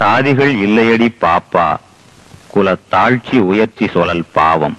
சாதிகள் இல்லையடி பாப்பா குல தாழ்ச்சி உயர்ச்சி சொலல் பாவம்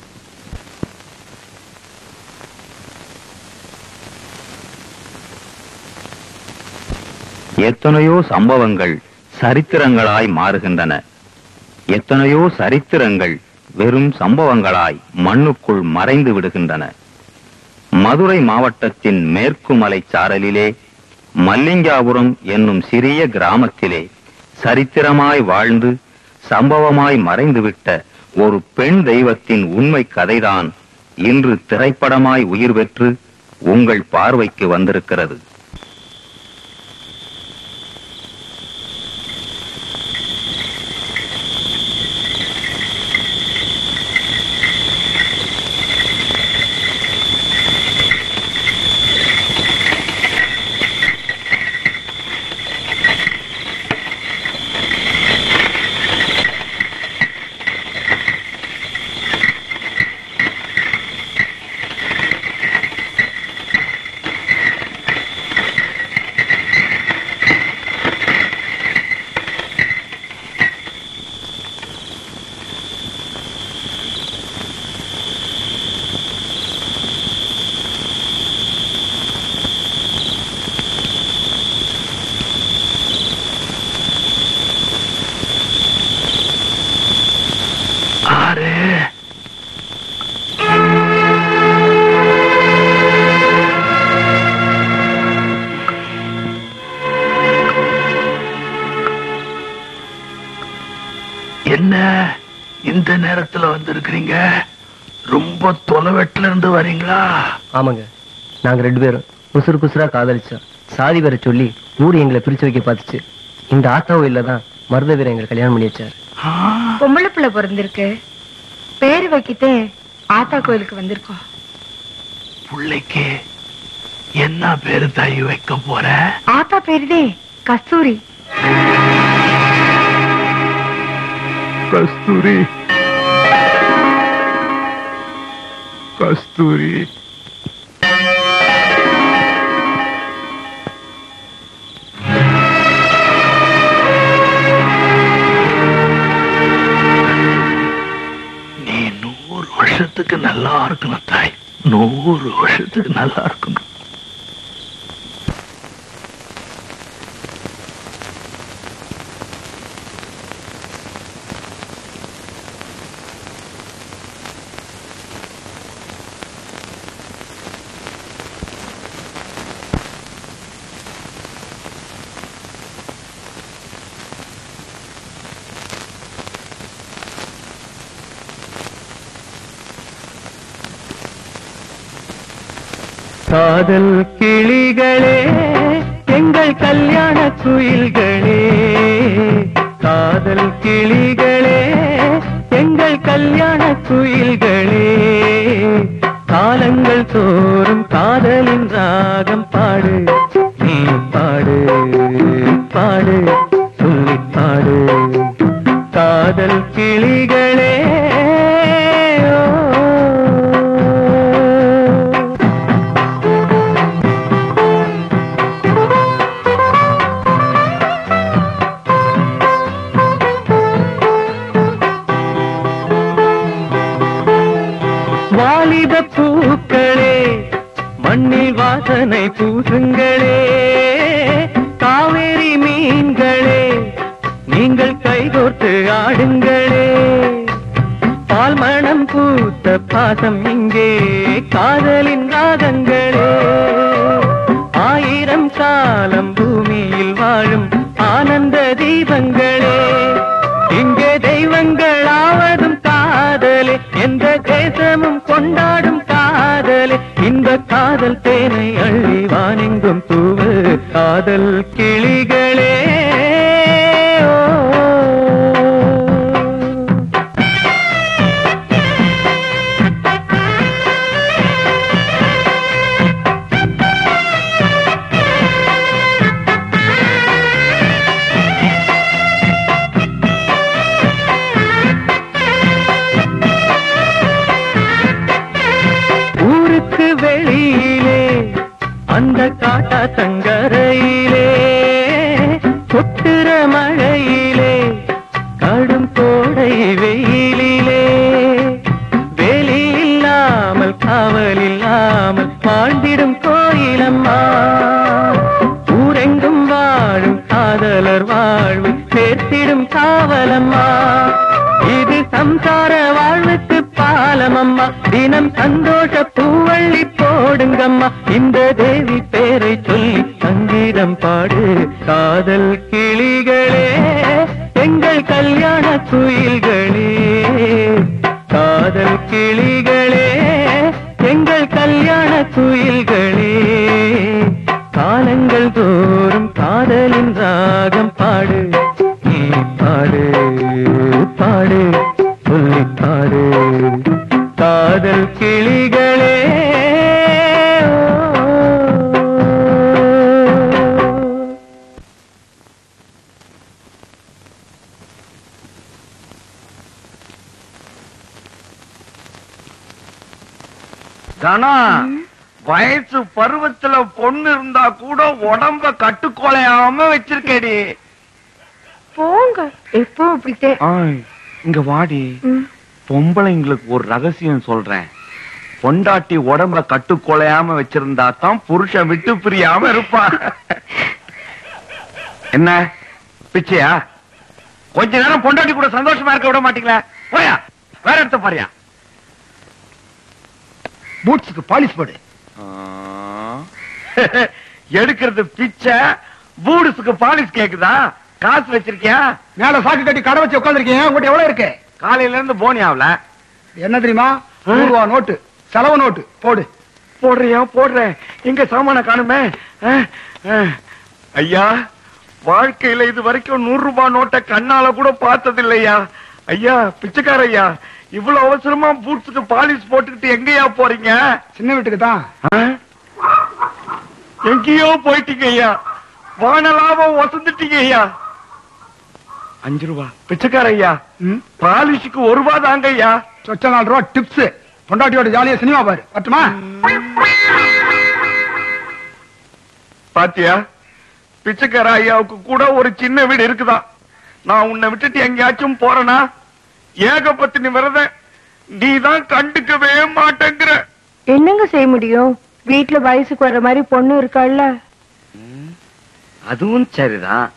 எத்தனையோ சம்பவங்கள் சரித்திரங்களாய் மாறுகின்றன எத்தனையோ சரித்திரங்கள் வெறும் சம்பவங்களாய் மண்ணுக்குள் மறைந்து விடுகின்றன மதுரை மாவட்டத்தின் மேற்கு மலை சாரலிலே மல்லிங்காபுரம் என்னும் சிறிய கிராமத்திலே சரித்திரமாய் வாழ்ந்து சம்பவமாய் மறைந்துவிட்ட ஒரு பெண் தெய்வத்தின் உண்மை கதைதான் இன்று திரைப்படமாய் உயிர் பெற்று உங்கள் பார்வைக்கு வந்திருக்கிறது ஆறு என்ன இந்த நேரத்துல வந்திருக்கிறீங்க ரொம்ப தொலைவெட்டுல இருந்து வரீங்களா ஆமாங்க நாங்க ரெண்டு பேரும் குசுறு குசுரா காதலிச்சோம் சாதி வேற சொல்லி ஊர் எங்களை பிரிச்சு வைக்க பார்த்துச்சு இந்த ஆத்தா கோயில்ல தான் மருத வீரர் எங்களை கல்யாணம் பண்ணி வச்சார் ஆ, பொம்பளை பிள்ளை பிறந்திருக்கு பேரு வைக்கிட்டு ஆத்தா கோயிலுக்கு வந்திருக்கோம் புள்ளைக்கு என்ன பேரு தாய் வைக்க போற ஆத்தா பேருதே கஸ்தூரி கஸ்தூரி கஸ்தூரி நீ நூறு வருஷத்துக்கு நல்லா இருக்கணும் தாய் நூறு வருஷத்துக்கு நல்லா இருக்கணும் காதல் கிளிகளே எங்கள் கல்யாண குயில்களே காதல் கிளிகளே எங்கள் கல்யாண குயில்களே காலங்கள் தோறும் காதலின் ராகம் பாடு நீ பாடு பாடு சொல்லி பாடு காதல் கிளிகளே ஓ. வாலிப பூக்களே மண்ணில் வாசனை பூசுங்களே காவேரி மீன்களே நீங்கள் கைகோர்த்து ஆடுங்களே பால் மணம் பூத்த பாசம் இங்கே காதலின் ராகங்களே ஆயிரம் காலம் பூமியில் வாழும் ஆனந்த தீபங்களே இங்கே தெய்வங்களாவதும் காதலே எந்த தேசமும் கொண்டாடும் காதலே இந்த காதல் தேனை அள்ளி வானெங்கும் தூவு காதல் கிளிகளே ஓ. ஊருக்கு வெளியிலே அந்த காட்டா தங்கரையிலே கொட்டுற மழையிலே காவலம்மா இது சம்சார வாழ்வுக்கு பாலமம்மா தினம் சந்தோஷ பூவள்ளி போடுங்கம்மா இந்த தேவி பேரை சொல்லி சங்கீதம் பாடு காதல் கிளிகளே எங்கள் கல்யாண குயில்களே காதல் கிளிகளே எங்கள் கல்யாண குயில்களே காலங்கள் தோறும் காதலின் ராகம் பாடு நீ பாடு பாடு சொல்லி பாடு காதல் கிளிகளே ஓ. கனா வயசு பருவத்துல பொண்ணு இருந்தா கூட உடம்ப கட்டுக்கொலையாம வச்சிருக்கேடி போங்க எப்போ அப்படித்தே இங்க வாடி பொம்பளைங்களுக்கு ஒரு ரகசியம் சொல்றேன் பொண்டாட்டி உடம்ப கட்டுக்கொலையாம வச்சிருந்தா தான் புருஷன் விட்டு பிரியாம இருப்பான் என்ன பிச்சையா கொஞ்ச நேரம் பொண்டாட்டி கூட சந்தோஷமா இருக்க விட மாட்டீங்களா போயா வேற இடத்த பாரியா பூட்ஸுக்கு பாலிஷ் போடு எடுக்கிறது பிச்சை பூடுஸுக்கு பாலிஸ் கேக்குதா காசு வச்சிருக்கியா மேல சாக்கு கட்டி கடை வச்சு உட்காந்துருக்கீங்க உங்ககிட்ட எவ்வளவு இருக்கு காலையில இருந்து போனி ஆகல என்ன தெரியுமா நூறு ரூபா நோட்டு செலவு நோட்டு போடு போடுறியா போடுறேன் எங்க சாமான காணுமே அஹ், அஹ். ஐயா வாழ்க்கையில இது வரைக்கும் நூறு ரூபாய் நோட்டை கண்ணால கூட பார்த்தது இல்லையா ஐயா பிச்சைக்கார ஐயா இவ்வளவு அவசரமா பூட்ஸுக்கு பாலிஷ் போட்டுக்கிட்டு எங்கயா போறீங்க சின்ன வீட்டுக்கு தான் அஹ்? எங்கேயோ போயிட்டீங்க ஐயா வானலாபம் வசந்துட்டீங்க ஐயா அஞ்சு ரூபா பிச்சைக்கார ஐயா ம், பாலிஷுக்கு ஒரு ரூபா தாங்க ஐயா சொச்ச நாலு ரூபா டிப்ஸ் பொண்டாட்டியோட ஜாலியா சினிமா பாரு பட்டுமா பாத்தியா பிச்சைக்கார ஐயாவுக்கு கூட ஒரு சின்ன வீடு இருக்குதா நான் உன்னை விட்டுட்டு எங்கேயாச்சும் போறேனா ஏகபத்தினி விரத நீ தான் கண்டுக்கவே மாட்டேங்கிற என்னங்க செய்ய முடியும் வீட்டுல வயசுக்கு வர்ற மாதிரி பொண்ணு இருக்காள்ல அதுவும் சரிதான்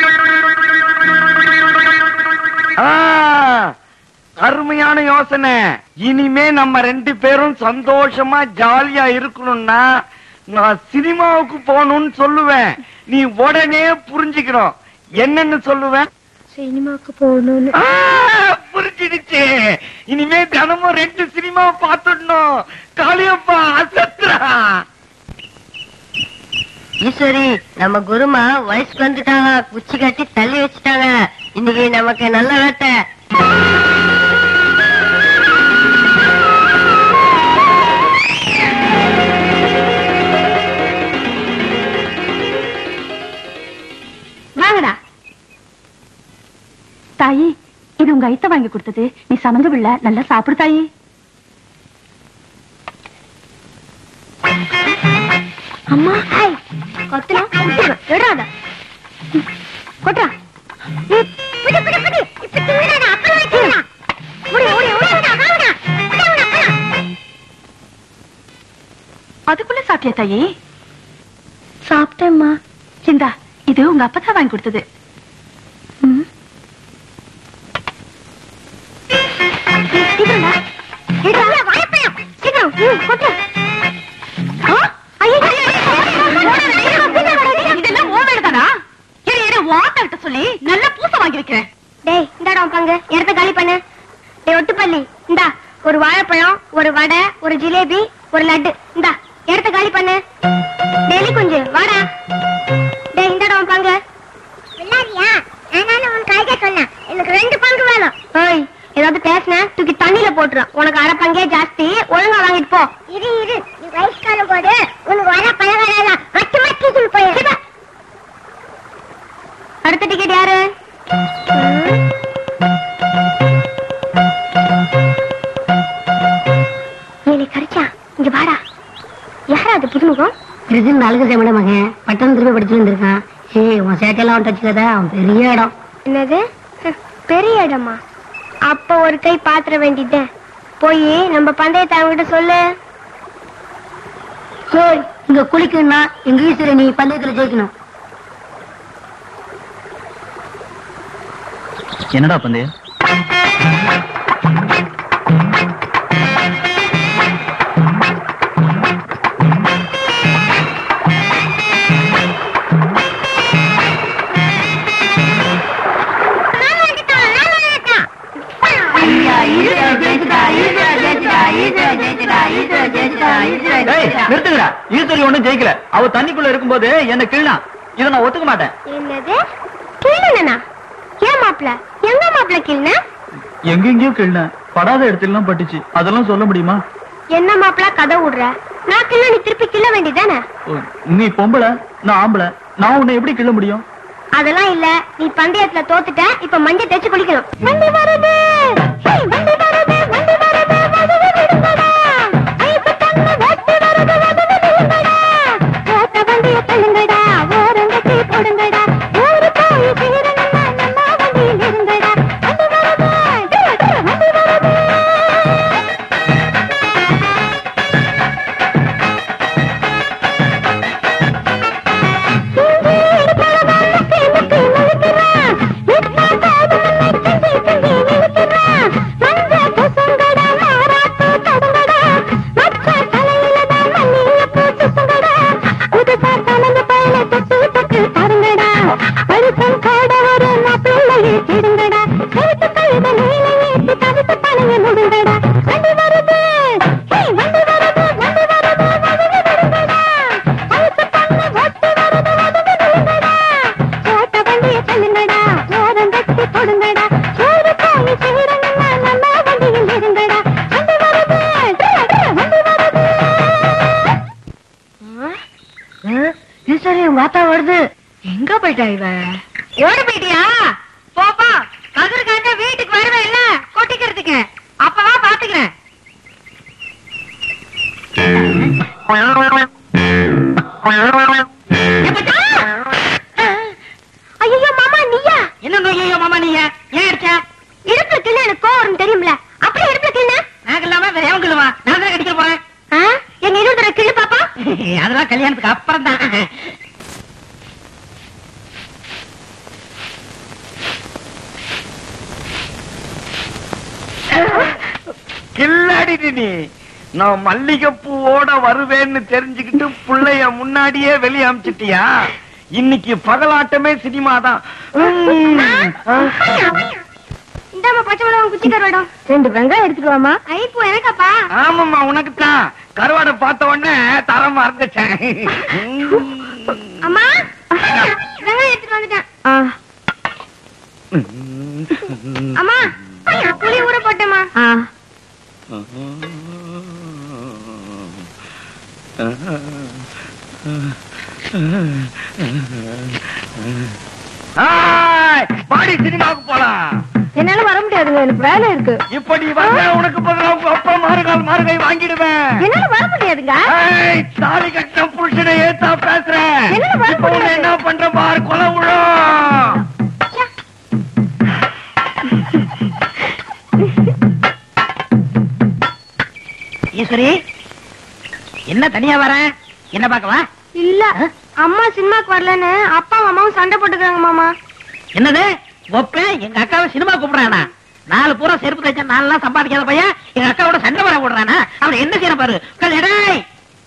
ஆ, அருமையான யோசனை இனிமே நம்ம ரெண்டு பேரும் சந்தோஷமா ஜாலியா இருக்கணும்னா நான் சினிமாவுக்கு போகணும்னு சொல்லுவேன் நீ உடனே புரிஞ்சுக்கணும் என்னன்னு சொல்லுவேன் சினிமாக்கு போகணும்னு ஆ, புரிஞ்சிடுச்சு இனிமே தினமும் ரெண்டு சினிமா பார்த்துடணும் காளியப்பா அசத்துறா ஈஸ்வரி நம்ம குருமா வயசுக்கு வந்துட்டாங்க குச்சி கட்டி தள்ளி வச்சுட்டாங்க இன்னைக்கு நமக்கு நல்ல வேட்டை வாங்கடா தாயி இது உங்க ஐத்த வாங்கி கொடுத்தது நீ சமந்து பிள்ளை நல்லா சாப்பிடு தாயி அம்மா கொத்தல விடாத கொட்டா அதுக்குள்ள சாப்பிட்டியா தாயி சாப்பிட்டேம்மா இந்தா இது உங்க அப்பா வாங்கி கொடுத்தது ம். சீக்கிரம்டா. சீக்கிரம். ம், கொட்டு. ஆ? ஐயோ. இதெல்லாம் உன் வேலைதானா? இரு, இரு, உன் ஆத்தாகிட்ட சொல்லி நல்ல பூசை வாங்கி வைக்கிறேன் டேய் இந்தாடா உன் பங்கு இடத்த காலி பண்ணு டேய் ஒட்டுப்பள்ளி இந்தா ஒரு வாழைப்பழம் ஒரு வடை ஒரு ஜிலேபி ஒரு லட்டு இந்தா இடத்த காலி பண்ணு டெய்லி குஞ்சு வாடா டேய் இந்தாடா உன் பங்கு வில்லாதியா நான் உன் கைக சொன்னேன் எனக்கு ரெண்டு பங்கு வேணும் ஏய் ஏதாவது பேசின தூக்கி தண்ணியில போட்டுரும் உனக்கு அரை பங்கே ஜாஸ்தி ஒழுங்கா வாங்கிட்டு போ இரு இரு நீ வயசுக்காரன் போது உனக்கு வர பழகாதான் மட்டு மட்டு போய் அடுத்த டிக்கெட் யாரு ஏலே கரிச்சா இங்க வாடா யாரா அது புதுமுகம் பிரசிடண்ட் அழகு சேமட மகன் பட்டம் திரும்ப படிச்சு வந்திருக்கான் ஏய் உன் சேட்டையெல்லாம் அவன் வச்சுக்கதா அவன் பெரிய இடம் என்னது ஹ், பெரிய இடமா அப்ப ஒரு கை பாத்திர வேண்டிட்டேன் போய் நம்ம பந்தயத்தை அவங்கிட்ட சொல்லு ஏய் இங்க குளிக்கணும்னா எங்க ஈஸ்வரி நீ பந்தயத்துல ஜெயிக்கணும் என்னடா பந்தயம் நிறுத்துங்கடா ஈஸ்வரி ஒண்ணும் ஜெயிக்கல அவ தண்ணிக்குள்ள இருக்கும்போது என்ன கிள்ளா இதை நான் ஒத்துக்க மாட்டேன் என்னது கிள்ளுனா ஏன் மாப்பிள எங்க மாப்பிள கிள்ளுன எங்கெங்கயோ கிள்ளன படாத இடத்துல பட்டுச்சு அதெல்லாம் சொல்ல முடியுமா என்ன மாப்பிள கதை விடுற நான் கிள்ள நீ திருப்பி கிள்ள வேண்டியதானே நீ பொம்பளை நான் ஆம்பளை நான் உன்னை எப்படி கிள்ள முடியும் அதெல்லாம் இல்ல நீ பந்தயத்துல தோத்துட்ட இப்ப மஞ்சள் தேய்ச்சு குளிக்கணும் வண்டி வருது ஹேய், வண்டி வருது வண்டி வருது வதவு விடுங்கடா ஐப்பு தண்ணி வட்டி வருது வதவு விடுங்கடா ஓட்ட வண்டிய தள்ளுங்கடா ஓரங்கட்டி போடுங்கடா ஊரு போய் சேரணும்னா நம்ம வண்டியில் இருங்கடா வண்டி வருது டிரு, டிரு, வண்டி வருது முடுங்கடா வண்டி வருது ஹேய், வண்டி வருது வண்டி வருது வண்டி வருதுடா அழுத்த பண்ணு ஒட்டி வருது வதவு விழுங்கடா ஓட்ட வண்டியை தள்ளுங்கடா ஓரம் கட்டி கொடுங்கடா சோறு போய் சேரணும்னா நம்ம வண்டியில் இருங்கடா வண்டி வருது டிர, டிர, வண்டி வருது ஈஸ்வரி உங்க ஆத்தா வருது எங்க போயிட்டா இவ ஓடி போயிட்டியா போப்பா கதிர்காண்ட வீட்டுக்கு வருவேன் இல்ல கொட்டிக்கிறதுக்கு அப்பவா பாத்துக்கிறேன் ஐயோ மாமா நீயா என்ன ஐயோ மாமா நீங்க ஏன் அடிச்ச இடுப்புல கிள்ள எனக்கு கோவம் தெரியும்ல அப்படியே இடுப்புல கிள்ள நாங்க இல்லாம வேற எவன் கிள்ளுவா நான் தான் கடிக்க போறேன் எங்க இருபது தடவை கிள்ளு பாப்பா அதெல்லாம் கல்யாணத்துக்கு அப்புறம் தான் கில்லாடிடி நீ நான் மல்லிகைப்பூவோட வருவேன்னு தெரிஞ்சுக்கிட்டு புள்ளைய முன்னாடியே வெளிய அமிச்சிட்டியா இன்னைக்கு பகலாட்டமே சினிமா தான் இந்தாமா பச்சை மிளகாய் குச்சி கருவாடம் ரெண்டு வெங்காயம் எடுத்துட்டு வாமா ஐப்போ எனக்காப்பா ஆமாம்மா உனக்கு தான் கருவாடை பார்த்த உடனே தரமா இருந்துச்சேன் அம்மா வெங்காயம் எடுத்துட்டு வந்துட்டேன் அம்மா புளி ஊற போட்டேம்மா ஆய், வாடி சினிமாவுக்கு போலாம் என்னால வர முடியாதுங்க எனக்கு வேலை இருக்கு இப்ப நீ வந்த உனக்கு பதிலா உங்க அப்பா மாறுகால் மாறுகை வாங்கிடுவேன் என்னால வர முடியாதுங்க ஏய், தாலி கட்டின புருஷனை ஏத்தா பேசுறேன் என்னால வர இப்ப உன்னை முடியாது. என்ன பண்ற பாரு கொலை விழும் ஈஸ்வரி என்ன தனியா வர என்ன பாக்கவா இல்ல அம்மா சினிமாக்கு வரலன்னு அப்பா அம்மாவும் சண்டை போட்டுக்கிறாங்க மாமா என்னது ஒப்ப எங்க அக்காவை சினிமா கூப்பிடுறானா நாலு பூரா செருப்பு தைச்சா நாலாம் சம்பாதிக்காத பையன் எங்க அக்காவோட சண்டை வர விடுறானா அவன் என்ன செய்யற பாரு உட்கார்ந்து, டேய்.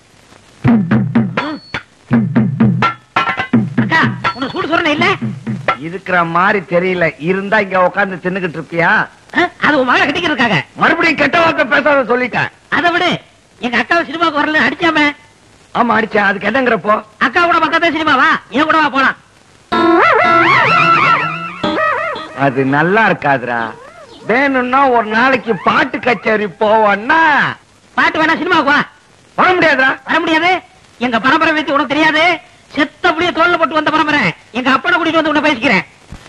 அக்கா உனக்கு சூடு சொல்றேன் இல்ல இருக்கிற மாதிரி தெரியல இருந்தா இங்க உட்கார்ந்து தின்னுகிட்டு இருப்பியா ஆ, அது உன் மகளை கட்டிக்கிறதுக்காக மறுபடியும் கெட்ட வார்த்தை பேசாத சொல்லிட்டேன் அதை விடு எங்க அக்காவை சினிமாவுக்கு வரல அடிச்சாம ஆமா அடிச்சேன் அதுக்கு என்னங்கிறப்போ அக்கா கூட பக்கத்துல சினிமாவா என் கூட வா போலாம் அது நல்லா இருக்காதுடா வேணும்னா ஒரு நாளைக்கு பாட்டு கச்சேரி போவோம்னா பாட்டு வேணா சினிமாவுக்கு வா வர முடியாதுடா வர முடியாது எங்க பரம்பரை பத்தி உனக்கு தெரியாது செத்தபடியே தோல்ல போட்டு வந்த பரம்பரை எங்க அப்பனை கூட்டிட்டு வந்து உன்னை பேசிக்கிறேன்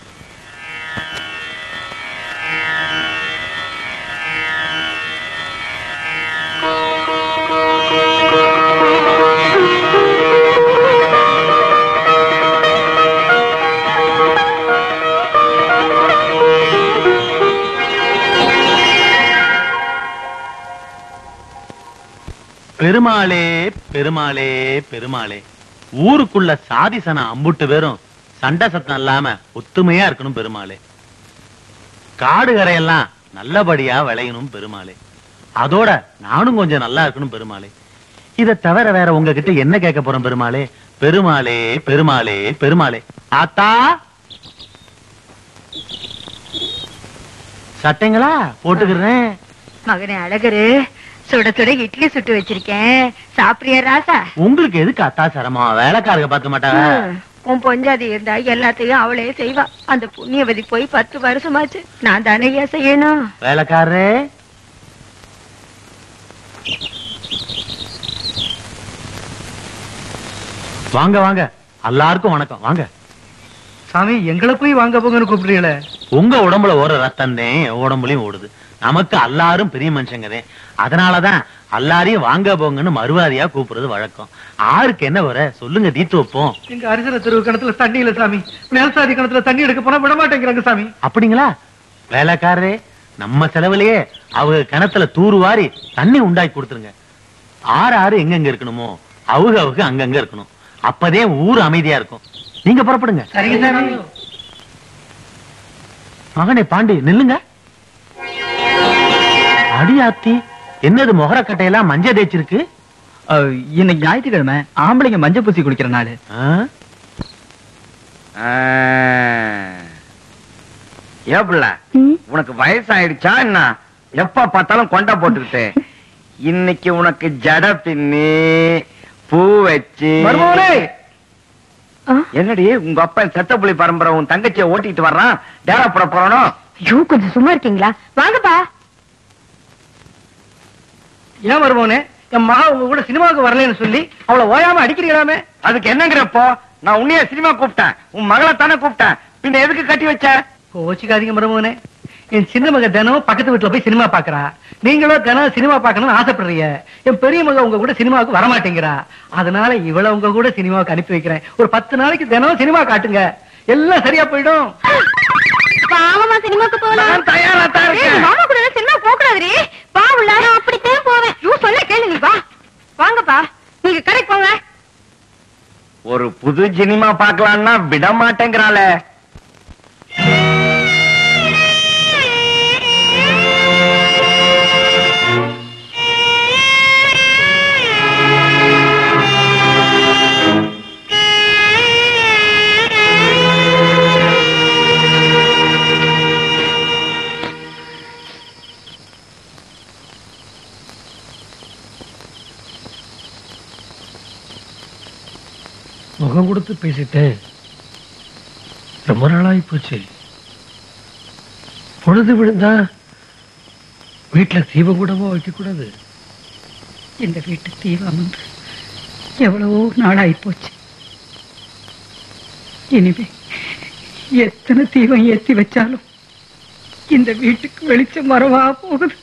பெருமாளே பெருமாளே பெருமாளே ஊருக்குள்ள சாதி சனம் அம்புட்டு பேரும் சண்டை சத்தம் இல்லாம ஒத்துமையா இருக்கணும் பெருமாளே காடு கரையெல்லாம் நல்லபடியா விளையணும் பெருமாளே அதோட நானும் கொஞ்சம் நல்லா இருக்கணும் பெருமாளே இத தவிர வேற உங்ககிட்ட என்ன கேட்க போறேன் பெருமாளே பெருமாளே பெருமாளே பெருமாளே ஆத்தா சட்டைங்களா போட்டுக்கிறேன் மகனே அழகரு சுட சுட இட்லி சுட்டு வச்சிருக்கேன் சாப்பிடுறியா ராசா உங்களுக்கு எதுக்கு அத்தா சிரமம் வேலைக்காரங்க பார்க்க மாட்டாங்க ம், உன் பொஞ்சாதி இருந்தா எல்லாத்தையும் அவளே செய்வா அந்த புண்ணியவதி போய் பத்து வருஷமாச்சு நான் தானேயா செய்யணும் வேலைக்காரரே வாங்க வாங்க எல்லாருக்கும் வணக்கம் வாங்க சாமி எங்களை போய் வாங்க போங்கன்னு கூப்பிடுறீங்களே உங்க உடம்புல ஓடுற ரத்தம் தான் என் உடம்புலயும் ஓடுது நமக்கு எல்லாரும் பெரிய மனுஷங்கதே அதனாலதான் எல்லாரையும் வாங்க போங்கன்னு மறுவாரியா கூப்பிடுறது வழக்கம் ஆருக்கு என்ன வர சொல்லுங்க தீத்து வைப்போம் எங்க அரிசன தெருவு கிணத்துல தண்ணி இல்ல சாமி மேல்சாதி கிணத்துல தண்ணி எடுக்க போனா விட மாட்டேங்கிறாங்க சாமி அப்படிங்களா வேலைக்காரரே நம்ம செலவுலயே அவங்க கிணத்துல தூரு வாரி தண்ணி உண்டாக்கி கொடுத்துருங்க ஆறு ஆறு எங்கெங்க இருக்கணுமோ அவங்க அவங்க அங்கங்க இருக்கணும் அப்பதே ஊர் அமைதியா இருக்கும் நீங்க புறப்படுங்க சரிங்க சாமி மகனே பாண்டி நில்லுங்க அடியாத்தி என்னது முகரக்கட்டையெல்லாம் மஞ்ச தேய்ச்சிருக்கு இன்னைக்கு ஞாயிற்றுக்கிழமை ஆம்பளைங்க மஞ்சள் பூசி குளிக்கிற நாள் ஆ? ஏப்பிள்ள உனக்கு வயசாயிடுச்சா என்ன எப்ப பார்த்தாலும் கொண்டை போட்டுக்கிட்டு இன்னைக்கு உனக்கு ஜட பின்னி பூ வச்சு மருமகனே! என்னடி உங்க அப்பா செத்த புலி பரம்பரை உன் தங்கச்சியை ஓட்டிட்டு வர்றான் டேரா போட போறானோ ஐயோ கொஞ்சம் சும்மா இருக்கீங்களா வாங்கப்பா ஏன் வருவோனே என் மகா உங்க கூட சினிமாவுக்கு வரலன்னு சொல்லி அவளை ஓயாம அடிக்கிறீங்களாமே அதுக்கு என்னங்கிறப்போ நான் உன்னைய சினிமா கூப்பிட்டேன் உன் மகளை தானே கூப்பிட்டேன் பின்ன எதுக்கு கட்டி வச்ச கோச்சிக்காதீங்க மருமகனே என் சின்ன மக தினம் பக்கத்து வீட்டுல போய் சினிமா பாக்குறா நீங்களும் தினம் சினிமா பார்க்கணும்னு ஆசைப்படுறீங்க என் பெரிய மக உங்க கூட சினிமாவுக்கு வர மாட்டேங்கிறா அதனால இவள உங்க கூட சினிமாவுக்கு அனுப்பி வைக்கிறேன் ஒரு பத்து நாளைக்கு தினம் சினிமா காட்டுங்க எல்லாம் சரியா போயிடும் பாவமா சினிமாக்கு போலாம் நான் தயாரா தான் இருக்கேன் மாமா கூட சினிமா போக கூடாதுரி வா உள்ள நான் அப்படித்தான் போவேன் யூ சொல்ல கேளு நீ வா வாங்கப்பா நீங்க கடைக்கு போங்க ஒரு புது சினிமா பார்க்கலாம்னா விட மாட்டேங்கிறாளே முகம் கொடுத்து பேசிட்டேன் ரொம்ப நாளாகி போச்சு பொழுது விழுந்தா வீட்டுல தீபம் கூடவோ வைக்க கூடாது இந்த வீட்டு தீபம் வந்து எவ்வளவோ நாளாகி போச்சு இனிமே எத்தனை தீபம் ஏத்தி வச்சாலும் இந்த வீட்டுக்கு வெளிச்சம் வரவா போகுது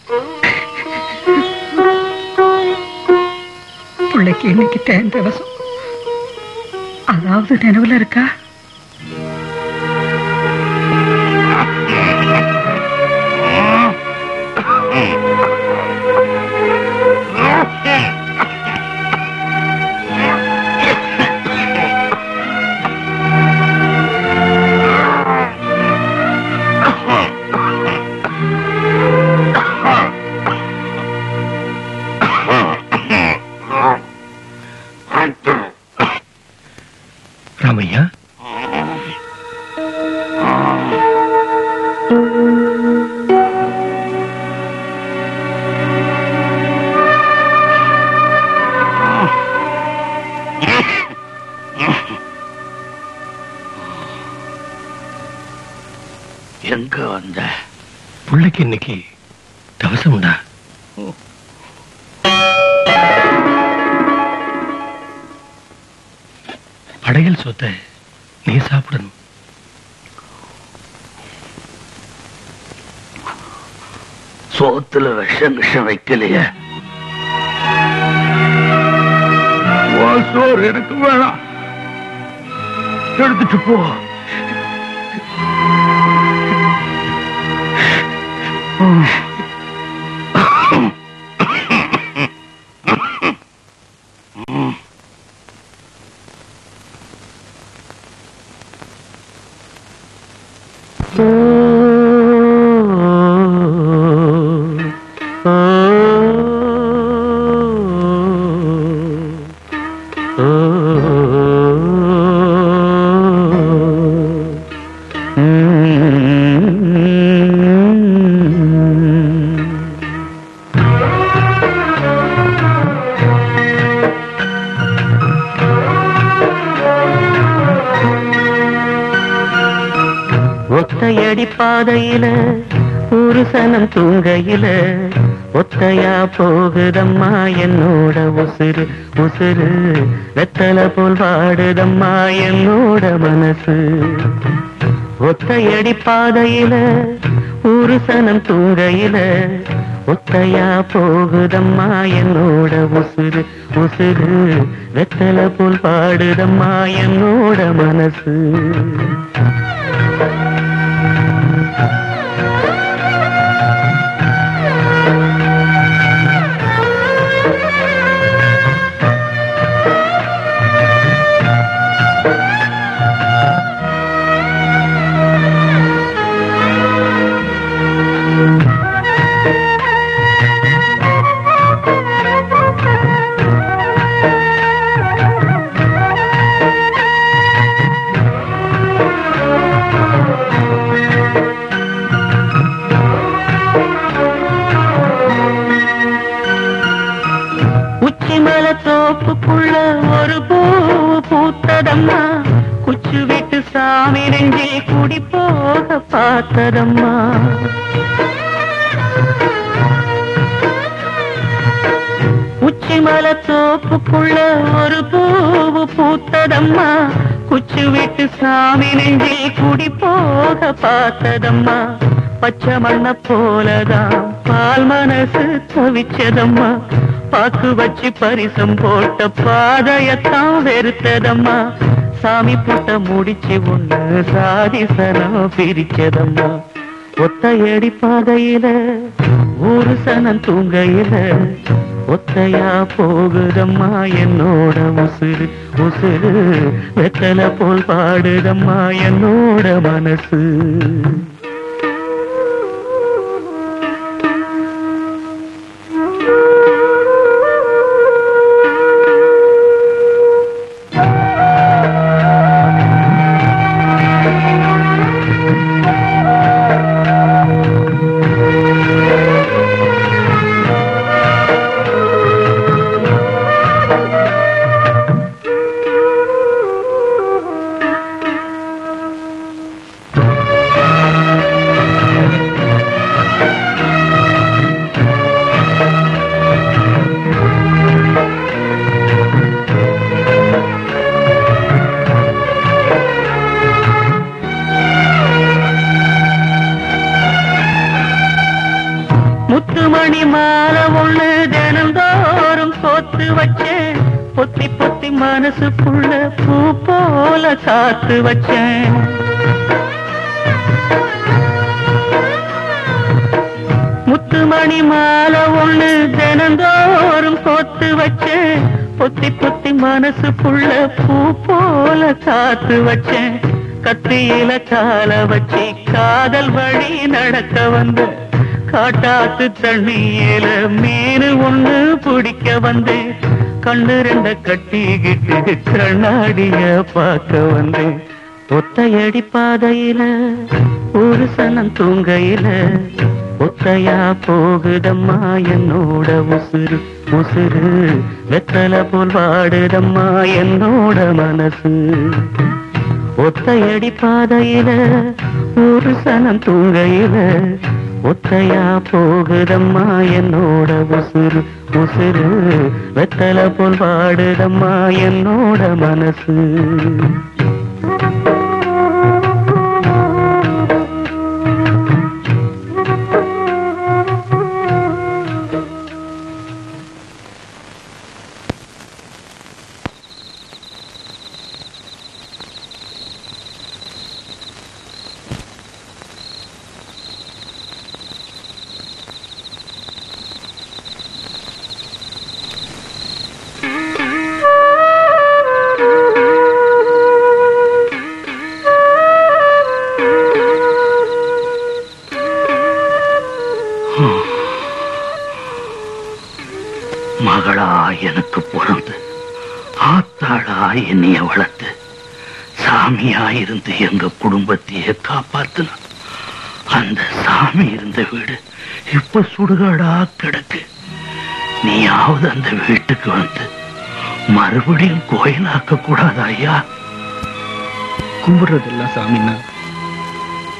பிள்ளைக்கு இன்னைக்கு தேன் திவசம் அதாவது நினைவுல இருக்கா ராமையா எங்க வந்த பிள்ளைக்கு இன்னைக்கு தவசம் உண்டா படையல் சொத்தை நீ சாப்பிடணும் சோத்துல விஷம் விஷம் வைக்கலையே சோறு எனக்கு வேணாம் எடுத்துட்டு போ பாதையில ஒரு சனம் தூங்கையில ஒத்தையா போகுதம்மா என்னோட உசுறு உசுறு வெத்தலை போல் வாடுதம்மா என்னோட மனசு ஒத்தையடி பாதையில ஒரு சனம் தூங்கையில ஒத்தையா போகுதம்மா என்னோட உசுறு உசுறு வெத்தலை போல் பாடுதம்மா என்னோட மனசு உச்சிமல தோப்புக்குள்ள ஒரு பூ பூத்ததம்மா குச்சு விட்டு சாமி நெஞ்சில் குடி போக பார்த்ததம்மா உச்சிமல தோப்புக்குள்ள ஒரு பூவு பூத்ததம்மா குச்சு விட்டு சாமி நெஞ்சில் குடி போக பார்த்ததம்மா பச்சை மண்ண போலதான் பால் மனசு தவிச்சதம்மா பாக்கு வச்சு பரிசம் போட்ட பாதையத்தான் வெறுத்ததம்மா சாமி போட்ட முடிச்சு ஒண்ணு சாதிசனம் பிரிச்சதம்மா ஒத்தையடி பாதையில ஒரு சனம் தூங்கையில ஒத்தையா போகுதம்மா என்னோட உசுறு உசுறு வெத்தலை போல் பாடுதம்மா என்னோட மனசு முத்துமணி மாலை ஒண்ணு தினந்தோறும் கோத்து வச்சேன் பொத்தி பொத்தி மனசுக்குள்ள பூ போல காத்து வச்சேன் முத்துமணி மாலை ஒண்ணு தினந்தோறும் கோத்து வச்சேன் பொத்தி பொத்தி மனசுக்குள்ள பூ போல காத்து வச்சேன் கத்தியில கால வச்சு காதல் வழி நடக்க வந்த காட்டாத்து தண்ணியில மீன் ஒண்ணு பிடிக்க வந்தேன் கண்ணு ரெண்ட கட்டிக்கிட்டு கண்ணாடிய பார்க்க வந்தேன் ஒத்தையடி பாதையில ஒரு சனம் தூங்கையில ஒத்தையா போகுதம்மா என்னோட உசுறு உசுறு வெத்தலை போல் வாடுதம்மா என்னோட மனசு ஒத்தையடி பாதையில ஒரு சனம் தூங்கையில ஒத்தையா போகுதம்மா என்னோட உசுறு உசுறு வெத்தலை போல் வாடுதம்மா என்னோட மனசு மகளா எனக்கு பிறந்து ஆத்தாளா என்னைய வளர்த்து சாமியா இருந்து எங்க குடும்பத்தையே காப்பாத்துன அந்த சாமி இருந்த வீடு இப்ப சுடுகாடா கிடக்கு நீயாவது அந்த வீட்டுக்கு வந்து மறுபடியும் கோயிலாக்க கூடாதா ஐயா கும்பிடுறதெல்லாம் சாமின்னா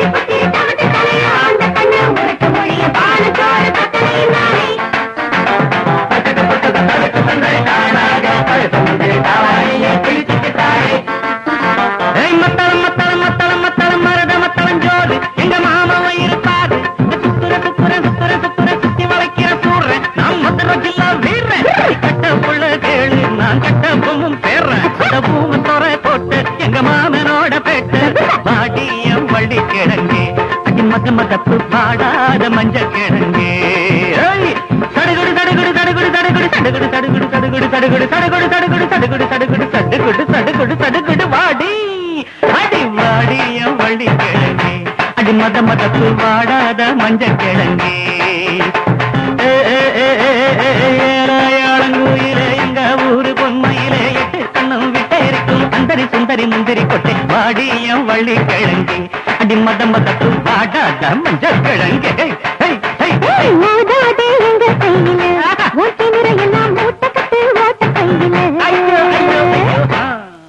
மதப்பு பாடாத மஞ்ச கிழங்கு ஏய், சடுகுடு சடுகுடு சடுகுடு சடுகுடு சடுகுடு சடுகுடு சடுகுடு சடுகுடு சடுகுடு சடுகுடு சடுகுடு சடுகுடு சடுகுடு சடுகுடு சடுகுடு வாடி அடி வாடி என் வள்ளி கிழங்கு அடி மத மதப்பு வாடாத மஞ்ச கிழங்கு ஏ, ஏ, ஏ, ஏ, ஏ, ஏ, ஏழாயாளங்குயிலே எங்க ஊரு பொன்மையிலே எட்டு கண்ணும் விட்டே இருக்கும் அந்தரி சுந்தரி முந்திரி கொட்டை வாடி என் வள்ளி கிழங்கு அடி மத மதப்பு வாடாத மஞ்ச கிழங்கு ஹே, ஹே, ஹே, ஹே. மோதாதே எங்க கையில ஓட்டி நிறையெல்லாம் மூட்டை கட்டு ஓட்ட கையில ஐயோ, ஐயோ, ஐயோ. ஆ.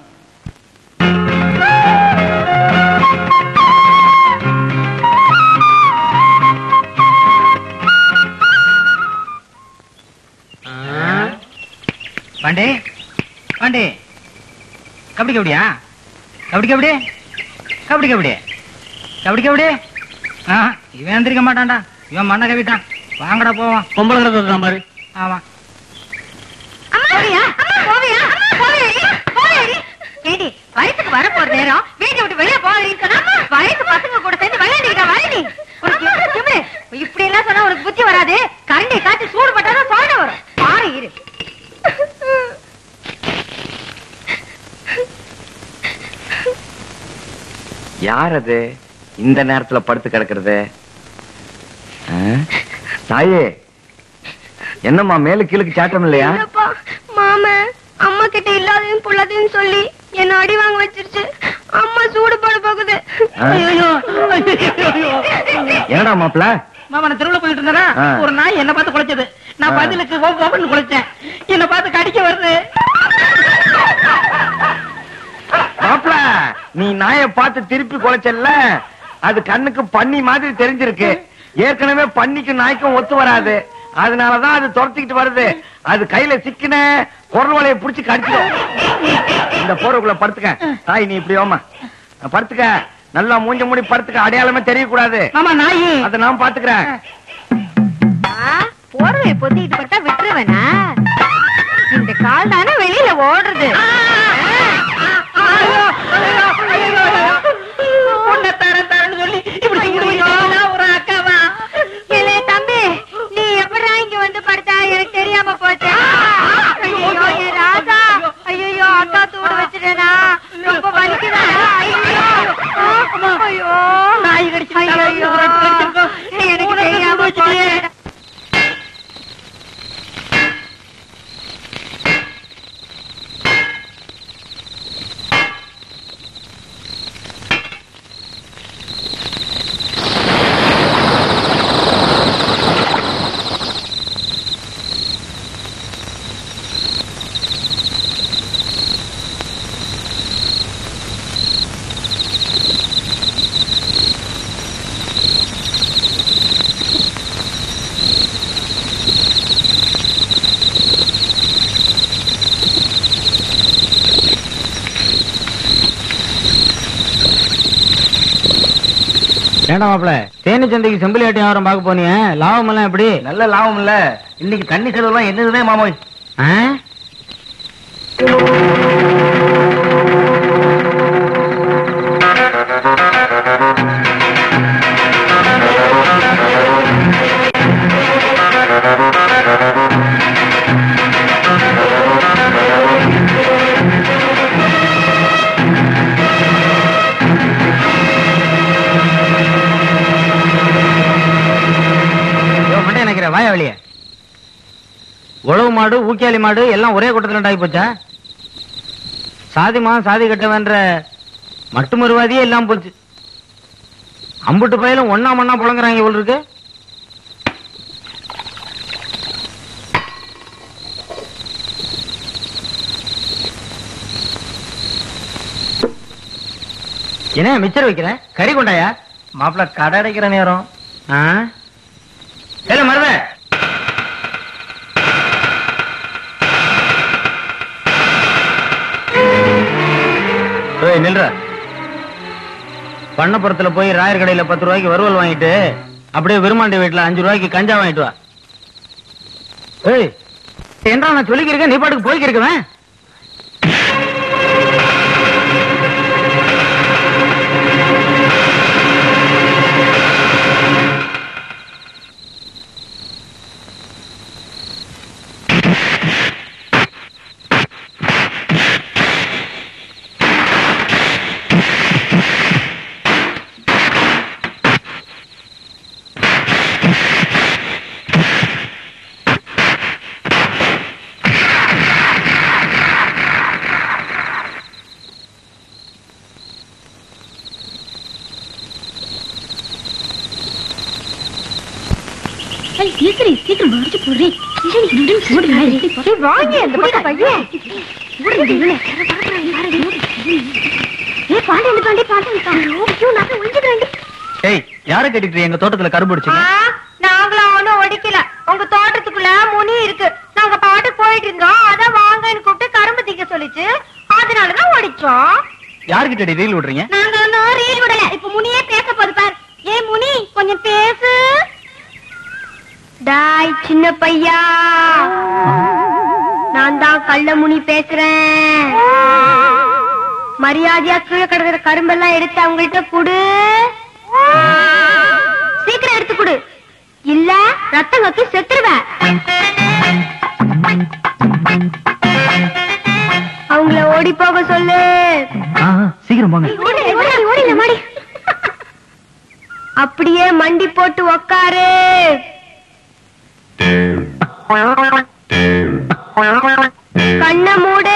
பாண்டே பாண்டே கபடி கபடியா கபடி கபடி கபடி கபடி கபடி கபடி ஆ இவன் எந்திரிக்க மாட்டான்டா இவன் மண்ண கவிட்டான் வாங்கடா போவான் பொம்பளை கிடக்கு பாரு ஆமா போவியா போவியா போவியா போவியா ஏடி வயசுக்கு வர போற நேரம் வீட்டை விட்டு வெளியே போகாதீன்னு சொன்னா வயசு பசங்க கூட சேர்ந்து விளையாடிக்கிட்டா வயடி உனக்கு எவ்வளவு திமிரு? இப்படி எல்லாம் சொன்னா உனக்கு புத்தி வராது கரண்டி காய்ச்சி சூடு பட்டாதான் சோழ வரும் பாரு இரு யார் அது இந்த நேரத்துல படுத்து கிடக்குறது ஆ? தாயே என்னம்மா மேல கீழுக்கு சாட்டம் இல்லையா இல்லப்பா மாம அம்மா கிட்ட இல்லாதையும் புள்ளதையும் சொல்லி என்ன அடி வாங்க வச்சிருச்சு அம்மா சூடு போட போகுது ஆ? என்னடா மாப்பிள மாமா நான் தெருவுல போயிட்டு இருந்தேனா ஆ. ஒரு நாய் என்ன பார்த்து குலைச்சது நான் ஆ. பதிலுக்கு ஓப்பன் குலைச்சேன் என்ன பார்த்து கடிக்க வருது மாப்பிள நீ நாயை பார்த்து திருப்பி குலைச்சல்ல அது கண்ணுக்கு பன்னி மாதிரி தெரிஞ்சிருக்கு ஏற்கனவே பன்னிக்கும் நாய்க்கும் ஒத்து வராது அதனாலதான் அது துரத்திக்கிட்டு வருது அது கையில சிக்கின குரல் வலையை புடிச்சு கடிச்சிடும் இந்த போறக்குள்ள படுத்துக்க தாய் நீ இப்படி ஓமா படுத்துக்க நல்லா மூஞ்ச மூடி படுத்துக்க அடையாளமே தெரியக்கூடாது மாமா நாய் அதை நான் பாத்துக்கிறேன் போர்வை பொத்திட்டு பட்டா விட்டுருவேனா இந்த கால் தானே வெளியில ஓடுறது உன்னை தரேன் தரேன்னு சொல்லி இப்படி செஞ்சிருவீங்களா ஒரு அக்காவா ஏலே தம்பி நீ எப்படா இங்க வந்து படுத்தா எனக்கு தெரியாம போச்சு ஐயோ என் ராஜா ஐயோ அக்கா தூடு வச்சிட்டேனா ரொம்ப வலிக்குதா ஐயோ ஐயோ நாய் கடிச்சு ஐயோ எனக்கு தெரியாம போச்சு ஏண்டா மாப்பிள தேனி சந்தைக்கு செம்பிலி ஆட்டம் யாரும் பார்க்க போனீங்க லாபம் எல்லாம் எப்படி நல்ல லாபம் இல்ல இன்னைக்கு தண்ணி செலவுலாம் என்னதுதான் மாமோய் ஆ? யோ, மண்டை நினைக்கிற வாயா வெளியே உழவு மாடு ஊக்கியாளி மாடு எல்லாம் ஒரே கூட்டத்தில் உண்டாகி போச்சா சாதிமா சாதி கட்டவன்ற மட்டுமருவாதியே எல்லாம் போச்சு அம்புட்டு பயிலும் ஒன்னா மண்ணா புழங்குறாங்க இவ்வளவு இருக்கு என்ன மிச்சர் வைக்கிற கறி கொண்டாயா மாப்பிள கடை அடைக்கிற நேரம் ஆ ஏல மருத ஏய் நில்ற பண்ணப்புறத்துல போய் ராயர் கடையில பத்து ரூபாய்க்கு வறுவல் வாங்கிட்டு அப்படியே விருமாண்டி வீட்டுல அஞ்சு ரூபாய்க்கு கஞ்சா வாங்கிட்டு வா ஏய் என்ன நான் சொல்லிக்கிறேன் நீ பாட்டுக்கு போய்க்கிருக்கவன் சீக்கிரம் சீக்கிரம் வரைச்சு போடுறேன் வாங்க அந்த பக்கம் பையன் ஏ பாண்டி பாண்டி பாண்டி ஐயோ நான் ஒழிஞ்சுக்கிறேன் ஏய் யாரை கேட்டுக்கிட்டு எங்க தோட்டத்துல கரும்பு அடிச்சீங்க நாங்களும் ஒண்ணும் ஒடிக்கல உங்க தோட்டத்துக்குள்ள முனி இருக்கு நாங்க பாட்டு போயிட்டு இருந்தோம் அதான் வாங்கன்னு கூப்பிட்டு கரும்பு திக்க சொல்லிச்சு அதனாலதான் ஒடிச்சோம் யாருக்கிட்ட ரீல் விடுறீங்க நாங்க ஒன்னும் ரீல் விடல இப்ப முனியே பேச போது பாரு ஏ முனி கொஞ்சம் பேசு டாய் சின்ன பையா நான் தான் கள்ள முனி பேசுறேன் மரியாதையா கீழே கிடக்குற கரும்பெல்லாம் எடுத்து அவங்கள்ட்ட குடு சீக்கிரம் எடுத்து குடு இல்ல ரத்தம் கக்கி செத்துருவேன் அவங்கள ஓடி போக சொல்லு ஆ, ஆ, சீக்கிரம் போங்க ஓடி, ஓடி, ஓடில, மாடி. அப்படியே மண்டி போட்டு உக்காரு கண்ண மூடு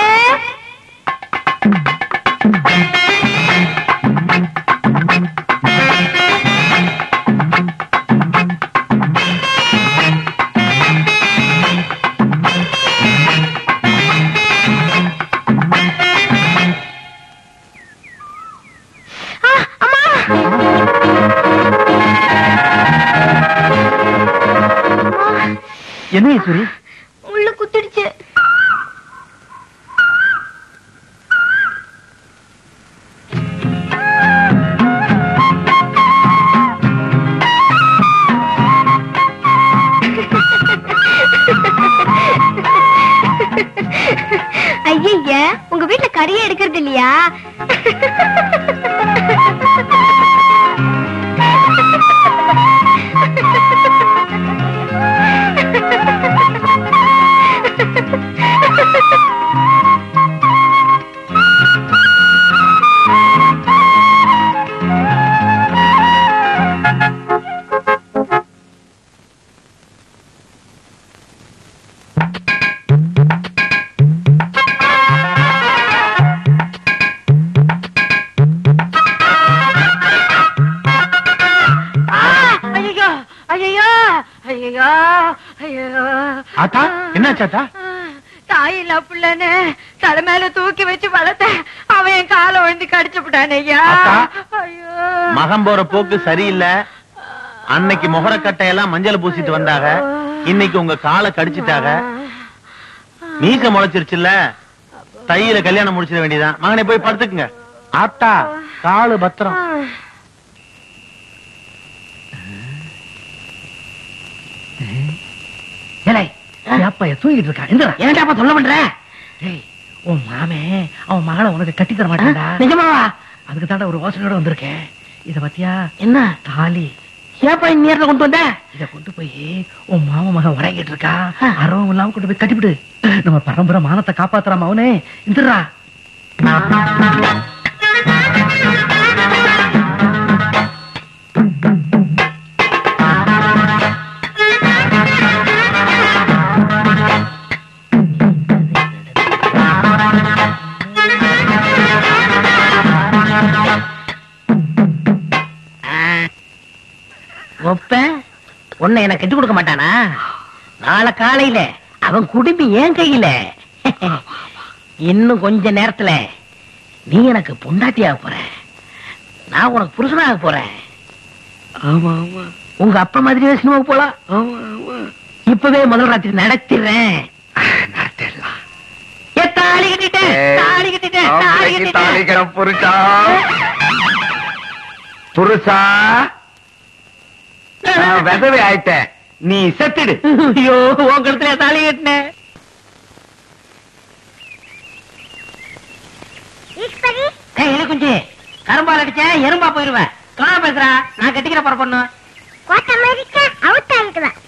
என்ன ஈஸ்வரி உள்ள குத்திடுச்சு ஐய உங்க வீட்டுல கறியே எடுக்கிறது இல்லையா ஐயோ ஐயோ ஐயோ ஐயோ ஆத்தா என்னாச்சு ஆத்தா தாய் இல்ல பிள்ளைன்னு தலை மேல தூக்கி வச்சு வளர்த்த அவன் என் காலை விழுந்து கடிச்சு விட்டானே ஐயா அக்கா. ஐயோ மகம் போற போக்கு சரியில்லை அன்னைக்கு முகரக்கட்டையெல்லாம் மஞ்சள் பூசிட்டு வந்தாங்க இன்னைக்கு உங்க காலை கடிச்சிட்டாங்க மீச முளைச்சிருச்சுல்ல தையில கல்யாணம் முடிச்சிட வேண்டியதான் மகனை போய் படுத்துக்குங்க ஆத்தா காலு பத்திரம் ஏலே அப்பா தூங்கிட்டு இருக்கான் எந்திரா ஏன்டாப்பா சொல்ல பண்ற டேய் உன் மாமே அவன் மகளை உனக்கு கட்டி தர மாட்டான்டா நிஜமாவா அதுக்கு தாண்டா ஒரு யோசனையோட வந்திருக்கேன் இத பத்தியா என்ன தாலி ஏப்பா இந்த நேரத்துல கொண்டு வந்த இத கொண்டு போய் உன் மாமா மகன் உறங்கிட்டு இருக்கா அரவம் இல்லாம கொண்டு போய் கட்டிவிடு நம்ம பரம்பரை மானத்தை காப்பாத்துறாம அவனே இந்திரா ஒப்ப உன்னை எனக்கு கட்டி கொடுக்க மாட்டானா நாளை காலையில அவன் குடும்பி ஏன் கையில இன்னும் கொஞ்ச நேரத்துல நீ எனக்கு பொண்டாட்டியாக போற நான் உனக்கு புருஷனாக போறேன் ஆமா ஆமா உங்க அப்பா மாதிரியே சினிமாவுக்கு போலாம் ஆமா ஆமா இப்பவே முதல் ராத்திரி நடத்திடுறேன் நடத்திடலாம் ஏ, தாலி கட்டிட்டேன் தாலி கட்டிட்டேன் தாலி கட்டிட்டேன் தாளிக்கிறோம் புருஷா புருஷா நான் விதவை ஆயிட்டேன் நீ செத்துடு ஐயோ உன் கழுத்துல தாலி கட்டினேன் ஈஸ்வரி ஏய் இலை குஞ்சு கரும்பால் அடிச்சேன் எறும்பா போயிருவேன் காண பேசுறா நான் கட்டிக்கிற போற பொண்ணு வாட் அமெரிக்கா அவுட் ஆகிக்கலாம்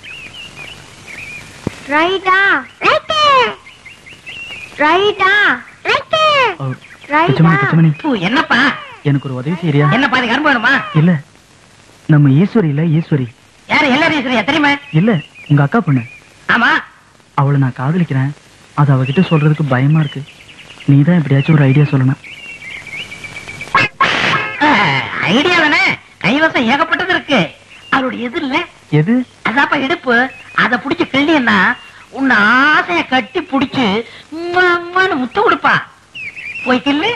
ரைட்டா ரைட்டு ரைட்டா ரைட்டு ரைட்டா பிச்சமணி பிச்சமணி பூ, என்னப்பா எனக்கு ஒரு உதவி செய்யறியா என்ன பாதி கரும்பு வேணுமா இல்ல நம்ம ஈஸ்வரி இல்ல ஈஸ்வரி யாரு எல்லாரும் ஈஸ்வரியா தெரியுமா இல்ல உங்க அக்கா பொண்ணு ஆமா அவளை நான் காதலிக்கிறேன் அது அவகிட்ட சொல்றதுக்கு பயமா இருக்கு நீ தான் எப்படியாச்சும் ஒரு ஐடியா சொல்லணும் ஐடியா தானே கைவசம் ஏகப்பட்டது இருக்கு அவளுடைய எது இல்ல எது அத அதாப்பா இடுப்பு அத புடிச்சு கிள்ளியன்னா உன்னை ஆசைய கட்டி புடிச்சு உம்மா, உம்மான்னு முத்து கொடுப்பா போய் கிள்ளு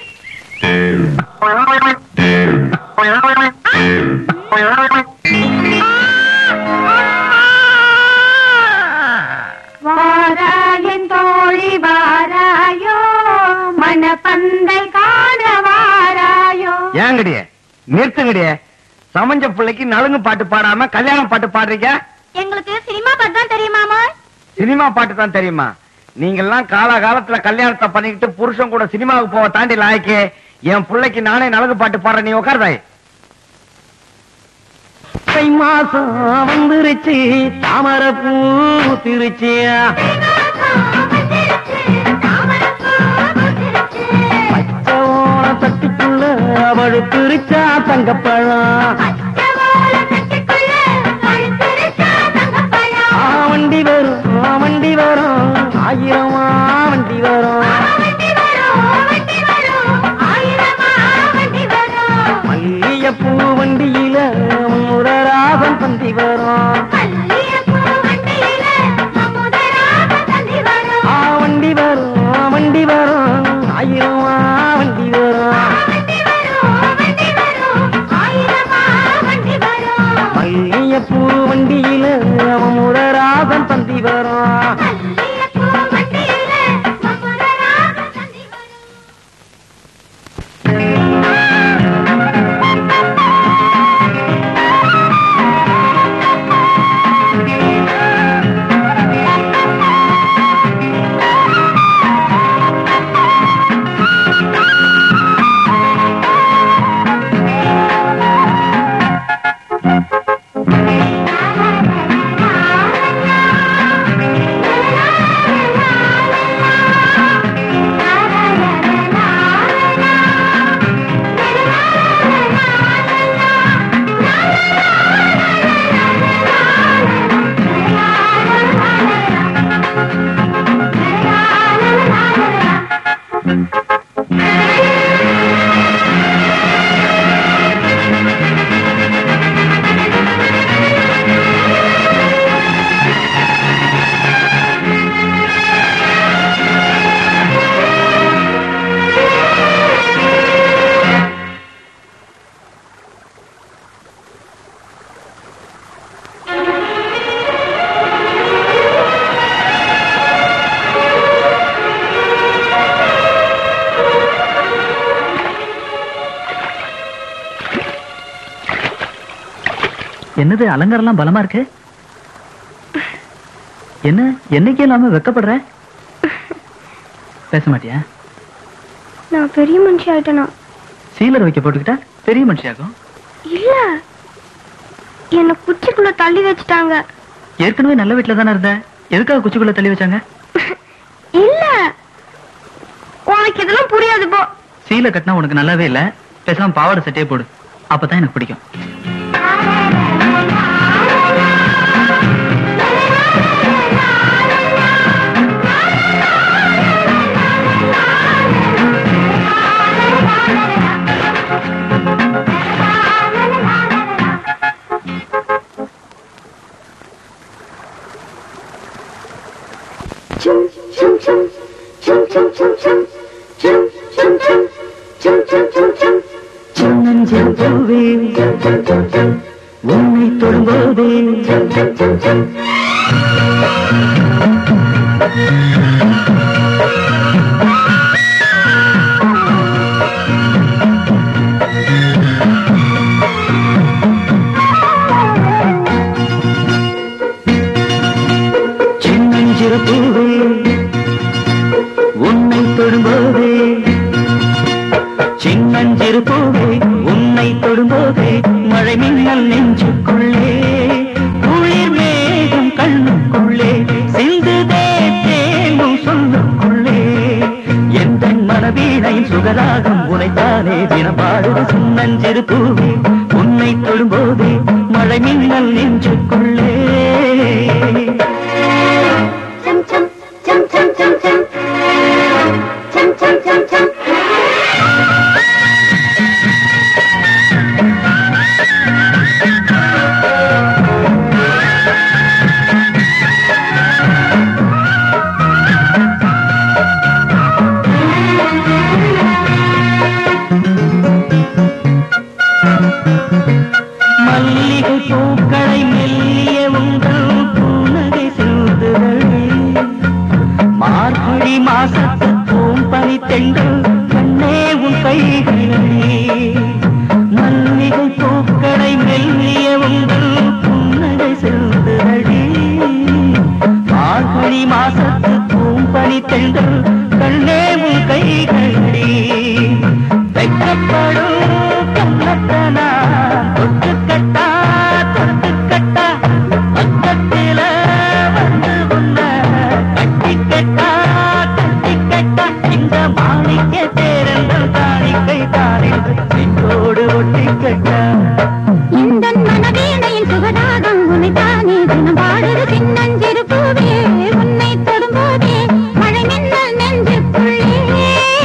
வாராயன் தோழி வாராயோ மணப்பந்தை காண வாராயோ ஏங்கடியே நிறுத்துங்கடியே சமஞ்ச பிள்ளைக்கு நலுங்கு பாட்டு பாடாம கல்யாண பாட்டு பாடுறீங்க எங்களுக்கு சினிமா பாட்டு தான் தெரியுமாமா சினிமா பாட்டு தான் தெரியுமா நீங்க எல்லாம் கால காலத்துல கல்யாணத்தை பண்ணிக்கிட்டு புருஷன் கூட சினிமாவுக்கு போக தாண்டி லாய்க்கு என் பிள்ளைக்கு நானே நலங்கு பாட்டு பாடுறேன் நீ உட்கார்தாய் தை மாசம் வந்துருச்சு தாமரை பூ திருச்சி பச்சை ஓன தட்டுக்குள்ள அவள் திருச்சா தங்கப்பழம் ஆ, வண்டி வரும் ஆ, வண்டி வரும் ஆயிரமா வண்டி வரும் மல்லியப்பூ வண்டியில முதராசம் பந்தி வரும் ஆ வண்டி வரும் ஆ, வண்டி வரும் ஆயிரமா வண்டி வரும் மல்லியப்பூ வண்டியில முதராசம் பந்தி வரும் என்னது அலங்காரம்லாம் பலமா இருக்கு என்ன என்னைக்கே இல்லாம வெக்கப்படுற பேச மாட்டியா நான் பெரிய மனுஷி ஆயிட்டேனா சீலர் வைக்க போட்டுக்கிட்டா பெரிய மனுஷியாகும் இல்ல என்ன குச்சிக்குள்ள தள்ளி வச்சுட்டாங்க ஏற்கனவே நல்ல வீட்டுல தானே இருந்த எதுக்காக குச்சிக்குள்ள தள்ளி வச்சாங்க இல்ல உனக்கு இதெல்லாம் புரியாது போ சீலை கட்டினா உனக்கு நல்லாவே இல்ல பேசாம பாவாடை சட்டையே போடு அப்பதான் எனக்கு பிடிக்கும் சின்னஞ்சிறு பூவே உன்னை தொடும்போதே சின்னஞ்சிறு பூவே உன்னை தொடும்போதே சின்னஞ்சிறு பூவே உன்னை தொடும்போதே மழை மின்னல் நெஞ்சுக்குள்ளே குளிர் மேகம் கண்ணுக்குள்ளே சிந்துதே தேனும் சொல்லுக்குள்ளே எந்த மனவீணை சுகராகம் உனைத்தானே தினப்பாடுது சின்னஞ்சிறு பூவே உன்னை தொடும்போதே மழை மின்னல் நெஞ்சுக்குள்ளே சம் சம் சம் சம் சம் சம் சம் சம் சம் சம் பெண்கள் கண்ணே உன் கைகளே மல்லிகை பூக்களை மெல்லிய உங்கள் புன்னகை செல்லுதடி மார்கழி மாசத்து பூம்பனி தென்றல் கண்ணே உன் கைகளே வெக்கப்படும் கண்ணத்தனா தொட்டு கட்டா தொட்டு கட்டா பக்கத்தில வந்து உன்ன கட்டி கட்டா கட்டி கட்டா இந்த மாணிக்க தேரங்கள் காணிக்கை தானில் சென்றோடு ஒட்டி கட்டா இந்த மனவீணையின் சுகதாகம் உனைத்தானே தினம் பாடுது சின்னஞ்சிறு பூவே உன்னை தொடும்போதே மழை மின்னல் நெஞ்சுக்குள்ளே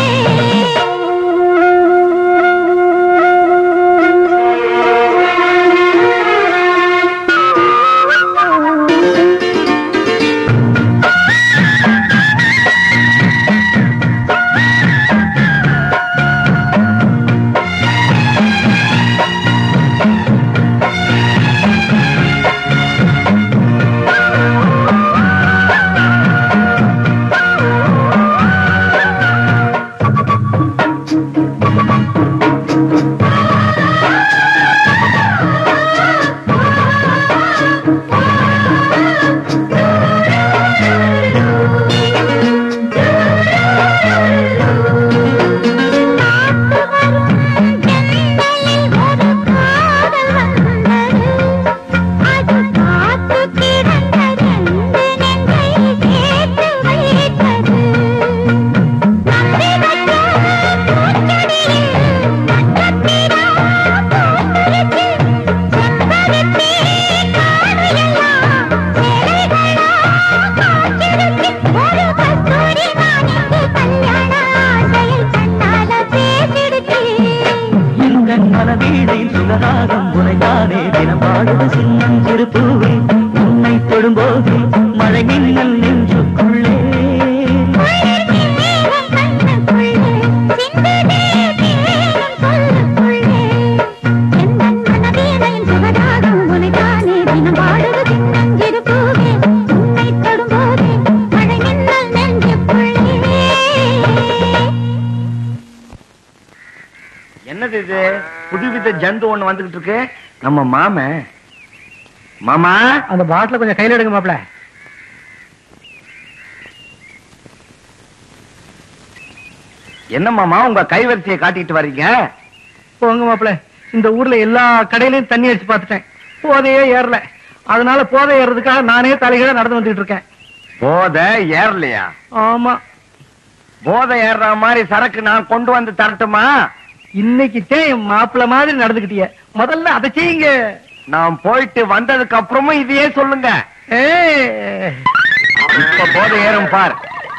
இந்த மனவீடையின் சுகராகம் உனைத்தானே தினம் பாடுது சின்னஞ்சிறு பூவே உன்னை தொடும்போது மழை மின்னல் நெஞ்சுக்குள்ளே என்னது இது புதுவித ஜந்து ஒண்ணு வந்துகிட்டு இருக்கு நம்ம மாம மாமா அந்த பாட்டில கொஞ்சம் கையில எடுங்க மாப்ள என்ன மாமா உங்க கைவரிசையை காட்டிட்டு வர்றீங்க போங்க மாப்ள இந்த ஊர்ல எல்லா கடையிலயும் தண்ணி அடிச்சு பார்த்துட்டேன் போதையே ஏறல அதனால போதை ஏறதுக்காக நானே தலைகீழ நடந்து வந்துட்டு இருக்கேன் போத ஏறலையா ஆமா போதை ஏறுற மாதிரி சரக்கு நான் கொண்டு வந்து தரட்டுமா இன்னைக்கு என் மாப்பிள்ள மாதிரி நடந்துக்கிட்டிய முதல்ல அதை செய்யுங்க நான் போயிட்டு வந்ததுக்கு அப்புறமும் இதையே சொல்லுங்க ஏய் இப்ப போதை ஏறும் பார்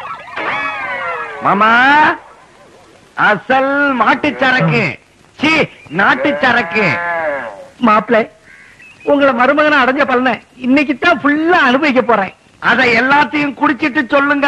மாமா அசல் மாட்டு சரக்கு சி நாட்டு சரக்கு மாப்பிள உங்களை மருமகனை அடைஞ்ச பலனை இன்னைக்கு தான் ஃபுல்லா அனுபவிக்க போறேன் அதை எல்லாத்தையும் குடிச்சிட்டு சொல்லுங்க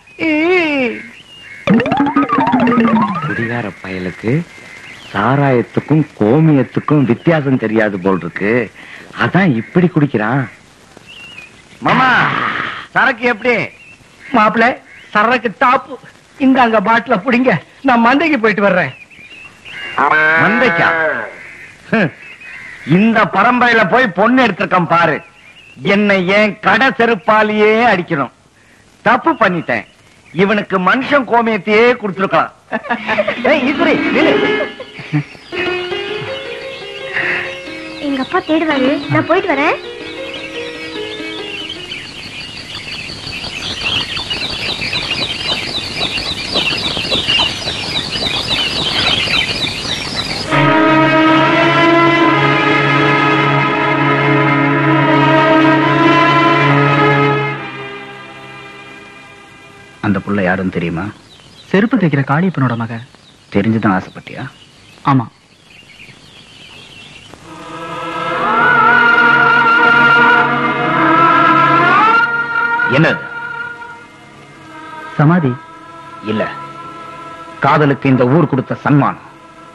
குடிகார பயலுக்கு சாராயத்துக்கும் கோமியத்துக்கும் வித்தியாசம் தெரியாது போல் இருக்கு அதான் இப்படி குடிக்கிறான் மாமா சரக்கு எப்படி மாப்பிள சரக்கு டாப்பு இந்த அங்க பாட்டில புடிங்க நான் மந்தைக்கு போயிட்டு வர்றேன் மந்தைக்கா ஹம். இந்த பரம்பரையில போய் பொண்ணு எடுத்திருக்கேன் பாரு என்னை ஏன் கடை செருப்பாலேயே அடிக்கணும் தப்பு பண்ணிட்டேன் இவனுக்கு மனுஷன் கோமியத்தையே கொடுத்துருக்கலாம் ஏய், ஈஸ்வரி, நில்லு. எங்க அப்பா தேடுவாரு நான் போயிட்டு வரேன் அந்த புள்ள யாருன்னு தெரியுமா செருப்பு தைக்கிற காளியப்பனோட மக தெரிஞ்சுதான் ஆசைப்பட்டியா ஆமா என்னது சமாதி இல்ல காதலுக்கு இந்த ஊர் கொடுத்த சன்மானம்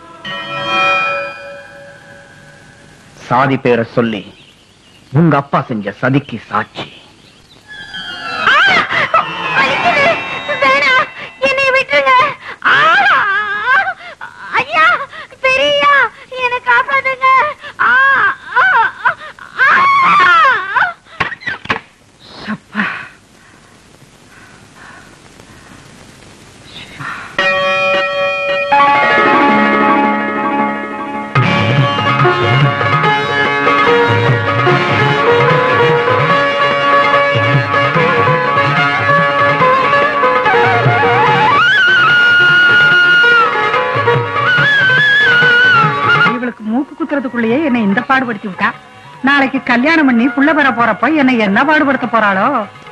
சாதி பேரை சொல்லி உங்க அப்பா செஞ்ச சதிக்கு சாட்சி வலிக்குது. வேணாம் என்னை விட்டுருங்க ஆ! பாடுபடுத்தி விட்டா நாளைக்கு கல்யாணம் பண்ணி புள்ள பெற போறப்ப என்னை என்ன பாடுபடுத்த போறாளோ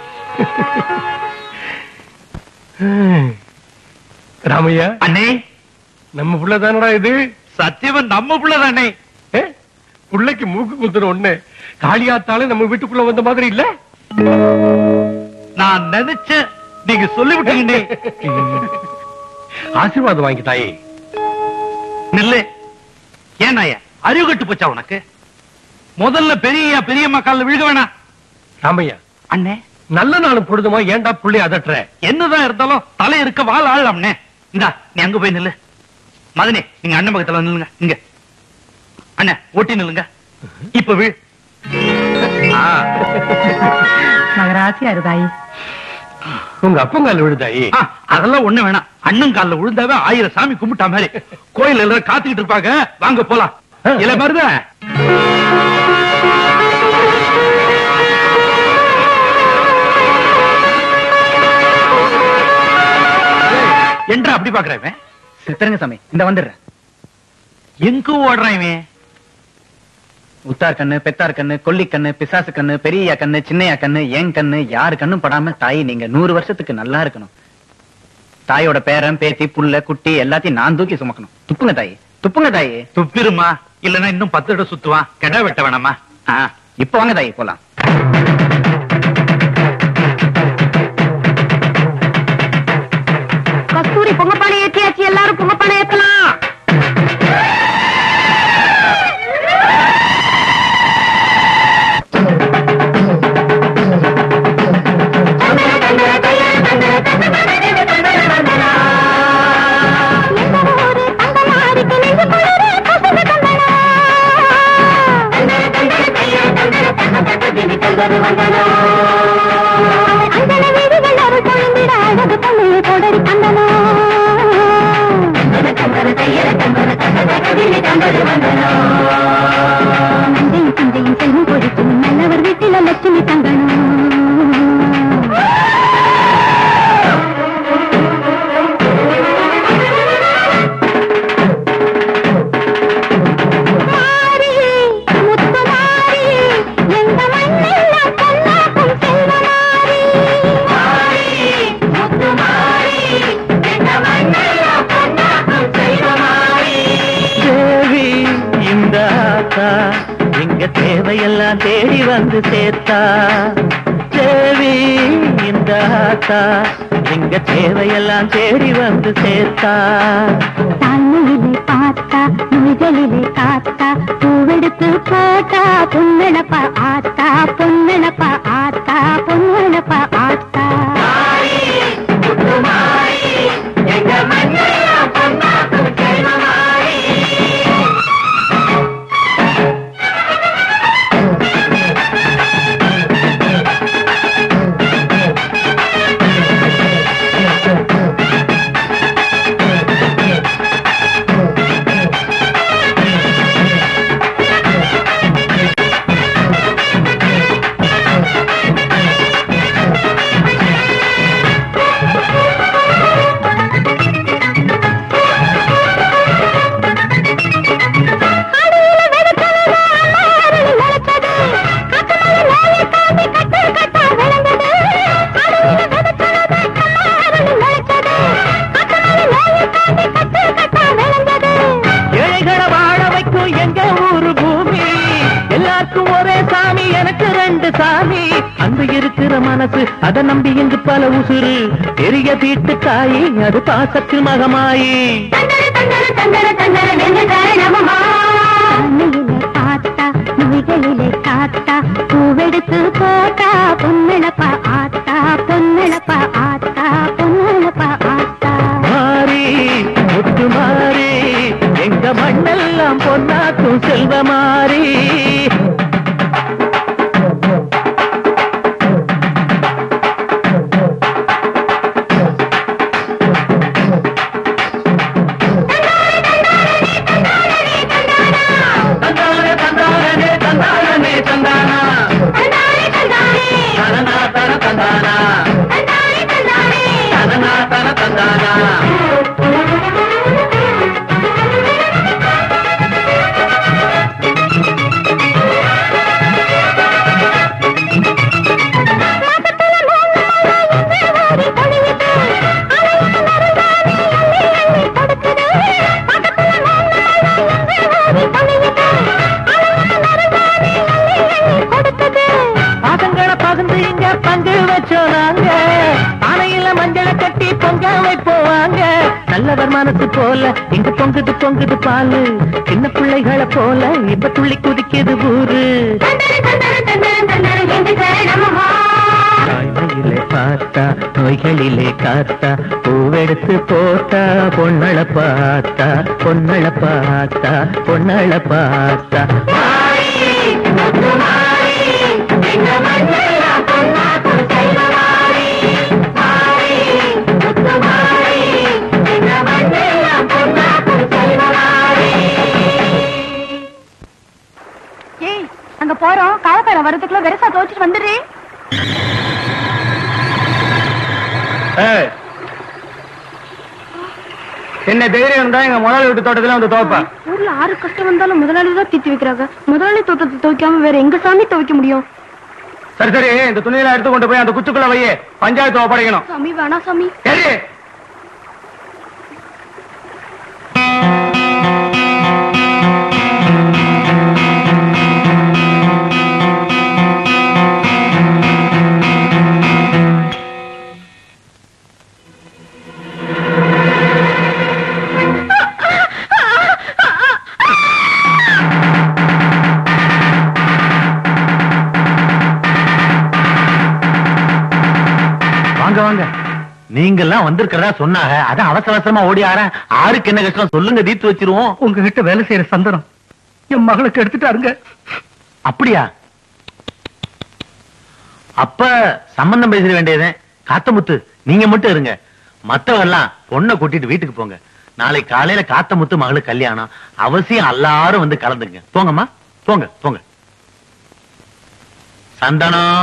ராமையா அண்ணே நம்ம புள்ள தானடா இது சத்தியவன் நம்ம புள்ளதானே ஏ? புள்ளைக்கு மூக்கு குத்துன ஒண்ணு காளியாத்தாலே நம்ம வீட்டுக்குள்ள வந்த மாதிரி இல்ல நான் நினைச்சேன் நீங்க சொல்லிவிட்டீங்கண்ணே ஆசீர்வாதம் வாங்கி தாயே நில்லு ஏன் நாய அறிவு கட்டு போச்சா உனக்கு முதல்ல பெரிய பெரியம்மா காலில் விழுக வேணாம் ராமையா அண்ணே நல்ல நாளும் பொழுதுமா ஏன்டா புள்ளை அதட்டுற என்னதான் இருந்தாலும் தலை இருக்க வாழ ஆழலாம்னே இந்தா நீ அங்க போய் நில்லு மதனே நீங்க அண்ணன் பக்கத்துல வந்து நில்லுங்க இங்க அண்ணே ஒட்டி நில்லுங்க இப்ப வீழ் ஆ, மகராசியா இருதாயி உங்க அப்பங்கால விழுதாயே ஆ, அதெல்லாம் ஒண்ணு வேணாம் அண்ணன் காலில் விழுந்தாவே ஆயிரம் சாமி கும்பிட்டா மாதிரி கோயில் எல்லாரும் காத்துக்கிட்டு இருப்பாங்க வாங்க போலாம் இல்ல மருத என்றா அப்படி பாக்குறேன் இவன்? சித்தரங்க சாமி இந்த வந்துடுறேன் எங்க ஓடுறான் இவன் உத்தார் கண்ணு பெத்தார் கண்ணு கொல்லி கண்ணு பிசாசு கண்ணு பெரியயா கண்ணு சின்னையா கண்ணு ஏன் கண்ணு யாரு கண்ணும் படாம தாய் நீங்க நூறு வருஷத்துக்கு நல்லா இருக்கணும் தாயோட பேரன் பேத்தி புள்ள குட்டி எல்லாத்தையும் நான் தூக்கி சுமக்கணும் துப்புங்க தாயி துப்புங்க தாயி துப்பிருமா இல்லன்னா இன்னும் பத்து இடம் சுத்துவான் கெடா வெட்ட வேணாமா ஆ, இப்ப வாங்க தாயி போலாம் கஸ்தூரி பொங்கப்பானை ஏற்றியாச்சு எல்லாரும் பொங்கப்பானை ஏத்தலாம் நல்லவர் வீட்டில லட்சுமி தங்கணும் தேவி இந்த ஆத்தா எங்க தேவையெல்லாம் தேடி வந்து சேர்த்தா தேவி இந்த ஆத்தா எங்க தேவையெல்லாம் தேடி வந்து சேர்த்தா தாய்மையிலே பார்த்தா மொழிகளிலே காத்தா பூவெடுத்து போட்டா பொன்னழப்பா ஆத்தா பொன்னழப்பா ஆத்தா பொன்னழப்பா ஆத்தா ஏழைகளை வாழ வைக்கும் எங்க ஊரு பூமி எல்லாருக்கும் ஒரே சாமி எனக்கு ரெண்டு சாமி அங்க இருக்கிற மனசு அதை நம்பி இங்கு பல உசுறு பெரிய வீட்டு தாயி அது பாசத்தில் மகமாயி தாய்மையிலே பார்த்தா மொழிகளிலே காத்தா பூவெடுத்து போட்டா பொன்னழப்பா ஆத்தா பொன்னழப்பா ஆத்தா பொன்னழப்பா ஆத்தா மாறி முத்து மாறி எங்க மண்ணெல்லாம் பொன்னாக்கும் செல்வ மாறி தந்தானே தந்தானே தந்தானே தந்தானா தந்தானே தந்தானா வச்சோம் நாங்க பானையில மஞ்சளை கட்டி பொங்க வைப்போவாங்க நல்லவர் மனசு போல இங்க பொங்குது பொங்குது பாலு சின்ன பிள்ளைகளை போல இப்ப துள்ளி குதிக்குது ஊரு தாய்மையிலே பார்த்தா நோய்களிலே காத்தா பூவெடுத்து போட்டா பொன்னள பார்த்தா பொன்னள பார்த்தா பொன்னள பார்த்தா ஏய் அங்க போறோம் காவக்காரன் வரதுக்குள்ள வெரசா துவச்சிட்டு வந்துடுறே ஏய், என்ன தைரியம் இருந்தா எங்க முதலாளி வீட்டு தோட்டத்துல வந்து துவைப்பேன் ஊர்ல ஆறு கஷ்டம் வந்தாலும் முதலாளி தான் தீத்தி வைக்கிறாங்க முதலாளி தோட்டத்தை துவைக்காம வேற எங்க சாமி துவைக்க முடியும் சரி சரி இந்த துணியெல்லாம் எடுத்து கொண்டு போய் அந்த குச்சுக்குள்ள வையே பஞ்சாயத்து ஒப்படைக்கணும் சாமி வேணா சாமி சரி வாங்க வாங்க நீங்க எல்லாம் வந்திருக்கிறதா சொன்னாங்க அதான் அவசர அவசரமா ஓடி ஆறேன் ஆருக்கு என்ன கஷ்டம் சொல்லுங்க தீர்த்து வச்சிருவோம் உங்ககிட்ட வேலை செய்யற சந்தனம் என் மகளுக்கு எடுத்துட்டாருங்க அப்படியா அப்ப சம்பந்தம் பேச வேண்டியதே காத்தமுத்து நீங்க மட்டும் இருங்க மத்தவெல்லாம் பொண்ணை கூட்டிட்டு வீட்டுக்கு போங்க நாளை காலையில காத்தமுத்து மகளுக்கு கல்யாணம் அவசியம் எல்லாரும் வந்து கலந்துங்க போங்கம்மா போங்க போங்க சந்தனம்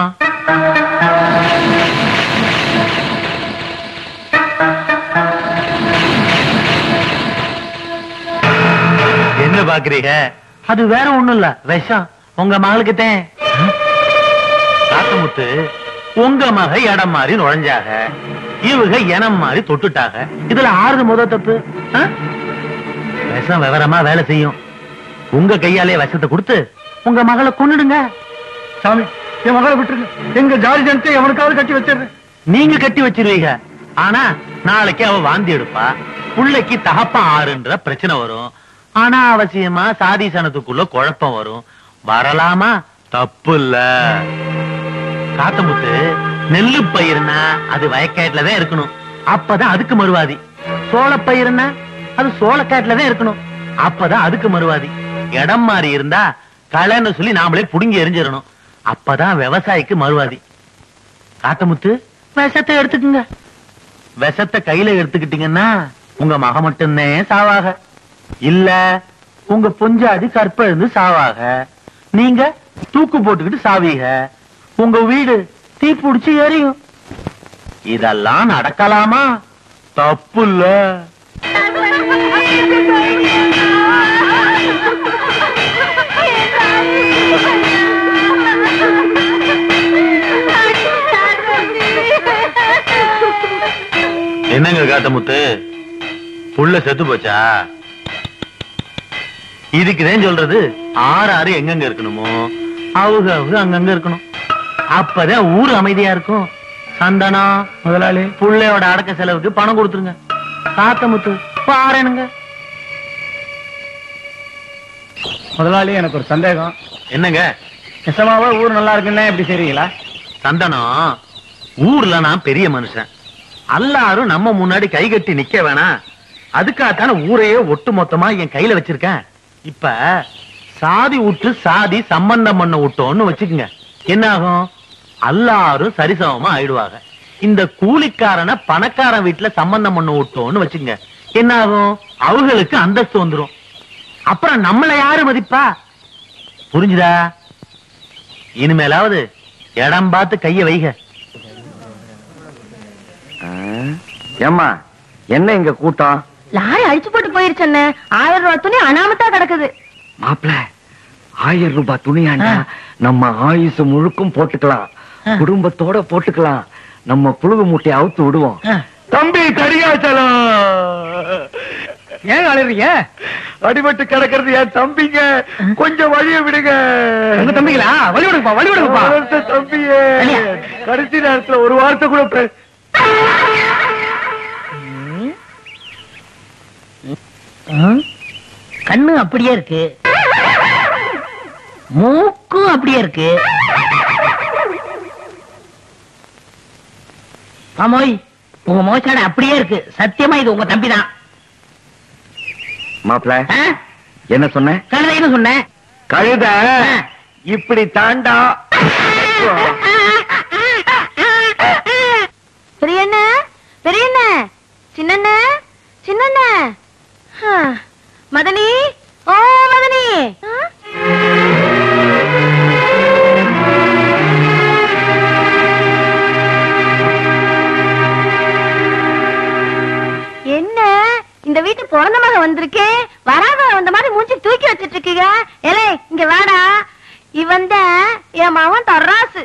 என்ன பாக்குறீங்க அது வேற ஒண்ணும் இல்ல விஷம் உங்க மகளுக்கு தான் காத்தமுத்து உங்க மக இடம் மாறி நுழைஞ்சாக இவங்க இனம் மாறி தொட்டுட்டாக இதுல ஆறுது முத தப்பு ஆ? விஷம் விவரமா வேலை செய்யும் உங்க கையாலே விஷத்தை கொடுத்து உங்க மகளை கொன்னுடுங்க சாமி என் மகளை விட்டுருங்க எங்க ஜாதி ஜனத்தை எவனுக்காவது கட்டி வச்சிருந்தேன் நீங்க கட்டி வச்சிருவீங்க ஆனா நாளைக்கு அவ வாந்தி எடுப்பா புள்ளைக்கு தகப்பம் ஆறுன்ற பிரச்சனை வரும் ஆனா அவசியமா சாதி சனத்துக்குள்ள குழப்பம் வரும் வரலாமா தப்பு இல்ல காத்தமுத்து நெல்லு பயிர்னா அது வயக்காட்டுல தான் இருக்கணும் அப்பதான் அதுக்கு மறுவாதி சோள பயிர்னா அது சோளக்காட்டுல தான் இருக்கணும் அப்பதான் அதுக்கு மறுவாதி இடம் மாறி இருந்தா களைன்னு சொல்லி நாமளே புடுங்கி எரிஞ்சிடணும் அப்பதான் விவசாயிக்கு மறுவாதி காத்தமுத்து விஷத்தை எடுத்துக்குங்க விஷத்தை கையில எடுத்துக்கிட்டீங்கன்னா உங்க மக மட்டும்தான் சாவாக இல்ல உங்க பொஞ்சாதி கற்பழுந்து சாவாக நீங்க தூக்கு போட்டுக்கிட்டு சாவீக உங்க வீடு தீ பிடிச்சு எரியும் இதெல்லாம் நடக்கலாமா தப்பு இல்ல என்னங்க காத்தமுத்து புள்ள செத்து போச்சா இதுக்குதான் சொல்றது ஆறு ஆறு எங்கெங்க இருக்கணுமோ அவங்க அவங்க அங்கங்க இருக்கணும் அப்பதான் ஊர் அமைதியா இருக்கும் சந்தனா முதலாளி புள்ளையோட அடக்க செலவுக்கு பணம் கொடுத்துருங்க காத்தமுத்து பாருங்க முதலாளி எனக்கு ஒரு சந்தேகம் என்னங்க நிசமாவே ஊர் நல்லா இருக்குன்னா எப்படி செய்றீங்களா சந்தனம் ஊர்ல நான் பெரிய மனுஷன் எல்லாரும் நம்ம முன்னாடி கை கட்டி நிக்க வேணாம் அதுக்காகத்தானே ஊரையே ஒட்டு மொத்தமா என் கையில வச்சிருக்கேன் இப்ப சாதி விட்டு சாதி சம்பந்தம் பண்ண விட்டோம்னு வச்சுக்குங்க என்ன ஆகும் எல்லாரும் சரிசமமா ஆயிடுவாங்க இந்த கூலிக்காரனை பணக்காரன் வீட்டுல சம்பந்தம் பண்ண விட்டோம்னு வச்சுங்க என்ன ஆகும் அவங்களுக்கு அந்தஸ்து வந்துரும் அப்புறம் நம்மள யாரு மதிப்பா புரிஞ்சுதா இனிமேலாவது இடம் பார்த்து கைய வைக ஏம்மா என்ன இங்க கூட்டம் லாரி அழிச்சு போட்டு போயிருச்சு அண்ணே ஆயிரம் ரூபாய் துணி அனாமத்தா கிடக்குது மாப்பிள ஆயிரம் ரூபாய் துணியாண்டா நம்ம ஆயுசு முழுக்கும் போட்டுக்கலாம் குடும்பத்தோட போட்டுக்கலாம் நம்ம புழுகு மூட்டையை அவுத்து விடுவோம் தம்பி கரியாச்சலம் ஏன் அழுறீங்க அடிபட்டு கிடக்கிறது என் தம்பிங்க கொஞ்சம் வழிய விடுங்க உங்க தம்பிங்களா வழி விடுங்கப்பா வழி விடுங்கப்பா வளர்த்த தம்பியே கடைசி நேரத்துல ஒரு வார்த்தை கூட பே- கண்ணு அப்படியே இருக்கு மூக்கும் அப்படியே இருக்கு மாமோய் உங்க மோசாடு அப்படியே இருக்கு சத்தியமா இது உங்க தம்பி தான் மாப்பிள என்ன சொன்ன கழுதைன்னு சொன்னேன் கழுத இப்படி தாண்டா பெரியண்ண பெரியண்ண சின்னண்ண சின்னண்ண ஆ, மதனி ஓ மதனி ஆ? என்ன இந்த வீட்டு பிறந்த மக வந்திருக்கேன் வராத வந்த மாதிரி மூஞ்சி தூக்கி வச்சிட்டு இருக்கீங்க ஏலே இங்க வாடா இவன் தான் என் மகன் தர்ராசு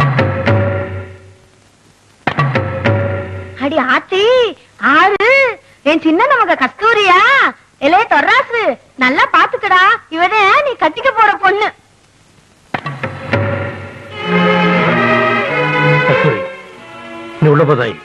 அடி ஆத்தி ஆறு என் சின்ன நமக்கு கஸ்தூரியா எலே தொர்ராசு நல்லா பாத்துக்கடா இவனே நீ கட்டிக்க போற பொண்ணு கஸ்தூரி நீ உள்ள போதாய்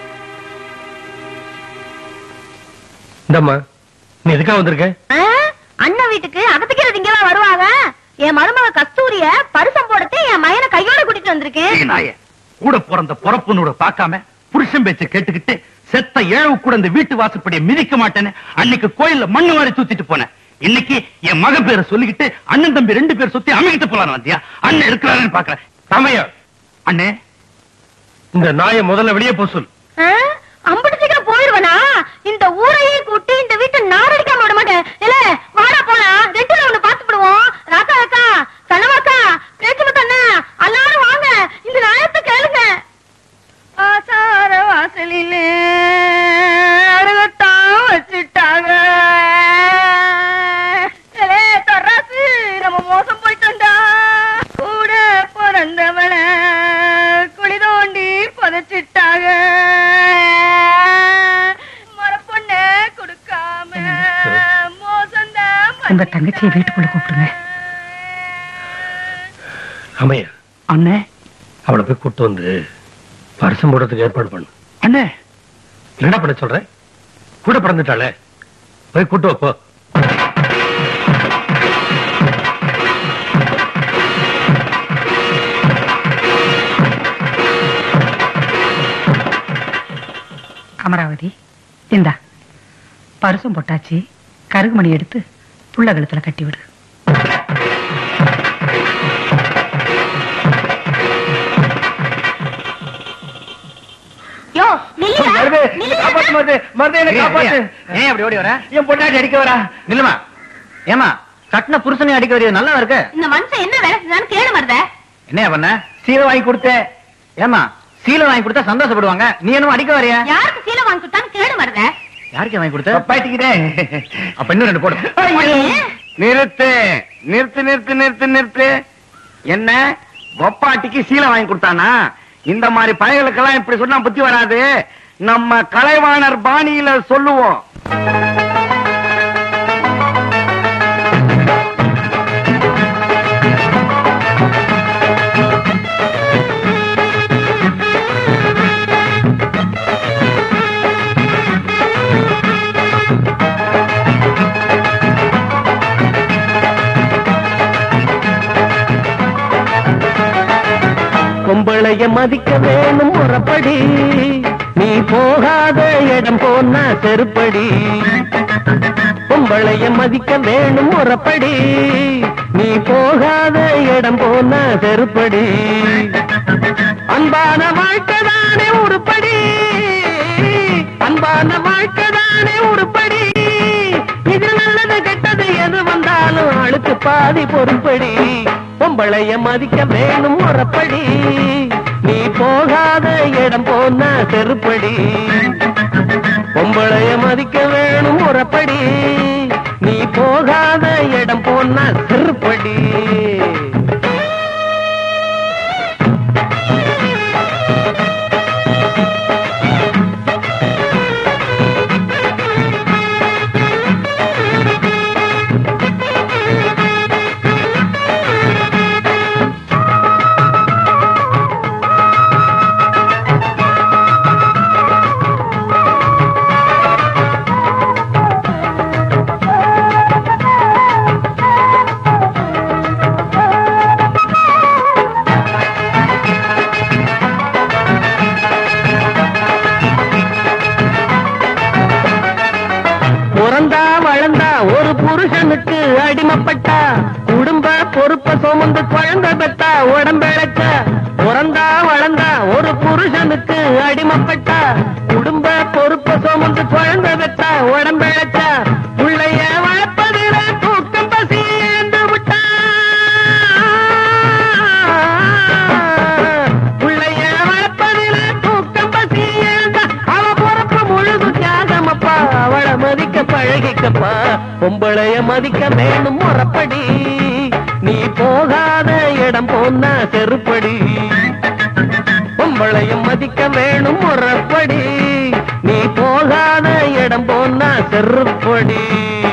இந்தம்மா நீ எதுக்காக வந்திருக்க ஆ? அண்ணன் வீட்டுக்கு அகத்துக்கிறது இங்கெல்லாம் வருவாங்க என் மருமக கஸ்தூரிய பரிசம் போடத்தே என் மயனை கையோட கூட்டிட்டு வந்திருக்கேன் ஏய் நாயே கூட பிறந்த பொறப்புனோட பார்க்காம புருஷன் பேச்ச கேட்டுக்கிட்டு செத்த ஏழவு கூட இந்த வீட்டு வாசப்படியை மிதிக்க மாட்டேன்னு அன்னைக்கு கோயில்ல மண்ணு வாரி தூத்திட்டு போனேன் இன்னைக்கு என் மக பேரை சொல்லிக்கிட்டு அண்ணன் தம்பி ரெண்டு பேர் சுத்தி அமைக்கிட்டு போலாம் வந்தியா அண்ணன் இருக்கிறாருன்னு பாக்குறேன் தமைய அண்ணே இந்த நாயை முதல்ல வெளியே போ சொல் ஆ? அம்புட்டு சீக்கிரம் போயிருவனா இந்த ஊரையே கூட்டி இந்த வீட்டை நாரடிக்காம விட மாட்டேன் இல்ல வாடா போனா ரெண்டுல ஒண்ணு பாத்து விடுவோம் ராக்கா அக்கா கனவாக்கா பேச்சு முத்தண்ணா எல்லாரும் வாங்க இந்த நாயத்தை கேளுங்க ஆசார வாசலிலே அருகத்தான் வச்சுட்டாங்க ஏலே, தர்ராசு, நம்ம மோசம் போயிட்டோம்டா. கூட பிறந்தவள குழி தோண்டி புதைச்சிட்டாங்க மரப்பொண்ண கொடுக்காம மோசம்தான் உங்க தங்கச்சியை வீட்டுக்குள்ள கூப்பிடுங்க அமையா அண்ணே அவளை போய் கூட்டு வந்து பரிசம் போடுறதுக்கு ஏற்பாடு பண்ணு அண்ணே என்னடா பண்ண சொல்ற கூட பிறந்துட்டாளே போய் கூட்டு வா, போ அமராவதி இந்தா பரிசும் பொட்டாச்சு கருகுமணி எடுத்து புள்ள கழுத்துல கட்டி விடு யோ நில்லுடா, மருது நில்லுடா. காப்பாத்து மருது மருது என்ன காப்பாத்து ஏன் அப்படி ஓடி வர என் பொண்டாட்டி அடிக்க வரா நில்லுமா ஏமா கட்டின புருஷனை அடிக்க வரையது நல்லா இருக்கு இந்த மனுஷன் என்ன வேலை செஞ்சான்னு கேடு வருத என்ன பண்ண சீலை வாங்கி கொடுத்தேன் ஏமா சீலை வாங்கி கொடுத்தா சந்தோஷப்படுவாங்க நீ என்னமோ அடிக்க வரையா யாருக்கு சீலை வாங்கி கொடுத்தான்னு கேடு வருத யாருக்கு வாங்கி கொடுத்த பாய்ச்சிக்கிட்டே அப்ப இன்னும் ரெண்டு போடு நிறுத்து நிறுத்து நிறுத்து நிறுத்து நிறுத்து என்ன ஒப்பாட்டிக்கு சீலை வாங்கி கொடுத்தானா இந்த மாதிரி பயலுக்கெல்லாம் இப்படி சொன்னா புத்தி வராது நம்ம கலைவாணர் பாணியில சொல்லுவோம் பொம்பளைய மதிக்க வேணும் முறப்படி நீ போகாத இடம் போனா செருப்படி பொம்பளைய மதிக்க வேணும் முறப்படி நீ போகாத இடம் போனா செருப்படி அன்பான வாழ்க்கை தானே உருப்படி அன்பான வாழ்க்கை தானே உருப்படி இது நல்லது கெட்டது எது வந்தாலும் ஆளுக்கு பாதி பொறுப்படி பொம்பளைய மதிக்க வேணும் முறப்படி நீ போகாத இடம் போனா செருப்படி பொம்பளைய மதிக்க வேணும் முறப்படி நீ போகாத இடம் போனா செருப்படி சுமந்து குழந்தை பெத்தா உடம்பிழச்ச பிறந்தா வளர்ந்தா ஒரு புருஷனுக்கு அடிமைப்பட்டா குடும்ப பொறுப்ப சுமந்து குழந்தை பெத்தா உடம்பிழச்ச பிள்ளைய வளர்ப்பதில தூக்கம் பசி ஏந்து விட்டா பிள்ளைய வளர்ப்பதில தூக்கம் பசி ஏந்தா அவ பொறுப்பு முழுது தியாகமப்பா அவளை மதிக்க பழகிக்கப்பா பொம்பளைய மதிக்க வேணும் முறப்படி நீ போகாத இடம் போனா செருப்படி பொம்பளையும் மதிக்க வேணும் முறப்படி நீ போகாத இடம் போனா செருப்படி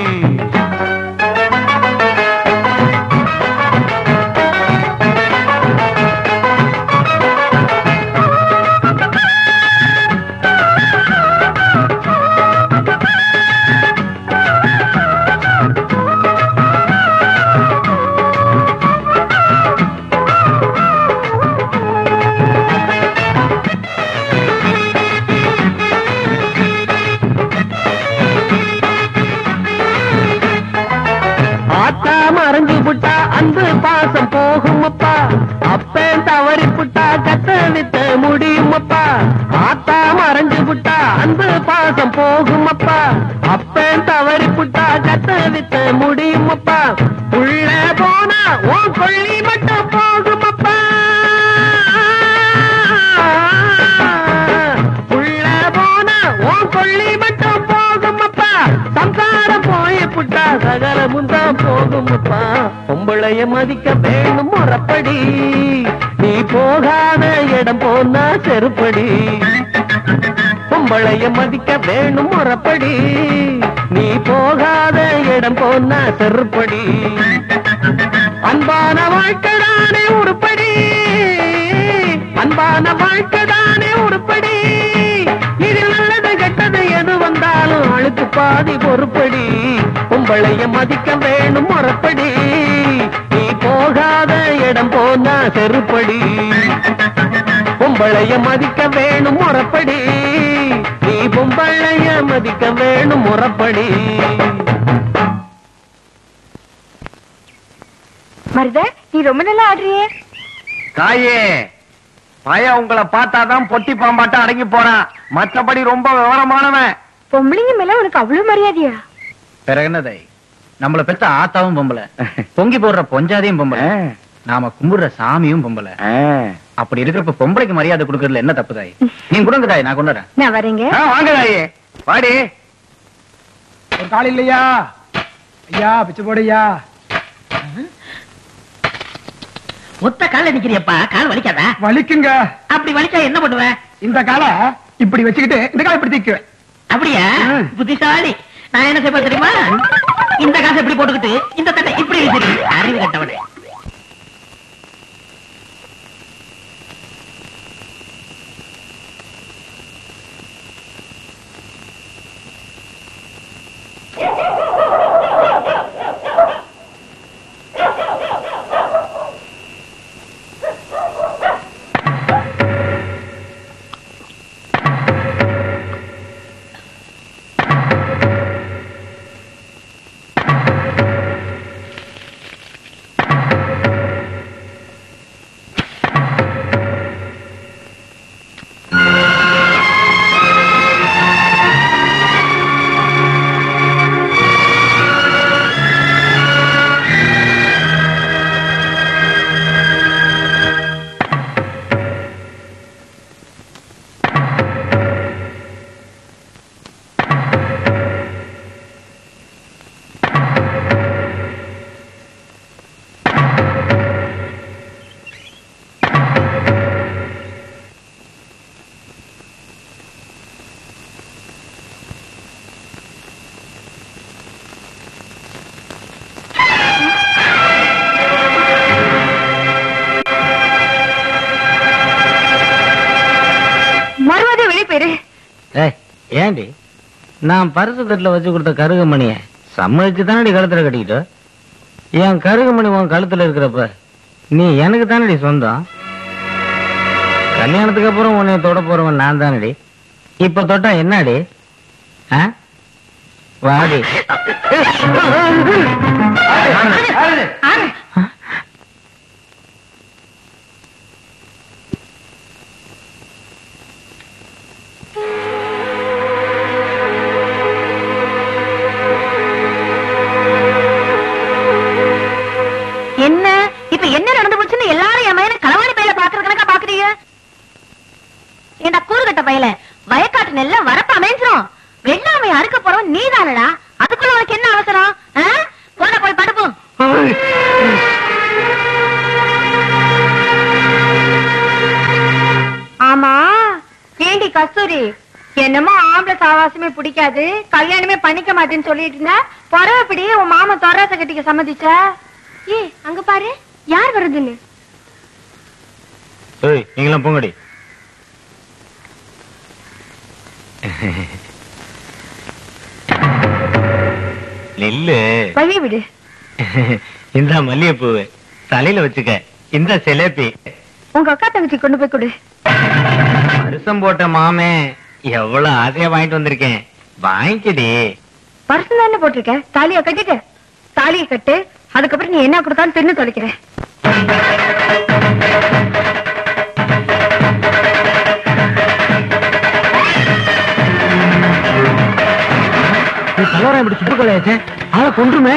ஆத்தா மறைஞ்சு புட்டா அன்பு பாசம் போகும் அப்பா அப்பேன் தவறி புட்டா கத்த வித்த முடியும் அப்பா ஆத்தா மறைஞ்சு புட்டா அன்பு பாசம் போகும் அப்பா அப்பேன் தவறி புட்டா கத்த வித்த முடியும் அப்பா உள்ள போனா உன் கொள்ளி மட்டும் போகும் அப்பா உள்ள போனா உன் கொள்ளி மட்டும் போகும் அப்பா சம்சாரம் போய் புட்டா சகலமும் தான் போகும் அப்பா பொம்பளைய மதிக்க வேணும் முறப்படி நீ போகாத இடம் போனா செருப்படி பொம்பளைய மதிக்க வேணும் முறப்படி நீ போகாத இடம் போனா செருப்படி அன்பான வாழ்க்கைதானே உருப்படி அன்பான வாழ்க்கைதானே உருப்படி இதில் நல்லது கெட்டது எது வந்தாலும் அழுக்கு பாதி பொறுப்படி பொம்பளைய மதிக்க வேணும் முறப்படி நீ போகாத இடம் போனா செருப்படி பொம்பளைய மதிக்க வேணும் முறப்படி நீ பொம்பளைய மதிக்க வேணும் முறப்படி மருத நீ ரொம்ப நல்லா ஆடுறியே தாயே பையன் உங்களை பார்த்தாதான் பொட்டி பாம்பாட்டம் அடங்கி போறான் மற்றபடி ரொம்ப விவரமானவன் பொம்பளைங்க மேல உனக்கு அவ்வளவு மரியாதையா பிறகு என்னதை நம்மள பெத்த ஆத்தாவும் பொம்பளை பொங்கி போடுற பொஞ்சாதையும் பொம்பளை நாம கும்பிடுற சாமியும் பொம்பளை அப்படி இருக்கிறப்ப பொம்பளைக்கு மரியாதை கொடுக்கறதுல என்ன தப்பு தாய் நீங்க கொடுங்க தாய் நான் கொண்டுறேன் நான் வரேங்க வாங்க தாயே வாடி ஒரு கால் இல்லையா ஐயா பிச்சை போடுயா ஒத்த கால நிக்கிறியப்பா கால் வலிக்காதா வலிக்குங்க அப்படி வலிச்சா என்ன பண்ணுவ இந்த காலை இப்படி வச்சுக்கிட்டு இந்த காலை இப்படி தீக்குவேன் அப்படியா புத்திசாலி நான் என்ன செய்வேன் தெரியுமா இந்த காசை இப்படி போட்டுக்கிட்டு இந்த தட்டை இப்படி வச்சிருக்கு அறிவு கட்டவனே மறுவாதே வெளியே போயிரு ஏய் ஏண்டி நான் பரிசு தட்டுல வச்சு கொடுத்த கருகமணிய சம்மதிச்சு தானடி கழுத்துல கட்டிக்கிட்டு என் கருகமணி உன் கழுத்துல இருக்கிறப்ப நீ எனக்கு தானடி சொந்தம் கல்யாணத்துக்கு அப்புறம் உன்னை தொட போறவன் நான் தானடி இப்ப தொட்டா என்னடி ஆ? வாடி கட்ட பயல வயக்காட்டு நெல்ல வரப்ப அமைஞ்சிரும் வெள்ளாமை அறுக்க போறவன் நீதானடா அதுக்குள்ள உனக்கு என்ன அவசரம் ஆ? போட போய் படுப்போம் ஆமா ஏண்டி கஸ்தூரி என்னமோ ஆம்பளை சாவாசமே பிடிக்காது கல்யாணமே பண்ணிக்க மாட்டேன்னு சொல்லிட்டு இருந்த பொறவப்படி உன் மாமா தொராச கட்டிக்க சம்மதிச்ச ஏ அங்க பாரு யார் வருதுன்னு ஏய் நீங்களாம் போங்கடி நெல்லு வழி விடு இந்த மல்லிகைப்பூவு தலையில வச்சுக்க இந்த சிலேபி உங்க அக்கா தங்கச்சி கொண்டு போய் கொடு வருஷம் போட்ட மாமே எவ்வளவு ஆசையா வாங்கிட்டு வந்திருக்கேன் வாங்கிக்கடி பர்சன் தானே போட்டிருக்க தாலியை கட்டிட்டு தாலியை கட்டு அதுக்கப்புறம் நீ என்ன கொடுத்தாலும் தின்னு தொலைக்கிறேன் கலவரம் இப்படி சுட்டுக்கொள்ளையாச்சே ஆளை கொன்றுமே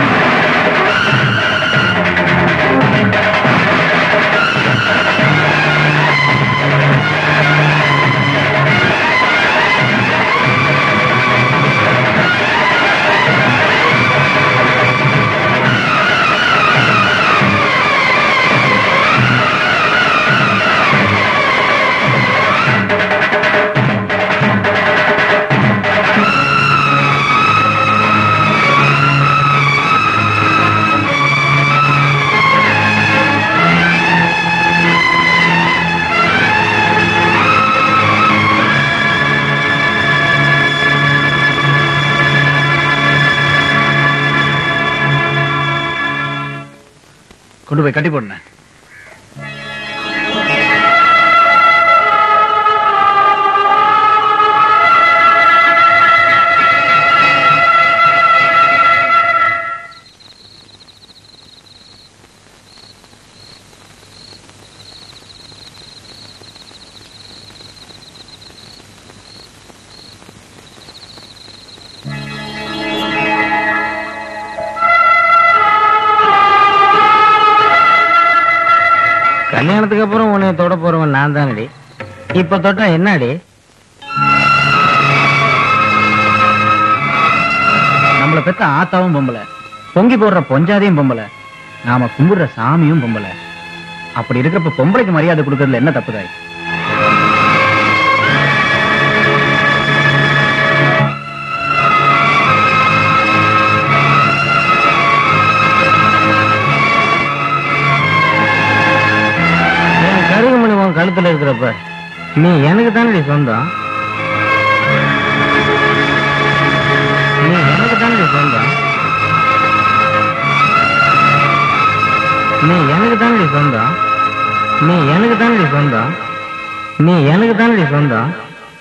கொண்டு போய் கட்டி போடுனேன் கல்யாணத்துக்கு அப்புறம் உன்னை தொட போறவன் நான் தானடி இப்ப தொட்டா என்னடி நம்மள பெத்த ஆத்தாவும் பொம்பளை பொங்கி போடுற பொஞ்சாதையும் பொம்பளை நாம கும்பிடுற சாமியும் பொம்பளை அப்படி இருக்கிறப்ப பொம்பளைக்கு மரியாதை கொடுக்கறதுல என்ன தப்புதாய் என் கருகுமணி உன் கழுத்துல இருக்கிறப்ப நீ எனக்கு தானடி சொந்தம் நீ எனக்கு தானடி சொந்தம் நீ எனக்கு தானடி சொந்தம் நீ எனக்கு தானடி சொந்தம் நீ எனக்கு தானடி சொந்தம்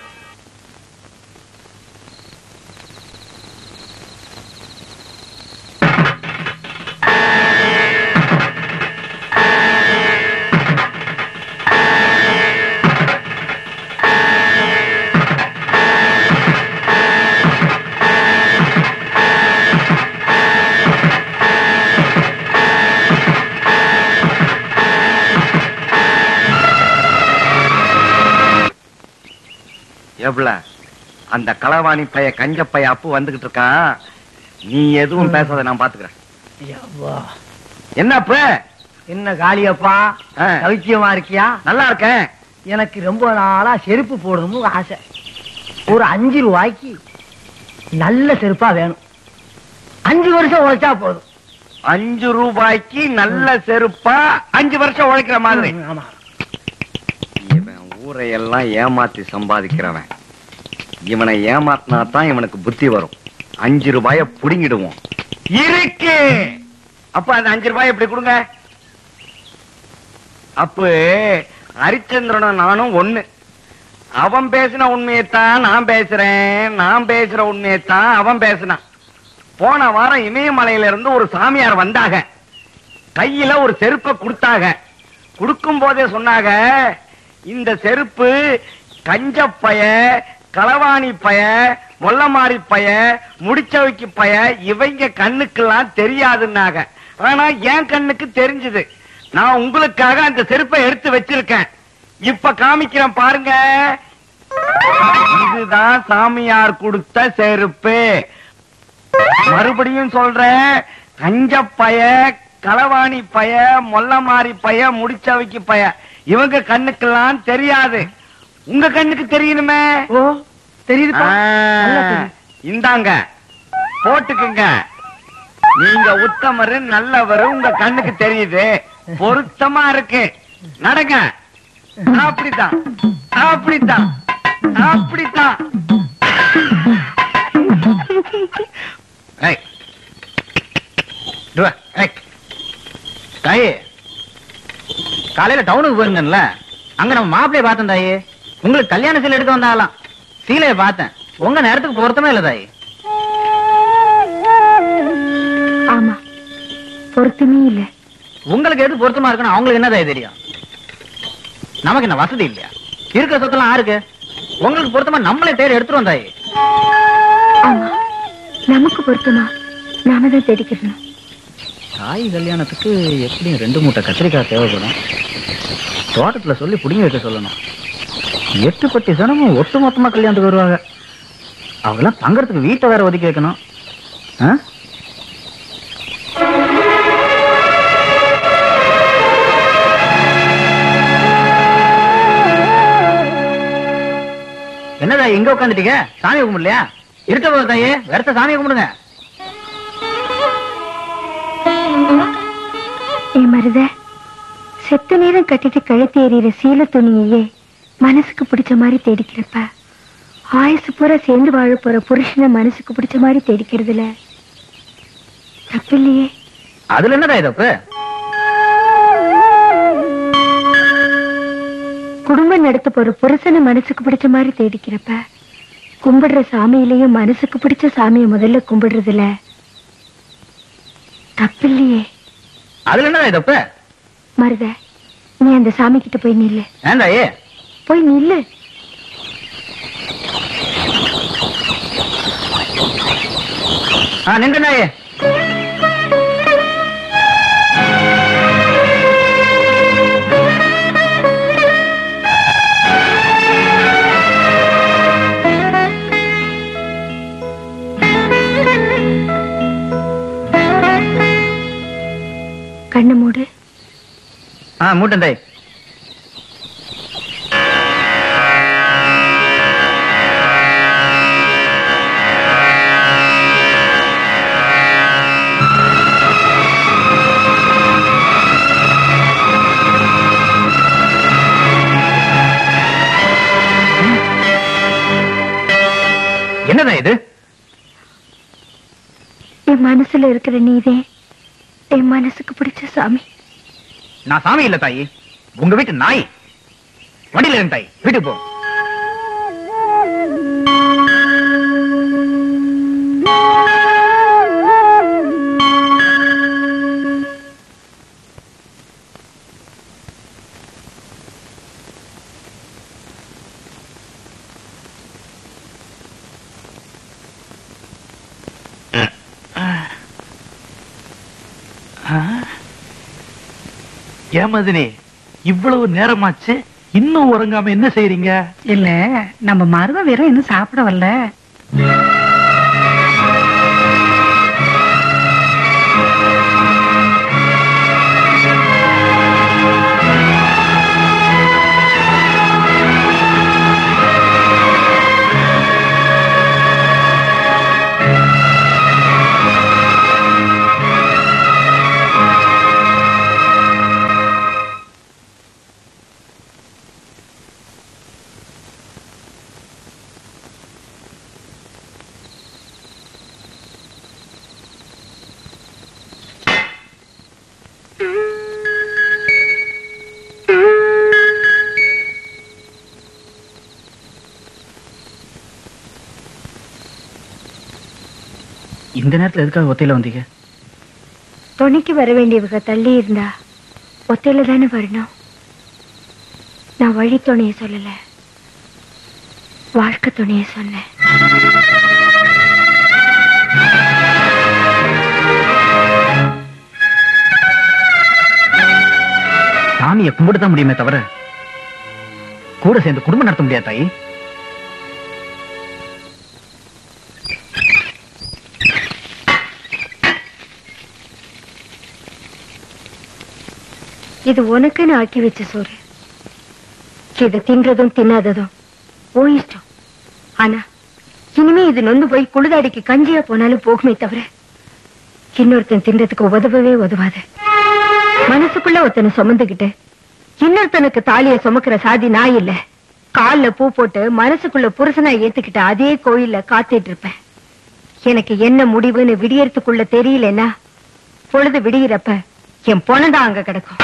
எவ்வள அந்த களவாணி பைய கஞ்ச பைய அப்பு வந்துகிட்டு இருக்கான் நீ எதுவும் பேசாத நான் பாத்துக்கிறேன் என்ன அப்ப என்ன காளியப்பா சௌக்கியமா இருக்கியா நல்லா இருக்கேன் எனக்கு ரொம்ப நாளா செருப்பு போடணும்னு ஆசை ஒரு அஞ்சு ரூபாய்க்கு நல்ல செருப்பா வேணும் அஞ்சு வருஷம் உழைச்சா போதும் அஞ்சு ரூபாய்க்கு நல்ல செருப்பா அஞ்சு வருஷம் உழைக்கிற மாதிரி ஆமா இவன் ஊரையெல்லாம் ஏமாத்தி சம்பாதிக்கிறவன் இவனை ஏமாத்தினா தான் இவனுக்கு புத்தி வரும் அஞ்சு ரூபாய புடுங்கிடுவோம் இருக்கு அப்ப அந்த அஞ்சு ரூபாய் எப்படி கொடுங்க அப்ப ஹரிச்சந்திரனும் நானும் ஒண்ணு அவன் பேசின உண்மையைத்தான் நான் பேசுறேன் நான் பேசுற உண்மையைத்தான் அவன் பேசினான் போன வாரம் இமயமலையில இருந்து ஒரு சாமியார் வந்தாங்க கையில ஒரு செருப்பை கொடுத்தாங்க கொடுக்கும் போதே சொன்னாங்க இந்த செருப்பு கஞ்சப்பய களவாணி பய மொல்லமாரி பய முடிச்சவைக்கு பய இவங்க கண்ணுக்கெல்லாம் தெரியாதுன்னாங்க ஆனா என் கண்ணுக்கு தெரிஞ்சது நான் உங்களுக்காக அந்த செருப்பை எடுத்து வச்சிருக்கேன் இப்ப காமிக்கிறேன் பாருங்க இதுதான் சாமியார் கொடுத்த செருப்பு மறுபடியும் சொல்றேன் கஞ்ச பய களவாணி பய மொல்லமாரி பய முடிச்சவைக்கு பய இவங்க கண்ணுக்கெல்லாம் தெரியாது உங்க கண்ணுக்கு தெரியணுமே ஓ தெரியுதுப்பா ஆ, நல்லா தெரியுது. இந்தாங்க போட்டுக்குங்க நீங்க உத்தமரு நல்லவரு உங்க கண்ணுக்கு தெரியுது பொருத்தமா இருக்கு நடங்க அப்படித்தான் அப்படித்தான் அப்படித்தான் ஏய். இங்க வா, ஏய். தாயே காலையில டவுனுக்கு போயிருங்கல்ல அங்க நம்ம மாப்பிளைய பார்த்தேன் தாயே உங்களுக்கு கல்யாண சீலை எடுக்க வந்தாலாம் சீலைய பார்த்தேன் உங்க நேரத்துக்கு பொருத்தமே இல்ல தாயே ஆமா பொருத்தமே இல்ல உங்களுக்கு எது பொருத்தமா இருக்குன்னு அவங்களுக்கு என்ன தாயே தெரியும் நமக்கு என்ன வசதி இல்லையா இருக்கிற சொத்தெல்லாம் யாருக்கு உங்களுக்கு பொருத்தமா நம்மளே தேடி எடுத்துருவோம் தாயே ஆமா நமக்கு பொருத்தமா நாம தான் தேடிக்கணும் தாய் கல்யாணத்துக்கு எப்படியும் ரெண்டு மூட்டை கத்திரிக்காய் தேவைப்படும் தோட்டத்துல சொல்லி புடிங்கி வைக்க சொல்லணும் எட்டு பட்டி சனமும் ஒட்டு மொத்தமா கல்யாணத்துக்கு வருவாங்க அவங்களாம் தங்கறதுக்கு வீட்டை வேற ஒதுக்கி வைக்கணும் ஆ? என்னதா இங்க உட்காந்துட்டீங்க சாமி கும்பிடலையா இருக்க போது தாயே வேறத்த சாமி கும்பிடுங்க ஏ மருத செத்த நேரம் கட்டிட்டு கழுத்து எறிகிற சீல துணியையே மனசுக்கு பிடிச்ச மாதிரி தேடிக்கிறப்ப ஆயுசு பூரா சேர்ந்து வாழ போற புருஷனை மனசுக்கு பிடிச்ச மாதிரி தேடிக்கிறதுல தப்பில்லையே அதுல என்னடா இதப்பு குடும்பம் நடத்த போற புருஷனை மனசுக்கு பிடிச்ச மாதிரி தேடிக்கிறப்ப கும்பிடுற சாமியிலையும் மனசுக்கு பிடிச்ச சாமியை முதல்ல கும்பிடுறதுல தப்பில்லையே அதுல என்னடா இதப்பு மருத நீ அந்த சாமி கிட்ட போய் நில்லு ஏண்டாயே போய் நில்லு ஆ நின்றுனாயே கண்ணை மூடு ஆ மூட்டன் தாய் என்னடா இது என் மனசுல இருக்கிற நீதே என் மனசுக்கு பிடிச்ச சாமி நான் சாமி இல்ல தாயி உங்க வீட்டு நாய் வண்டியில இருந்து தாய் வீட்டுக்கு போ ஏமதினி இவ்வளவு நேரமாச்சு இன்னும் உறங்காம என்ன செய்றீங்க இல்ல நம்ம மருத வீரம் இன்னும் சாப்பிட வரல இந்த நேரத்துல எதுக்காக ஒத்தையில வந்தீங்க துணைக்கு வர வேண்டியவங்க தள்ளி இருந்தா ஒத்தையில தானே வரணும் நான் வழி துணைய சொல்லல வாழ்க்கை துணைய சொன்னேன் சாமியை கும்பிட்டு தான் முடியுமே தவிர கூட சேர்ந்து குடும்பம் நடத்த முடியாது தாயி இது உனக்குன்னு ஆக்கி வச்ச சோறு இதை தின்றதும் தின்னாததும் ஓ இஷ்டம் ஆனா இனிமே இது நொந்து போய் குளிதாடிக்கு கஞ்சியா போனாலும் போகுமே தவிர இன்னொருத்தன் தின்றதுக்கு உதவவே உதவாது மனசுக்குள்ள ஒருத்தனை சுமந்துகிட்டு இன்னொருத்தனுக்கு தாலிய சுமக்கிற சாதி நான் இல்ல கால்ல பூ போட்டு மனசுக்குள்ள புருஷனா ஏத்துக்கிட்ட அதே கோயில்ல காத்துட்டு இருப்பேன் எனக்கு என்ன முடிவுன்னு விடியறதுக்குள்ள தெரியலன்னா பொழுது விடியிறப்ப என் பொணந்தா அங்க கிடக்கும்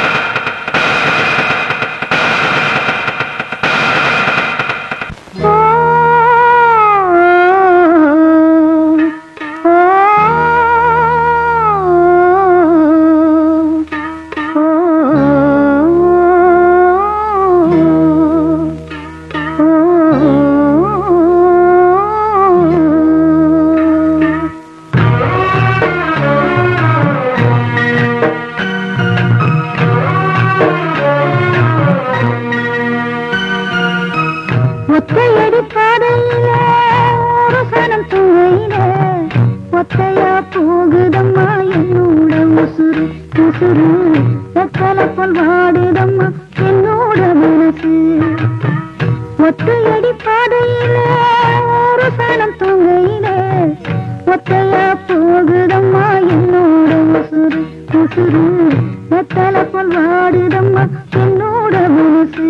ஒத்தையடி பாதையில ஒரு சனம் தூவையில ஒத்தையா போகுதம்மா என்னோட உசுறு உசுறு வெத்தலை போல் வாடுதம்மா என்னோட மனசு ஒத்தையடி பாதையில ஒரு சனம் தூங்கையில ஒத்தையா போகுதம்மா என்னோட உசுறு உசுறு வெத்தலை போல் வாடுதம்மா என்னோட மனசு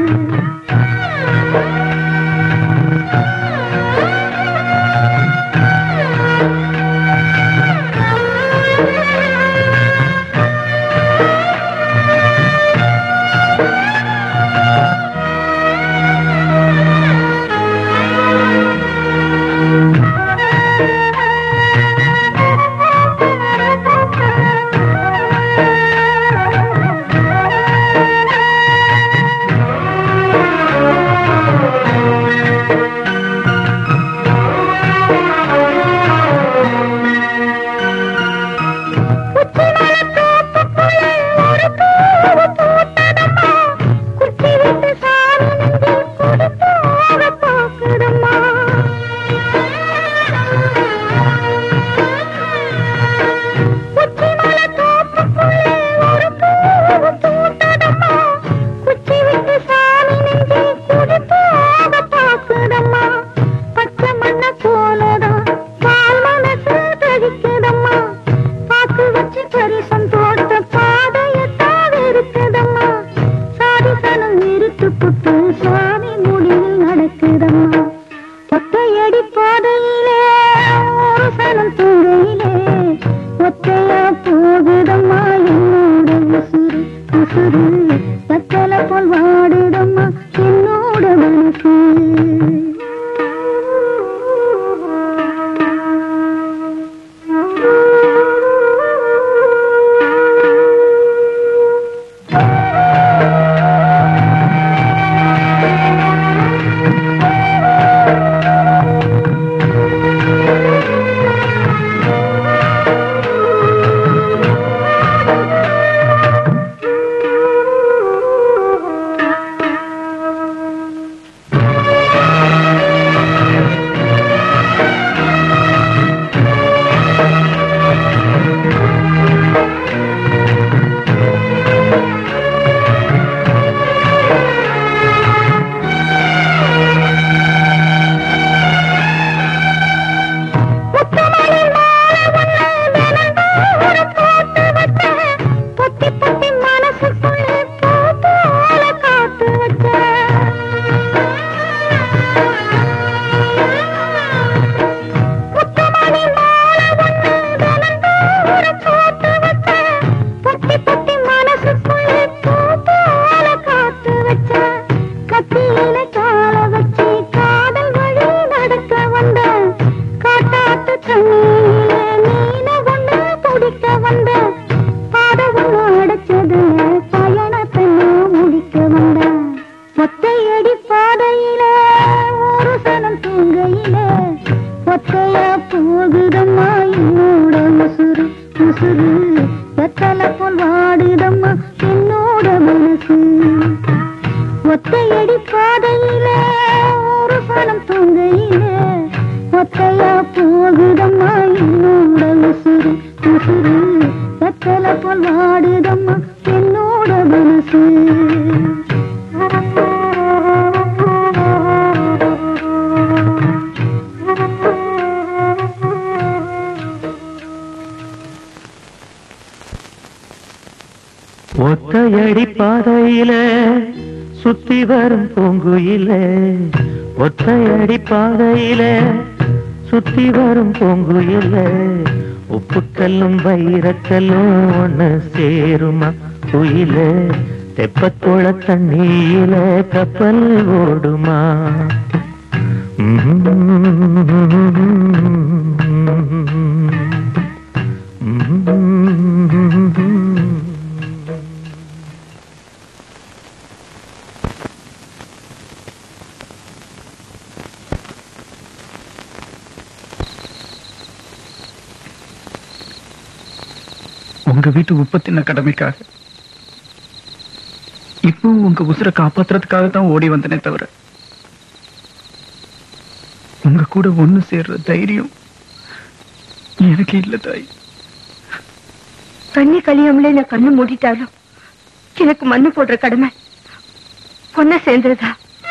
பச்சை மண்ண போலதான் பால் மனசு தவிக்குதம்மா பாக்கு வச்சு பரிசம் போட்ட பாதையத்தான் இருக்குதம்மா சாதிசனம் இருட்டு புட்டு சுவாமி முடிவில் நடக்குதம்மா ஒத்தையடி பாதையிலே ஒரு சனம் தூங்கையிலே ஒத்தையா போகுதம்மா என்னோட உசுறு உசுறு வெத்தலை போல் வாடுதம்மா என்னோட மனசு பொத்தி பொத்தி மனசுக்குள்ள பூ போல காத்து வச்ச முத்துமணி மாலை ஒண்ணு தினந்தோறும் போட்டு வச்ச பொத்தி பொத்தி மனசுக்குள்ள பூ போல காத்து வச்ச கத்தியில கால வச்சு காதல் வழி நடக்க வந்த காட்டாத்து தண்ணியில மீன ஒண்ணு குடிக்க வந்த பாத ஒண்ணு அடைச்சது பயணத்தை நான் முடிக்க வந்த ஒத்தையடி பாதையில ஒரு சனம் தூங்கையில ஒத்தையா போகுதம்மா என்னோட உசுறு உசுறு வெத்தலை போல் வாடுதம்மா என்னோட மனசு ஒத்தையடி பாதையில ஒரு சனம் தூங்கையில ஒத்தையா போகுதம்மா என்னோட உசுறு உசுறு வெத்தலை போல் வாடுதம்மா என்னோட பாதையில சுத்தி வரும் பூங்குயில ஒற்றையடி பாதையில சுத்தி வரும் பூங்குயில உப்புக்கல்லும் வைரக்கல்லும் ஒண்ணு சேருமா குயில தெப்பக்குள தண்ணியில கப்பல் ஓடுமா உங்க வீட்டு உப்பத்தின கடமைக்காக இப்போ உங்க உசுரை காப்பாத்துறதுக்காக தான் ஓடி வந்தனே தவிர உங்க கூட ஒண்ணு சேர்ற தைரியம் எனக்கு இல்ல தாய் கண்ணி கழியாமலே நான் கண்ணு மூடிட்டாலும் எனக்கு மண்ணு போடுற கடமை பொண்ண சேர்ந்ததா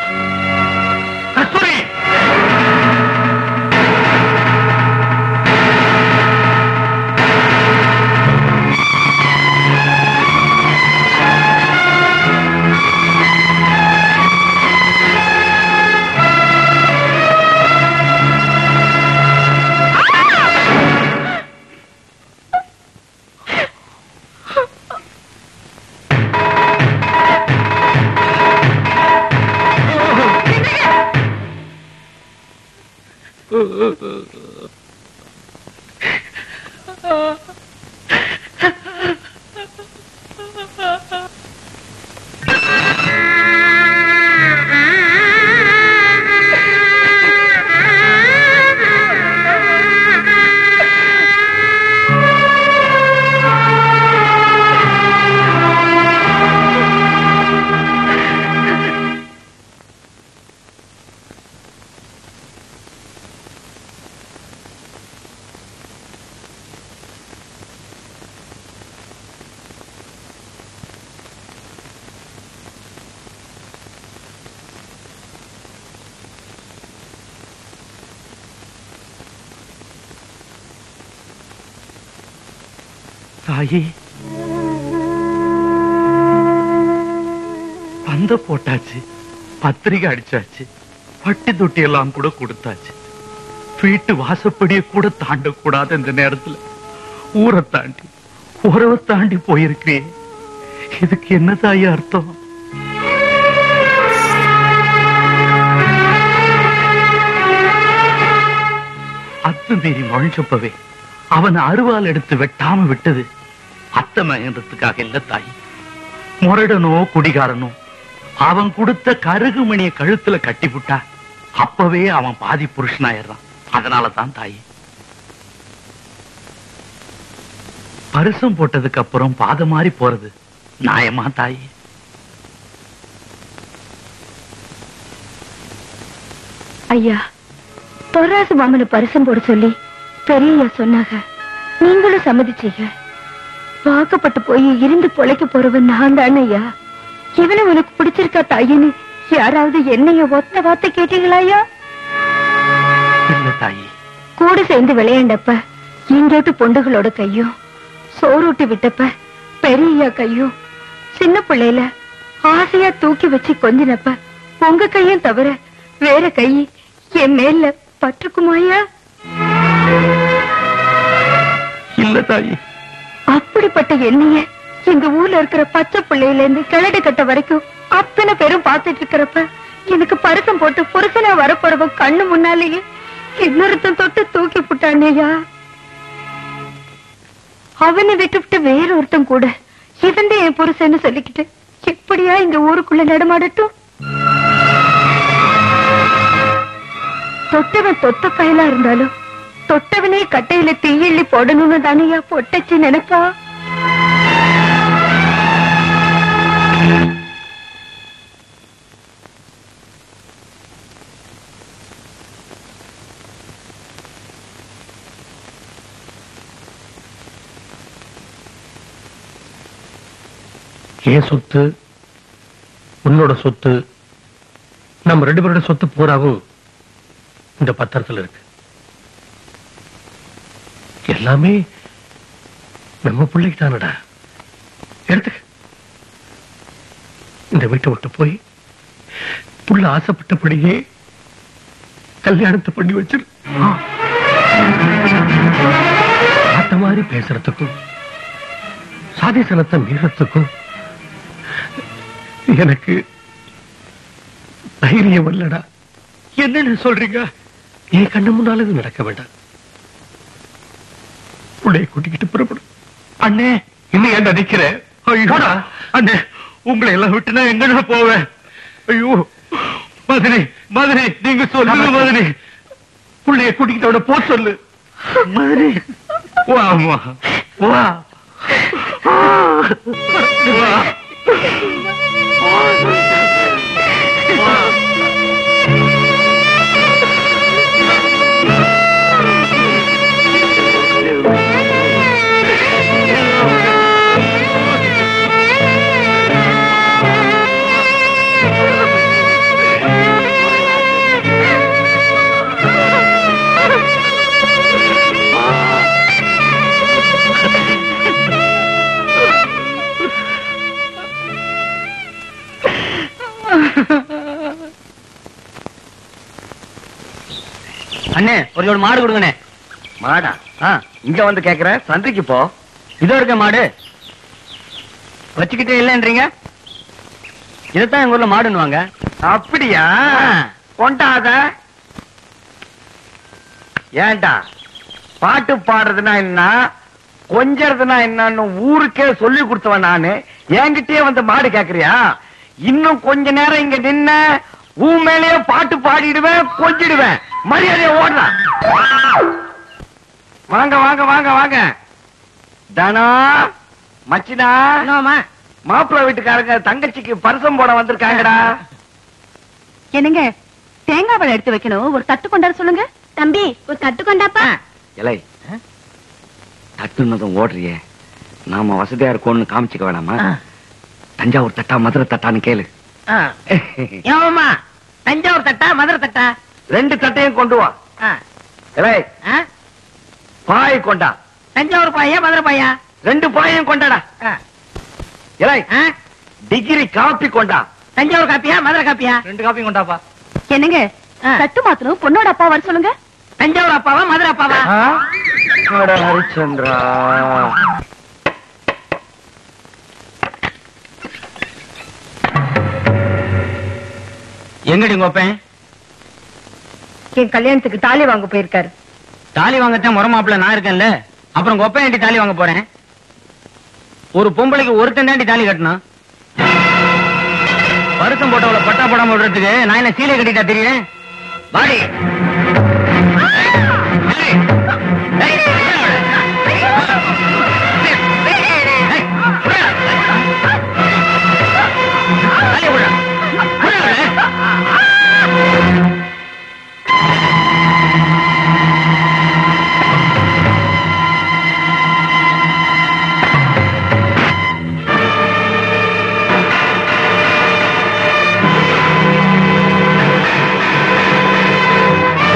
தாயே பந்த போட்டாச்சு பத்திரிகை அடிச்சாச்சு பட்டி தொட்டி எல்லாம் கூட கொடுத்தாச்சு வீட்டு வாசப்படியை கூட தாண்டக்கூடாது இந்த நேரத்துல ஊரை தாண்டி உறவை தாண்டி போயிருக்கிறே இதுக்கு என்ன தாயே அர்த்தம் அத்துமீறி முழிஞ்சப்பவே அவன் அருவாள் எடுத்து வெட்டாம விட்டது அத்தமயன்றதுக்காக இல்ல தாய் முரடனோ குடிகாரனோ அவன் கொடுத்த கருகுமணிய கழுத்துல கட்டி விட்டா அப்பவே அவன் பாதி புருஷனாயிடுறான் அதனால தான் தாய் பரிசம் போட்டதுக்கு அப்புறம் பாத மாறி போறது நியாயமா தாய் ஐயா பொறாசு மாமனு பரிசம் போட சொல்லி பெரியய்யா சொன்னாங்க நீங்களும் சம்மதிச்சீங்க வாக்கப்பட்டு போய் இருந்து பொழைக்க போறவன் நான் தானே ஐயா இவனை உனக்கு பிடிச்சிருக்கா தாயின்னு யாராவது என்னைய ஒத்த வார்த்தை கேட்டீங்களா ஐயா இல்ல தாயி கூட சேர்ந்து விளையாண்டப்ப எங்கேட்டு பொண்டுகளோட கையும் சோறூட்டி விட்டப்ப பெரியய்யா கையும் சின்ன பிள்ளையில ஆசையா தூக்கி வச்சு கொஞ்சினப்ப உங்க கையும் தவிர வேற கை என் மேல பற்றுக்குமாயா இல்ல தாயி அப்படிப்பட்ட எண்ணெய எங்க ஊர்ல இருக்கிற பச்சை பிள்ளையில இருந்து கிழடு கட்ட வரைக்கும் அத்தனை பேரும் பார்த்துட்டு இருக்கிறப்ப எனக்கு பரிசம் போட்டு புருஷனா வரப்போறவன் கண்ணு முன்னாலேயே இன்னொருத்தன் தொட்டு தூக்கி புட்டானேயா அவனை விட்டுவிட்டு வேற ஒருத்தன் கூட இவன் என் புருஷன்னு சொல்லிக்கிட்டு எப்படியா இங்க ஊருக்குள்ள நடமாடட்டும் தொட்டவன் தொட்ட பயலா இருந்தாலும் தொட்டவனே கட்டையில தீயள்ளி போடணும்னு தானையா பொட்டச்சு நினைப்பா என் சொத்து உன்னோட சொத்து நம்ம ரெண்டு பேரோட சொத்து பூராவும் இந்த பத்திரத்துல இருக்கு எல்லாமே நம்ம பிள்ளைக்கு தானடா எடுத்துக்க இந்த வீட்டை விட்டு போய் புள்ள ஆசைப்பட்டபடியே கல்யாணத்தை பண்ணி வச்சிரு ஆட்ட மாதிரி பேசுறதுக்கும் சாதிசனத்தை மீறத்துக்கும் எனக்கு தைரியம் இல்லடா என்னன்னு சொல்றீங்க என் கண்ணு முன்னால இது நடக்க வேண்டாம் உடைய கூட்டிக்கிட்டு புறப்படும் அண்ணே இன்னும் ஏன் நிக்கிற ஐயோடா அண்ணே உங்களை எல்லாம் விட்டு நான் எங்க போவேன் ஐயோ மதுரை மதுரை நீங்க சொல்லுங்க மதுரை பிள்ளைய கூட்டிக்கிட்டு அவனை போ சொல்லு மதுரை வா அம்மா வா வா அண்ணே ஒரு ஜோடி மாடு கொடுங்கண்ணே மாடா ஆ இங்க வந்து கேக்குற சந்தைக்கு போ இதோ இருக்க மாடு வச்சுக்கிட்டே இல்லைன்றீங்க இதைத்தான் எங்க ஊர்ல மாடுன்னுவாங்க அப்படியா கொண்டாத ஏன்டா பாட்டு பாடுறதுனா என்ன கொஞ்சறதுனா என்னன்னு ஊருக்கே சொல்லி கொடுத்தவன் நானு என்கிட்டயே வந்து மாடு கேக்குறியா இன்னும் கொஞ்ச நேரம் இங்க நின்ன ஊ மேலேயே பாட்டு பாடிடுவேன் கொஞ்சிடுவேன் மரியாதைய ஓடுறான் வாங்க வாங்க வாங்க வாங்க தனா மச்சினா மாப்பிள்ளை வீட்டுக்காரங்க தங்கச்சிக்கு பரிசம் போட வந்திருக்காங்கடா என்னங்க தேங்காய் பழம் எடுத்து வைக்கணும் ஒரு தட்டு கொண்டாட சொல்லுங்க தம்பி ஒரு தட்டு கொண்டாப்பா இலை தட்டுனதும் ஓடுறியே நாம வசதியா இருக்கோம்னு காமிச்சுக்க வேணாமா தஞ்சாவூர் தட்டா மதுரை தட்டான்னு கேளு ஏமாமா தஞ்சாவூர் தட்டா மதுரை தட்டா ரெண்டு தட்டையும் கொண்டு வா ஆ. இலை ஆ? பாய் கொண்டா தஞ்சாவூர் பாயா மதுரை பாயா ரெண்டு பாயும் கொண்டாடா ஆ. இலை ஆ? டிகிரி காப்பி கொண்டா தஞ்சாவூர் காப்பியா மதுரை காப்பியா ரெண்டு காப்பி கொண்டாப்பா என்னங்க தட்டு மாத்தணும் பொண்ணோட அப்பா வர சொல்லுங்க தஞ்சாவூர் அப்பாவா மதுரை அப்பாவா அட ஹரிச்சந்திரா எங்கடி உங்க ஒப்பேன் என் கல்யாணத்துக்கு தாலி வாங்க போயிருக்காரு தாலி வாங்கத்தான் முறை மாப்பிள்ள நான் இருக்கேன்ல அப்புறம் உங்க ஒப்பேன் தாலி வாங்க போறேன் ஒரு பொம்பளைக்கு ஒருத்தன் தாண்டி தாலி கட்டணும் வருஷம் போட்டவள பட்டா போடாம விடுறதுக்கு நான் என்ன சீலை கட்டிட்டா தெரியும் வாடி ஆ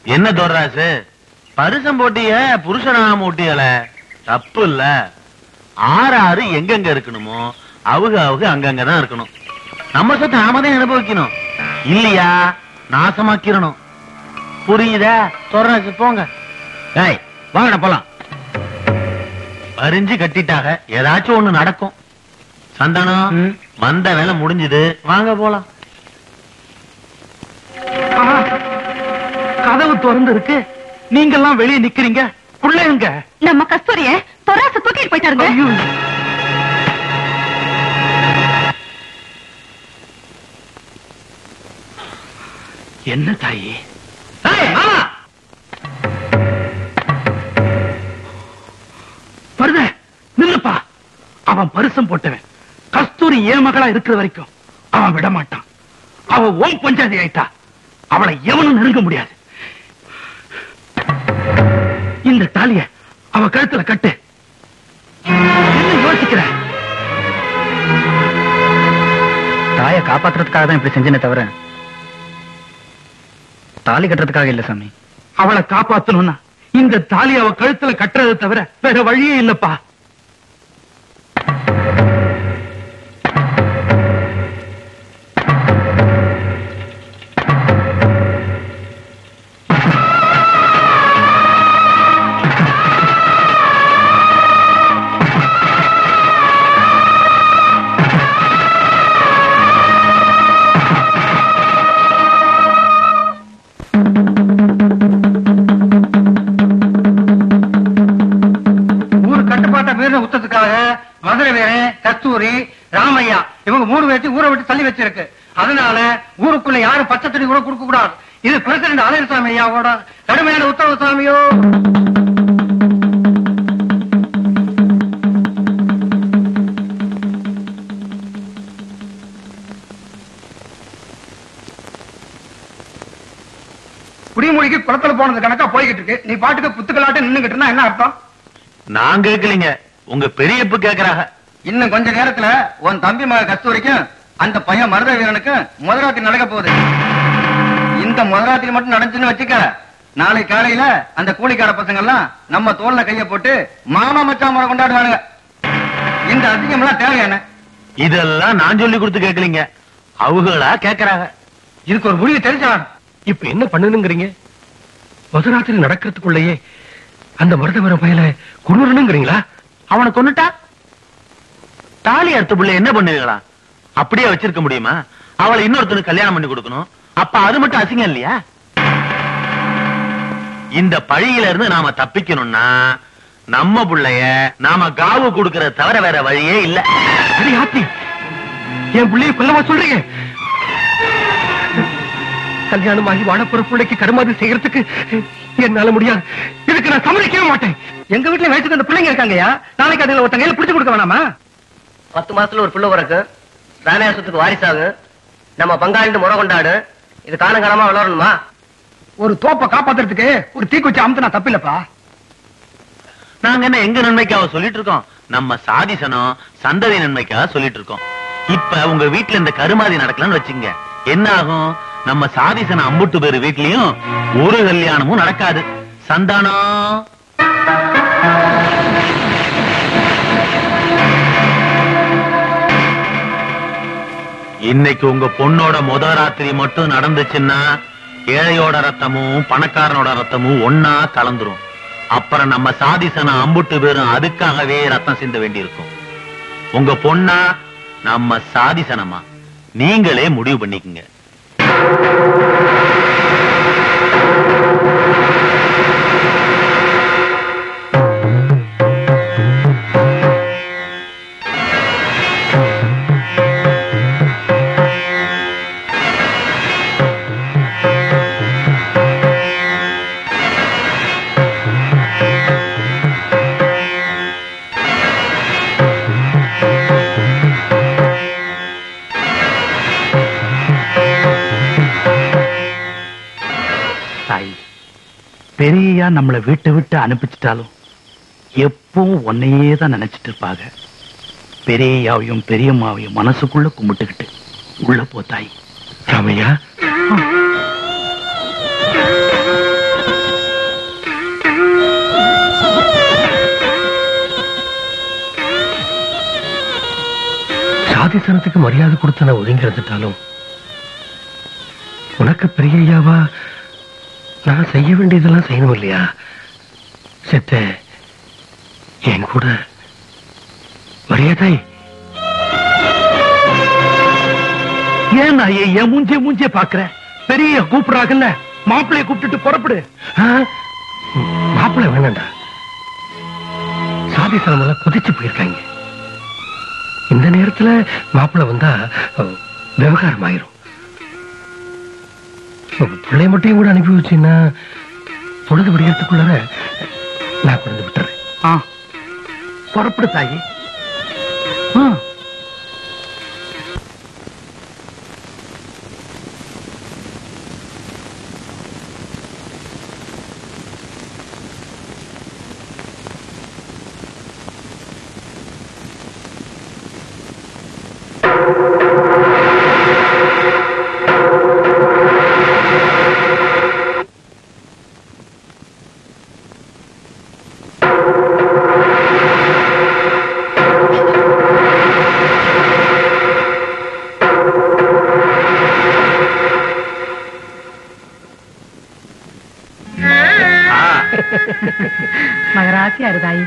என்ன தோர்ராசு பரிசம் போட்டிய புருஷனாம ஊட்டியல தப்பு இல்ல ஆறு ஆறு எங்கெங்க இருக்கணுமோ அவங்க அவங்க அங்கங்கதான் இருக்கணும் நம்ம சொத்தை நாம தான் அனுபவிக்கணும் இல்லையா நாசமாக்கிரணும் புரியுதா தோர்ராசு போங்க ஏய் வாங்கடா போலாம் பறிஞ்சு கட்டிட்டாக ஏதாச்சும் ஒண்ணு நடக்கும் சந்தானம் வந்த வேலை முடிஞ்சது வாங்க போலாம் கதவு திறந்து இருக்கு நீங்க எல்லாம் வெளியே நிக்கிறீங்க புள்ள எங்க நம்ம கஸ்தூரிய தொராச தூக்கிட்டு போயிட்டாருங்க என்ன தாயி ஏய், மாமா! வருத நில்லுப்பா அவன் பரிசம் போட்டவன் கஸ்தூரி ஏன் மகளா இருக்கிற வரைக்கும் அவன் விட மாட்டான் அவ ஓம் பஞ்சாதி ஆயிட்டா அவளை எவனும் நெருங்க முடியாது இந்த தாலிய அவ கழுத்துல கட்டு என்ன யோசிக்கிற தாயை காப்பாத்துறதுக்காக தான் இப்படி செஞ்சேனே தவிர தாலி கட்டுறதுக்காக இல்ல சாமி அவளை காப்பாத்தணும்னா இந்த தாலி அவ கழுத்துல கட்டுறதை தவிர வேற வழியே இல்லப்பா ஊர் கட்டுப்பாட்டை மீறின குத்தத்துக்காக மதுரை வீரன் கஸ்தூரி ராமையா இவங்க மூணு பேர்த்தையும் ஊரை விட்டு தள்ளி வச்சிருக்கு அதனால ஊருக்குள்ள யாரும் பச்சை தண்ணி கூட கொடுக்க கூடாது இது பிரசிடண்ட் அழகசாமி ஐயாவோட கடுமையான உத்தரவு சாமியோ குடிமொழிக்கு குளத்துல போனது கணக்கா போய்கிட்டு இருக்கு நீ பாட்டுக்கு புத்துக்கலாட்டு நின்னுகிட்டு இருந்தா என்ன அர்த்தம் நான் கேட்கலீங்க உங்க பெரியப்பு கேக்குறாங்க இன்னும் கொஞ்ச நேரத்துல உன் தம்பி மக கஸ்தூரிக்கும் அந்த பையன் மருத வீரனுக்கும் முதலாத்தி நடக்க போகுது இந்த முதலாத்தி மட்டும் நடந்துச்சுன்னு வச்சுக்க நாளை காலையில அந்த கூலிக்கார பசங்க எல்லாம் நம்ம தோல்ல கைய போட்டு மாமா மச்சான் முறை கொண்டாடுவானுங்க இந்த அசிங்கம் எல்லாம் தேவையான இதெல்லாம் நான் சொல்லி கொடுத்து கேட்கலீங்க அவங்களா கேக்குறாங்க இதுக்கு ஒரு முடிவு தெரிஞ்சா இப்ப என்ன பண்ணணுங்கிறீங்க மதுராத்திரி நடக்கிறதுக்குள்ளேயே அந்த மருதவர பயல குளிரணுங்கிறீங்களா அவனை கொன்னுட்டா தாலி அறுத்த புள்ள என்ன பண்ணுவீங்களா அப்படியே வச்சிருக்க முடியுமா அவளை இன்னொருத்தனுக்கு கல்யாணம் பண்ணி கொடுக்கணும் அப்ப அது மட்டும் அசிங்கம் இல்லையா இந்த பழியில இருந்து நாம தப்பிக்கணும்னா நம்ம புள்ளைய நாம காவு கொடுக்கறத தவிர வேற வழியே இல்ல சரி ஆத்தி என் பிள்ளைய கொல்லவா சொல்றீங்க கல்யாணம் ஆகி வாழப்போற பிள்ளைக்கு கருமாதி செய்யறதுக்கு என்னால முடியாது இதுக்கு நான் சம்மதிக்கவே மாட்டேன் எங்க வீட்டுல வயசுக்கு அந்த பிள்ளைங்க இருக்காங்கயா நாளைக்கு அதுல ஒருத்தங்க கையில பிடிச்சு கொடுக்க வேணாமா பத்து மாசத்துல ஒரு பிள்ளை பிறக்கு தானேசத்துக்கு வாரிசாகு நம்ம பங்காளிட்டு முறை கொண்டாடு இது காலங்காலமா வளரணுமா ஒரு தோப்பை காப்பாத்துறதுக்கு ஒரு தீக்குச்சி அமுத்துனா தப்பில்லப்பா நாங்க என்ன எங்க நன்மைக்காக சொல்லிட்டு இருக்கோம் நம்ம சாதிசனம் சந்ததி நன்மைக்காக சொல்லிட்டு இருக்கோம் இப்ப உங்க வீட்டுல இந்த கருமாதி நடக்கலன்னு வச்சுங்க என்ன ஆகும் நம்ம சாதிசனம் அம்புட்டு பேரு வீட்லயும் ஒரு கல்யாணமும் நடக்காது சந்தானம் இன்னைக்கு உங்க பொண்ணோட முத ராத்திரி மட்டும் நடந்துச்சுன்னா ஏழையோட ரத்தமும் பணக்காரனோட ரத்தமும் ஒன்னா கலந்துரும் அப்புறம் நம்ம சாதிசனம் அம்புட்டு பேரும் அதுக்காகவே ரத்தம் சிந்த வேண்டியிருக்கும் உங்க பொண்ணா நம்ம சாதிசனமா நீங்களே முடிவு பண்ணிக்கங்க தாய் பெரியா நம்மளை வீட்டை விட்டு அனுப்பிச்சிட்டாலும் எப்பவும் உன்னையே தான் நினைச்சிட்டு இருப்பாங்க பெரியயாவையும் பெரியம்மாவையும் மனசுக்குள்ள கும்பிட்டுக்கிட்டு உள்ள போ தாய் ராமையா சாதிசனத்துக்கு மரியாதை கொடுத்து நான் ஒதுங்கி இருந்துட்டாலும் உனக்கு பெரிய ஐயாவா நான் செய்ய வேண்டியதெல்லாம் செய்யணும் இல்லையா செத்த என் கூட வரியாதாய் ஏன் நான் என் என் மூஞ்சிய மூஞ்சிய பாக்குறேன் பெரிய கூப்பிடுறாங்கல்ல மாப்பிள்ளைய கூப்பிட்டுட்டு புறப்படு மாப்பிள்ளை வேணாண்டா சாதி சனமெல்லாம் குதிச்சு போயிருக்காங்க இந்த நேரத்துல மாப்பிள்ளை வந்தா அஹ், விவகாரம் ஆயிரும் பிள்ளை மட்டும் கூட அனுப்பி வச்சீங்கன்னா பொழுது விடியறதுக்குள்ளார நான் கொண்டு விட்டுறேன் ஆ, புறப்படு தாயி ஆ. மகராசி அருதாயி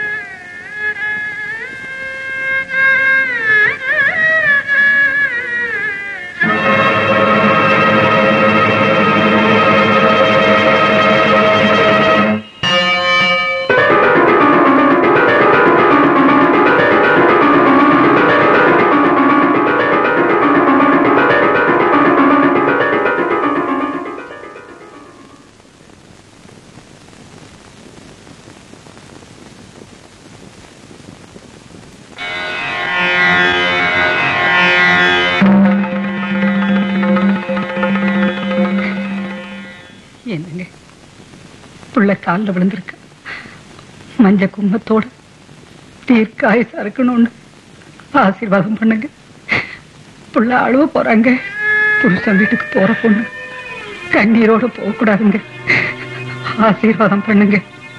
என்னங்க புள்ள காலில் விழுந்திருக்க மஞ்ச கும்பத்தோட தீர்க்காயசா இருக்கணும்னு ஆசீர்வாதம் பண்ணுங்க புள்ள அழுவ போறாங்க புருஷன் வீட்டுக்கு போற பொண்ணு கண்ணீரோட போக கூடாதுங்க ஆசீர்வாதம் பண்ணுங்க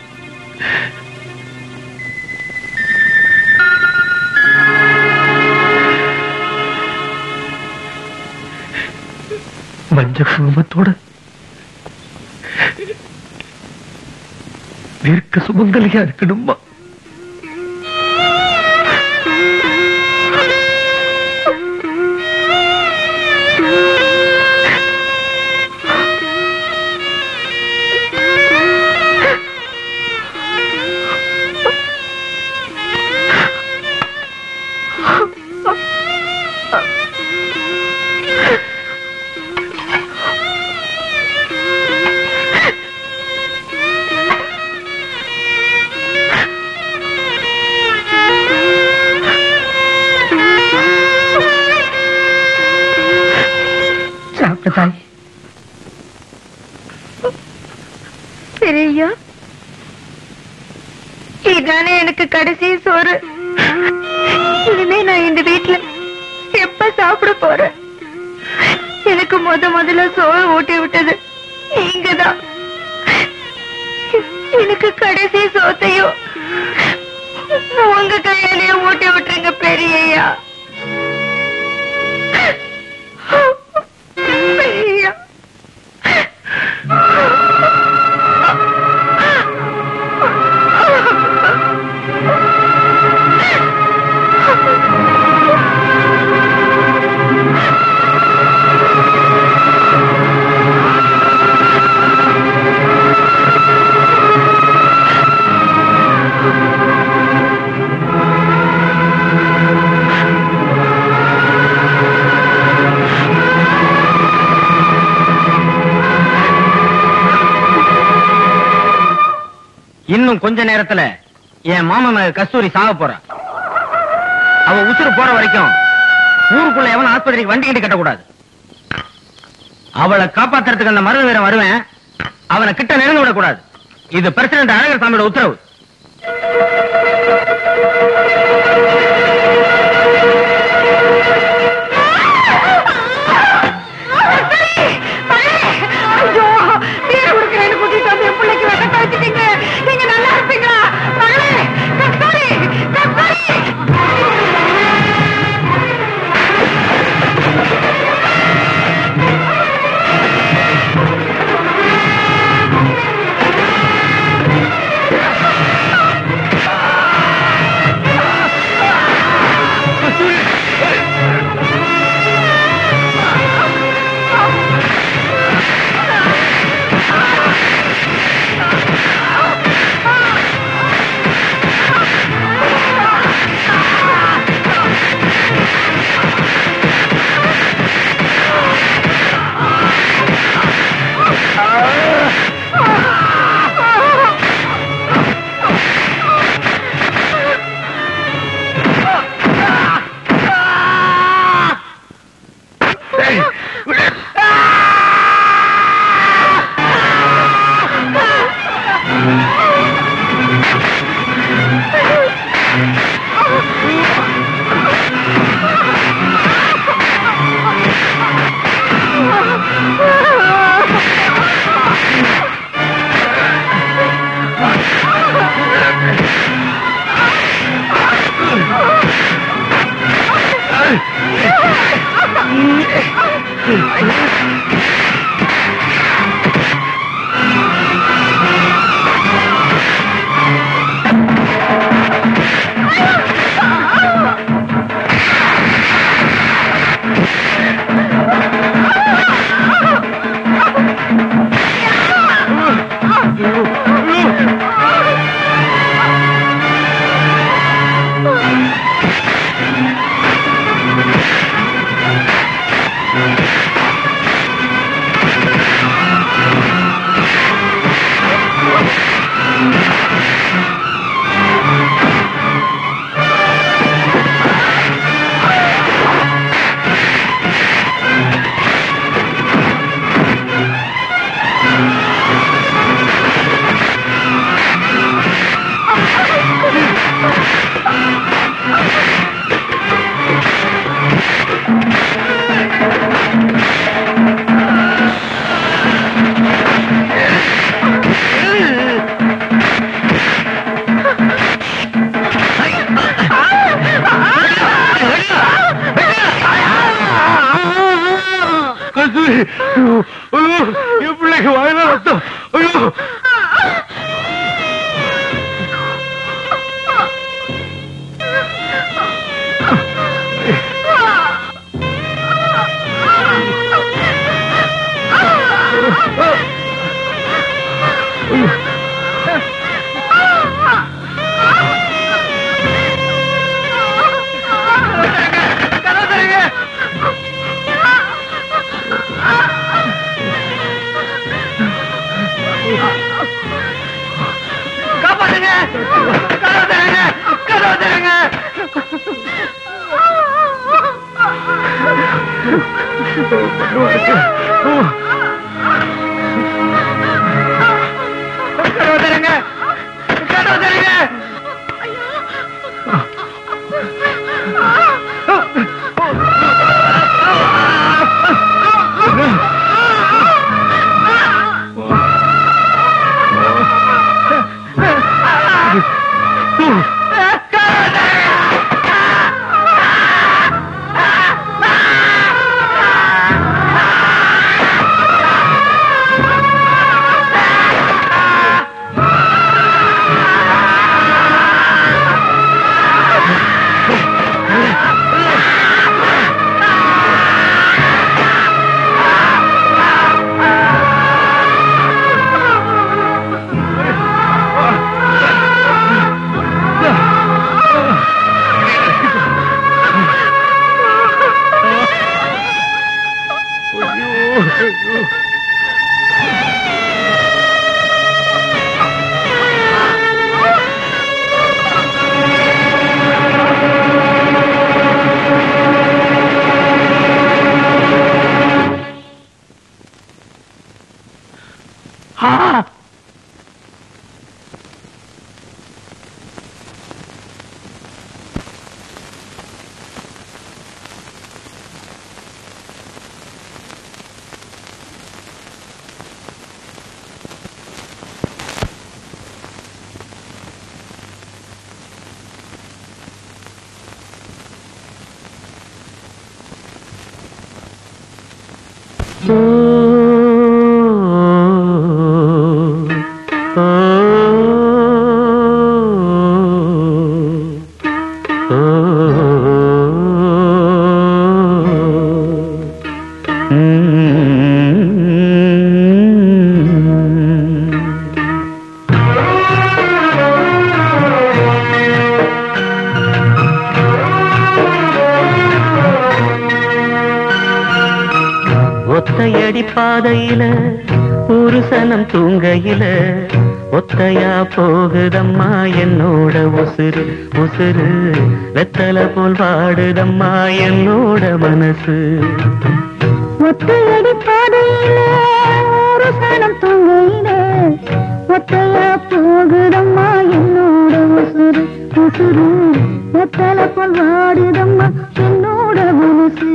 மஞ்ச குடும்பத்தோட தீர்க்க சுமங்கலியா இருக்கணுமா சாப்பிடு தாய் பெரியய்யா இதானே எனக்கு கடைசி சோறு இனிமே நான் இந்த வீட்டுல எப்ப சாப்பிட போறேன் எனக்கு முத முதல்ல சோறு ஊட்டி விட்டது நீங்கதான் எனக்கு கடைசி சோத்தையும் உங்க கையாலேயே ஊட்டி விட்டுருங்க பெரியய்யா பெரியய்யா இன்னும் கொஞ்ச நேரத்துல என் மாமன் மக கஸ்தூரி சாக போறா அவ உசுறு போற வரைக்கும் ஊருக்குள்ள எவன் ஆஸ்பத்திரிக்கு வண்டி கிட்ட கட்டக்கூடாது அவளை காப்பாத்துறதுக்கு அந்த மருந்து வீரன் வருவேன் அவனை கிட்ட நெருங்க விடக்கூடாது இது பிரசிடண்ட் அழகர் சாமியோட உத்தரவு ஐயோ வீடு கொடுக்குறேன்னு கூட்டிட்டு வந்து என் பிள்ளைக்கு வெட்ட வச்சுட்டீங்க நீங்க நல்லா இருப்பீங்களா மகளே கஸ்தூரி கஸ்தூரி கஸ்தூரி ஐயோ, ஐயோ, என் பிள்ளைக்கு வாயில ரத்தம் ஐயோ காப்பாத்துங்க கதவு தரங்க கதவு தரங்க கதவு தரங்க கதவு தரங்க ஒத்தையடி பாதையில ஒரு சனம் தூங்கையில ஒத்தையா போகுதம்மா என்னோட உசுறு உசுறு வெத்தலை போல் வாடுதம்மா என்னோட மனசு ஒத்தையடி பாதையில ஒரு சனம் தூங்கையில ஒத்தையா போகுதம்மா என்னோட உசுறு உசுறு வெத்தலை போல் வாடுதம்மா என்னோட மனசு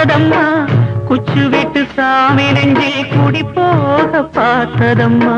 பார்த்ததம்மா குச்சு விட்டு சாமி நெஞ்சில் குடி போக பார்த்ததம்மா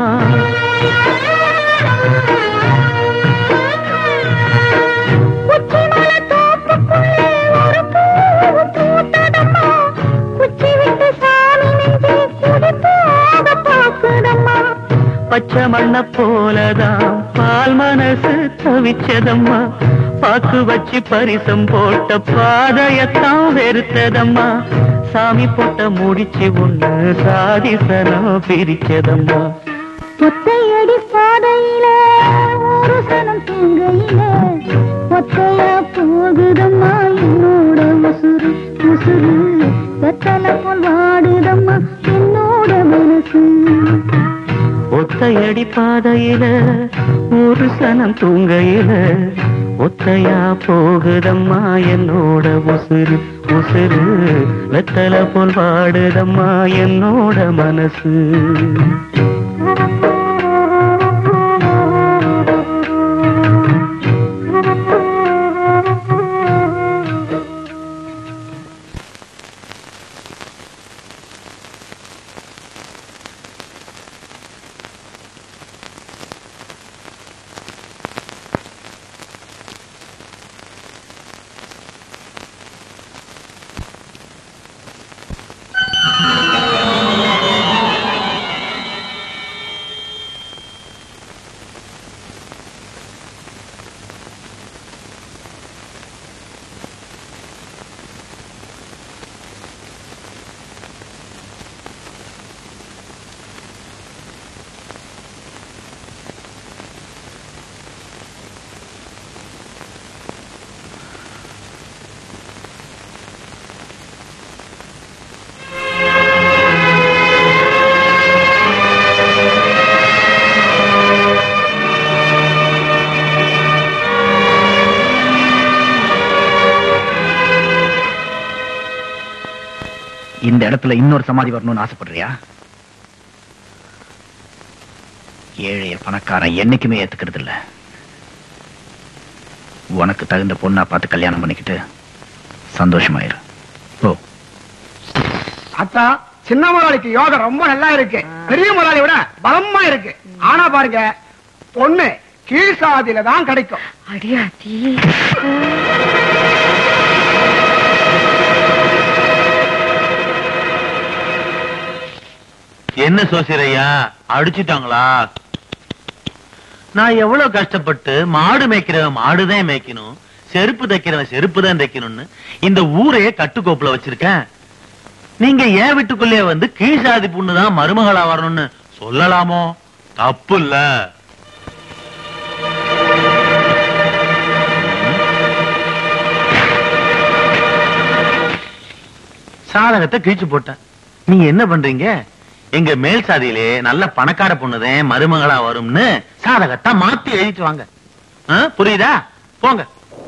பச்சை மண்ண போலதான் பால் மனசு தவிச்சதம்மா பாக்கு வச்சு பரிசம் போட்ட பாதையத்தான் வெறுத்ததம்மா சாமி போட்ட முடிச்சு ஒண்ணு சாதிசனம் பிரிச்சதம்மா ஒத்தையடி பாதையில ஒரு சனம் தூங்கையில ஒத்தையா போகுதம்மா என்னோட உசுறு உசுறு வெத்தலை போல் வாடுதம்மா என்னோட மனசு ஒத்தையடி பாதையில ஒரு சனம் தூங்கையில ஒத்தையா போகுதம்மா என்னோட உசுறு உசுறு வெத்தலை போல் வாடுதம்மா என்னோட மனசு இந்த இடத்துல இன்னொரு சமாதி வரணும்னு ஆசைப்படுறியா ஏழைய பணக்காரன் என்னைக்குமே ஏத்துக்கிறது இல்ல உனக்கு தகுந்த பொண்ணா பார்த்து கல்யாணம் பண்ணிக்கிட்டு சந்தோஷமாயிரு ஓ அத்தா சின்ன முதலாளிக்கு யோகம் ரொம்ப நல்லா இருக்கு பெரிய முதலாளி விட பலமா இருக்கு ஆனா பாருங்க பொண்ணு கீழ் சாதியில தான் கிடைக்கும் அடியாத்தி என்ன சோசியரையா அடிச்சுட்டாங்களா நான் எவ்வளவு கஷ்டப்பட்டு மாடு மேய்க்கிறவன் மாடுதான் மேய்க்கணும் செருப்பு தைக்கிறவன் செருப்பு தான் தைக்கணும்னு இந்த ஊரையே கட்டுக்கோப்புல வச்சிருக்கேன் நீங்க ஏன் வீட்டுக்குள்ளே வந்து கீழ் சாதி பொண்ணுதான் மருமகளா வரணும்னு சொல்லலாமோ தப்பு இல்ல சாதகத்தை கிழிச்சு போட்டேன் நீங்க என்ன பண்றீங்க எங்க மேல் சாதியிலே நல்ல பணக்கார பொண்ணுதான் மருமகளா வரும்னு சாதகத்தை மாத்தி எழுதிட்டு வாங்க ஆ, புரியுதா போங்க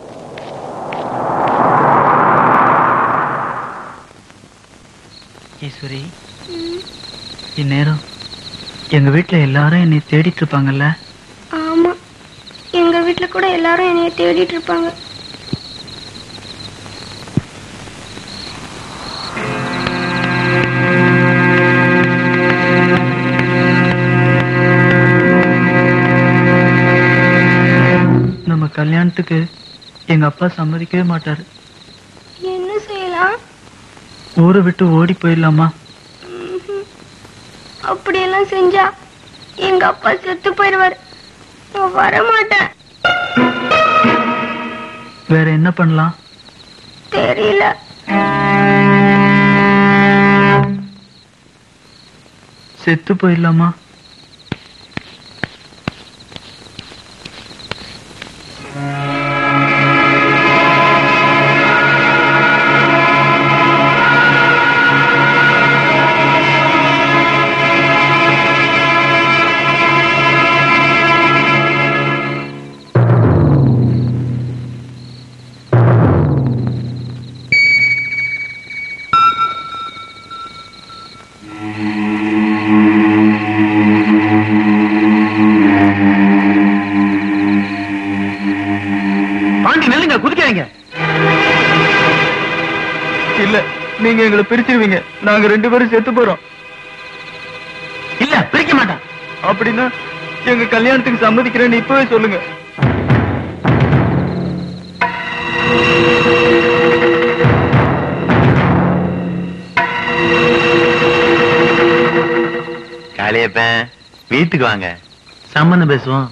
ஈஸ்வரி இந்நேரம் எங்க வீட்டுல எல்லாரும் என்னை தேடிட்டு இருப்பாங்கல்ல ஆமா எங்க வீட்ல கூட எல்லாரும் என்னைய தேடிட்டு இருப்பாங்க நம்ம கல்யாணத்துக்கு எங்க அப்பா சம்மதிக்கவே மாட்டாரு என்ன செய்யலாம் ஊரை விட்டு ஓடி போயிடலாமா ம்ஹும். அப்படியெல்லாம் செஞ்சா எங்க அப்பா செத்து போயிடுவார் நான் வரமாட்டேன் வேற என்ன பண்ணலாம் தெரியல செத்து போயிடலாமா பாண்டி நெல்லுங்க குதிக்காதீங்க இல்ல நீங்க எங்களை பிரிச்சிருவீங்க நாங்க ரெண்டு பேரும் செத்து போறோம் இல்ல பிரிக்க மாட்டேன் அப்படின்னா எங்க கல்யாணத்துக்கு சம்மதிக்கிறேன்னு இப்பவே சொல்லுங்க காளியப்பன் வீட்டுக்கு வாங்க சம்பந்தம் பேசுவோம்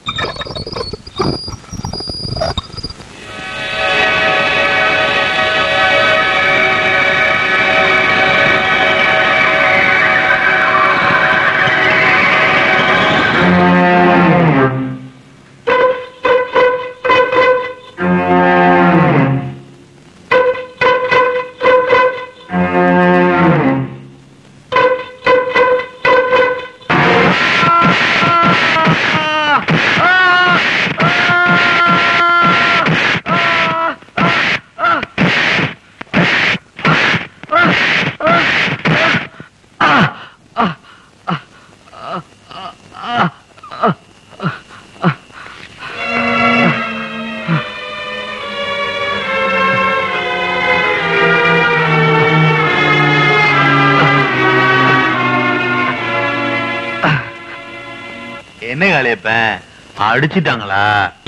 என்ன காளியப்பன் அடிச்சிட்டாங்களா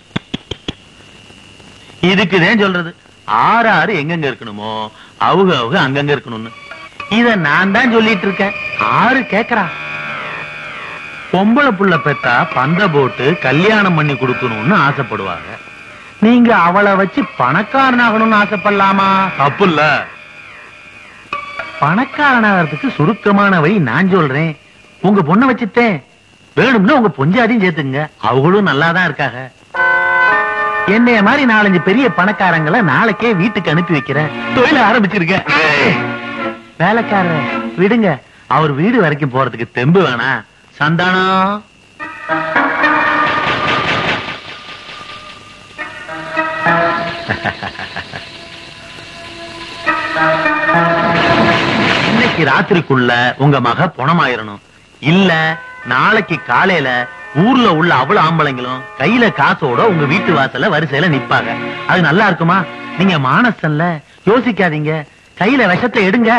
இதுக்குதான் சொல்றது ஆறு ஆறு எங்கெங்க இருக்கணுமோ அவுக அவுக அங்கங்க இருக்கணும்னு இத நான் தான் சொல்லிட்டு இருக்கேன் ஆறு கேக்குறா பொம்பளை புள்ள பெத்தா பந்த போட்டு கல்யாணம் பண்ணி கொடுக்கணும்னு ஆசைப்படுவாங்க நீங்க அவளை வச்சு பணக்காரனாகணும்னு ஆசைப்படலாமா தப்பு இல்ல பணக்காரனாகிறதுக்கு சுருக்கமான வழி நான் சொல்றேன் உங்க பொண்ணை வச்சுட்டேன் வேணும்னா உங்க பொஞ்சாதியும் சேர்த்துங்க அவங்களும் நல்லா தான் இருக்காங்க என்னைய மாதிரி நாலஞ்சு பெரிய பணக்காரங்களை நாளைக்கே வீட்டுக்கு அனுப்பி வைக்கிறேன் தொழில ஆரம்பிச்சிருக்கேன் வேலைக்காரர் விடுங்க அவர் வீடு வரைக்கும் போறதுக்கு தெம்பு வேணா சந்தானம் இன்னைக்கு ராத்திரிக்குள்ள உங்க மக பணமாயிரணும் இல்ல நாளைக்கு காலையில ஊர்ல உள்ள அவ்வளவு ஆம்பளைங்களும் கையில காசோட உங்க வீட்டு வாசல்ல வரிசையில நிப்பாங்க அது நல்லா இருக்குமா நீங்க மானசல்ல யோசிக்காதீங்க கையில விஷத்தை எடுங்க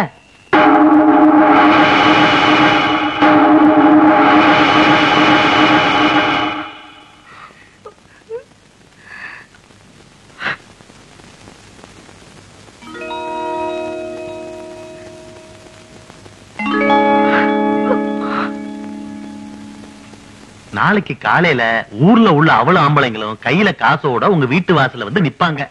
நாளைக்கு காலையில ஊர்ல உள்ள அவ்வளவு ஆம்பளைங்களும் கையில காசோட உங்க வீட்டு வாசல்ல வந்து நிப்பாங்க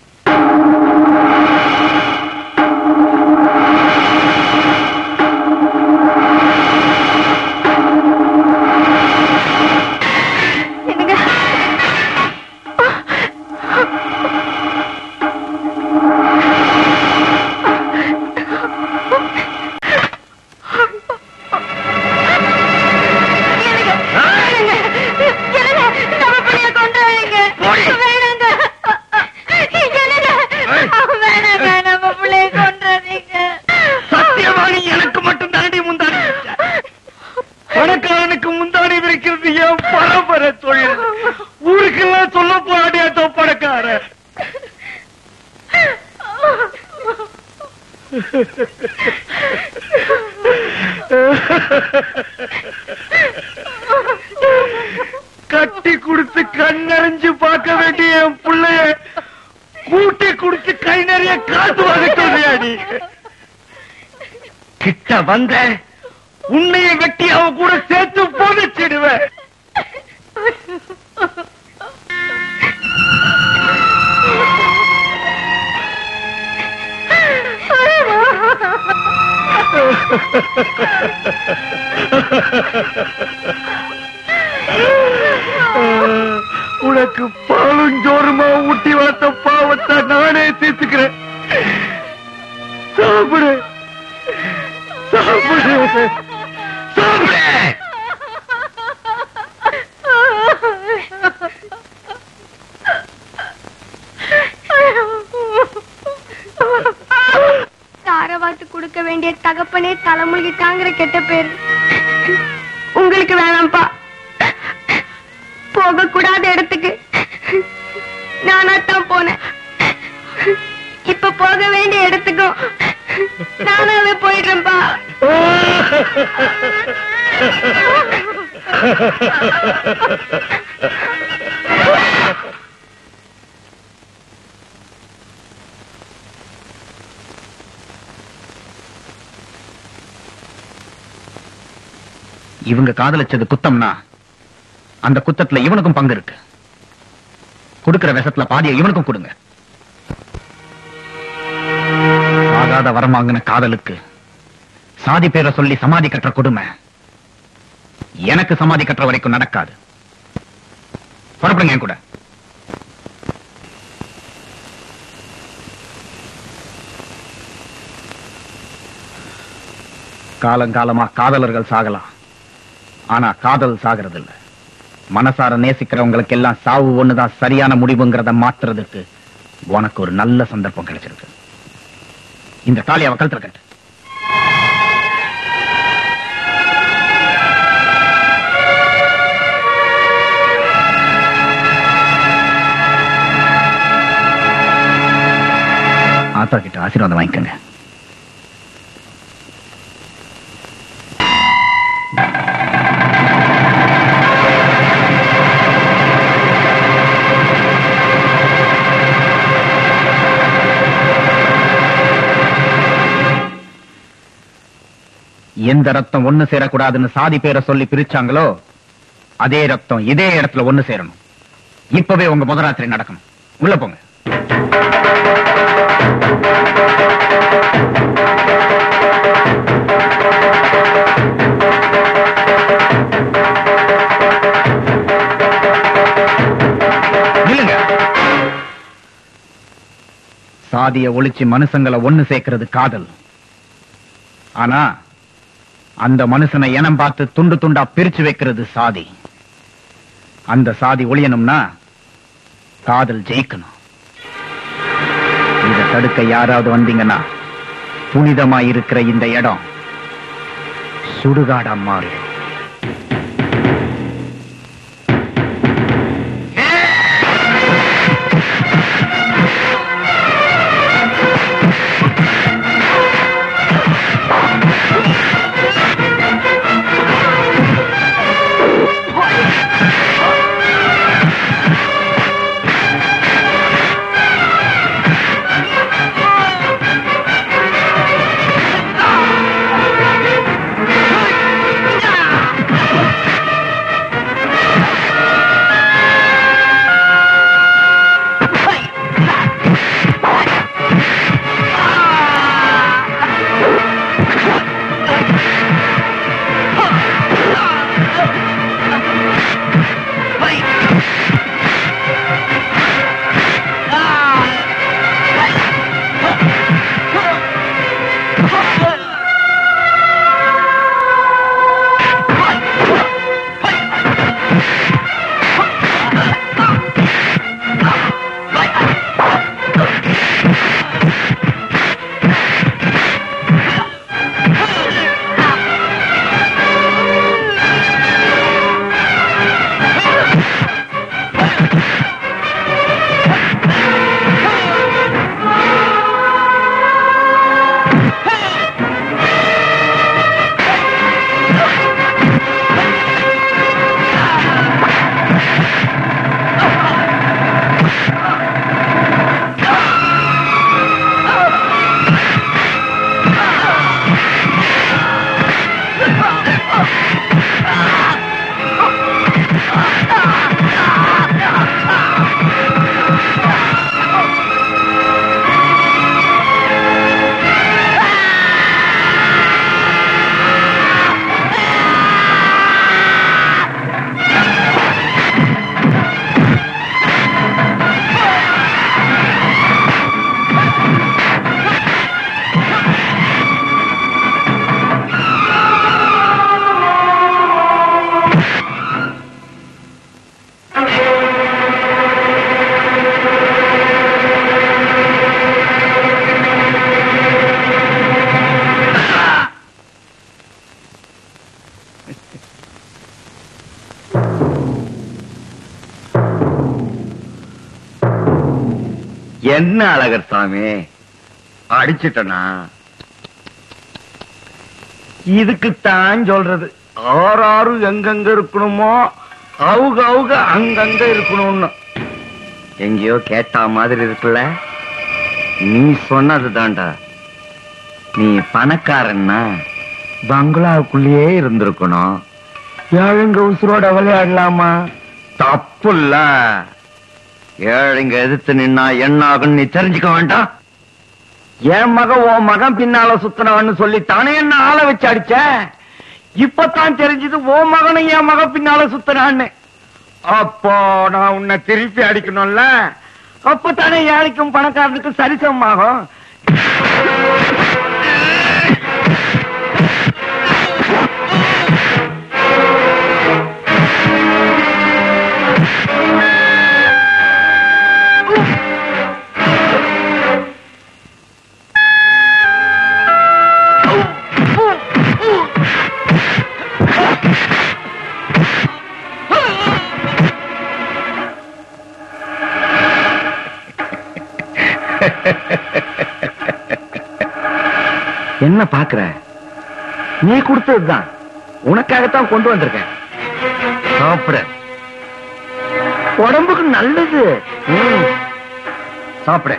சத்தியவாணி எனக்கு மட்டும் தாண்டி முந்தாடி வச்ச. பணக்காரனுக்கு முந்தாடி விரிக்கிறது என் பரம்பரை தொழில் ஊருக்கெல்லாம் சொல்ல போராடியாட்டோ பணக்கார கட்டி கொடுத்து கண்ணறிஞ்சு பார்க்க வேண்டிய என் பிள்ளைய கூட்டி கொடுத்து கை நிறைய காசு வாங்க சொல்றியாடி கிட்ட வந்த உன்னைய வெட்டி அவ கூட சேர்த்து புதைச்சிடுவேன் உனக்கு பாலும் ஜோருமா ஊட்டி வளர்த்த பாவத்தை நானே தீர்த்துக்கிறேன் சாப்பிடு சாப்பிடு சாப்பிடு தாரவாத்து கொடுக்க வேண்டிய தகப்பனே தலைமுழுகிட்டாங்கிற கெட்ட பேர் உங்களுக்கு வேணாம்ப்பா போக கூடாத இடத்துக்கு நானா தான் போனேன் இப்ப போக வேண்டிய இடத்துக்கும் நானாவே போயிடுறேன்பா இவங்க காதலிச்சது குத்தம்னா அந்த குத்தத்துல இவனுக்கும் பங்கு இருக்கு கொடுக்கிற விஷத்துல பாதியை இவனுக்கும் கொடுங்க ஆகாத வரம் வாங்கின காதலுக்கு சாதி பேரை சொல்லி சமாதி கட்டுற கொடுமை எனக்கு சமாதி கட்டுற வரைக்கும் நடக்காது புறப்படுங்க என் கூட காலங்காலமா காதலர்கள் சாகலாம் ஆனா காதல் சாகிறது இல்ல மனசார நேசிக்கிறவங்களுக்கு எல்லாம் சாவு ஒண்ணுதான் சரியான முடிவுங்கிறத மாத்துறதுக்கு உனக்கு ஒரு நல்ல சந்தர்ப்பம் கிடைச்சிருக்கு இந்த தாலியை வக்கலத்துல கட்டு ஆத்தா கிட்ட ஆசீர்வாதம் வாங்கிக்கங்க எந்த ரத்தம் ஒண்ணு சேரக்கூடாதுன்னு சாதி பேரை சொல்லி பிரிச்சாங்களோ அதே ரத்தம் இதே இடத்துல ஒண்ணு சேரணும் இப்பவே உங்க முதராத்திரி நடக்கணும் உள்ள போங்க நில்லுங்க சாதிய ஒழிச்சு மனுஷங்களை ஒண்ணு சேர்க்கிறது காதல் ஆனா அந்த மனுஷனை இனம் பார்த்து துண்டு துண்டா பிரிச்சு வைக்கிறது சாதி அந்த சாதி ஒழியணும்னா காதல் ஜெயிக்கணும் இத தடுக்க யாராவது வந்தீங்கன்னா புனிதமா இருக்கிற இந்த இடம் சுடுகாடா மாறிடும் என்ன அழகர் சாமி அடிச்சிட்டனா இதுக்குத்தான் சொல்றது ஆறாறு எங்கெங்க இருக்கணுமோ அவுக அவுக அங்கங்க இருக்கணும்னு எங்கேயோ கேட்டா மாதிரி இருக்குல்ல நீ சொன்னது தான்டா நீ பணக்காரன்னா பங்களாவுக்குள்ளேயே இருந்திருக்கணும் ஏழுங்க உசுரோட விளையாடலாமா தப்புல்ல ஏழுங்க எதிர்த்து நின்னா என்ன ஆகும்னு நீ தெரிஞ்சுக்க வேண்டாம் என் மகன் உன் மகன் பின்னால சுத்தினவன்னு சொல்லி தானே என்ன ஆளை வச்சு அடிச்ச இப்பதான் தெரிஞ்சது உன் மகனும் என் மகன் பின்னால சுத்தினான்னு அப்போ நான் உன்னை திருப்பி அடிக்கணும்ல அப்பதானே ஏழைக்கும் பணக்காரனுக்கும் சரிசமமாகும் என்ன பாக்குற நீ கொடுத்ததுதான் உனக்காகத்தான் கொண்டு வந்திருக்கேன் சாப்பிட உடம்புக்கு நல்லது ம். சாப்பிட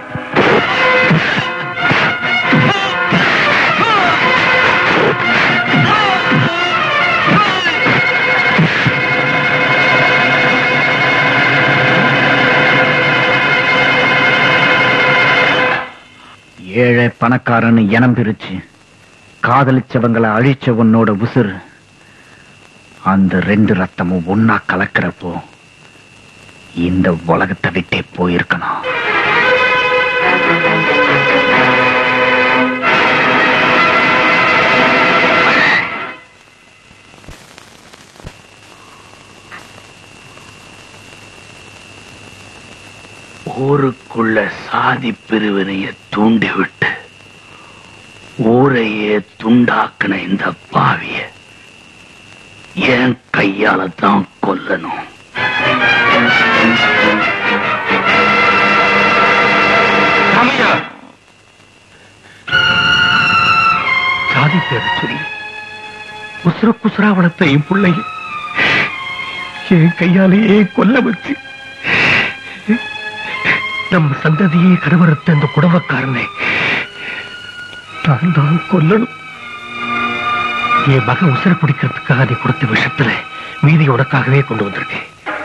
ஏழை பணக்காரன்னு இனம் பிரிச்சு காதலிச்சவங்களை அழிச்ச உன்னோட உசுறு அந்த ரெண்டு ரத்தமும் ஒன்னா கலக்கிறப்போ இந்த உலகத்தை விட்டே போயிருக்கணும் ஊருக்குள்ள சாதி பிரிவினைய தூண்டிவிட்டு ஊரையே துண்டாக்குன இந்த பாவிய என் கையால தான் கொல்லணும் சாதி பேரை சொல்லி உசுர குசுரா வளர்த்த என் பிள்ளைய என் கையாலேயே கொல்ல வச்சு நம்ம சந்ததியே கருவறுத்த அந்த குடவக்காரனை நான் தான் கொல்லணும் என் மகன் உசுர பிடிக்கிறதுக்காக நீ கொடுத்த விஷத்துல மீதி உனக்காகவே கொண்டு வந்திருக்கேன்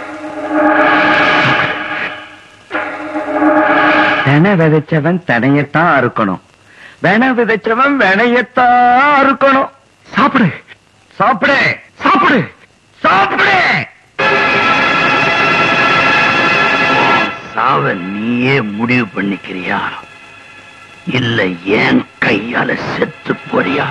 வென விதைச்சவன் தனையத்தான் அறுக்கணும் வென விதைச்சவன் வெனையத்தான் அறுக்கணும் சாப்பிடு சாப்பிடு சாப்பிடு சாப்பிடு சாவ நீயே முடிவு பண்ணிக்கிறியா இல்ல என் கையால செத்து போறியா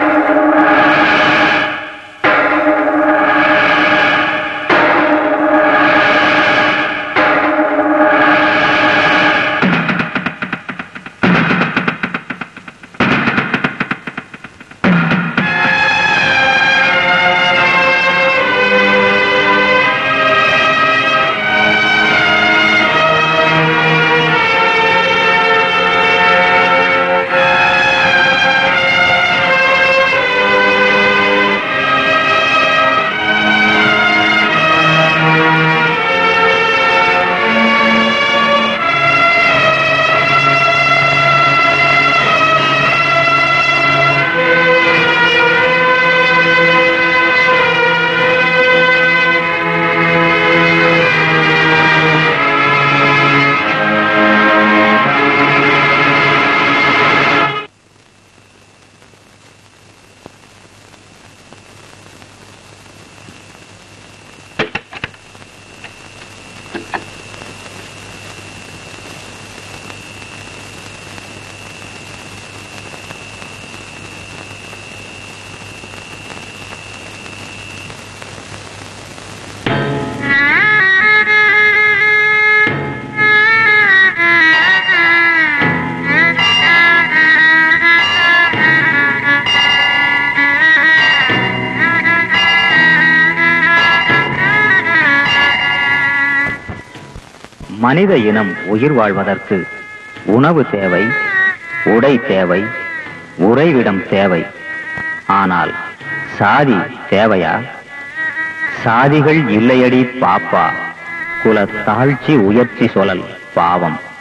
மனித இனம் உயிர் வாழ்வதற்கு உணவு தேவை உடை தேவை உறைவிடம் தேவை ஆனால் சாதி தேவையா சாதிகள் இல்லையடி பாப்பா குல தாழ்ச்சி உயர்ச்சி சொல்லல் பாவம்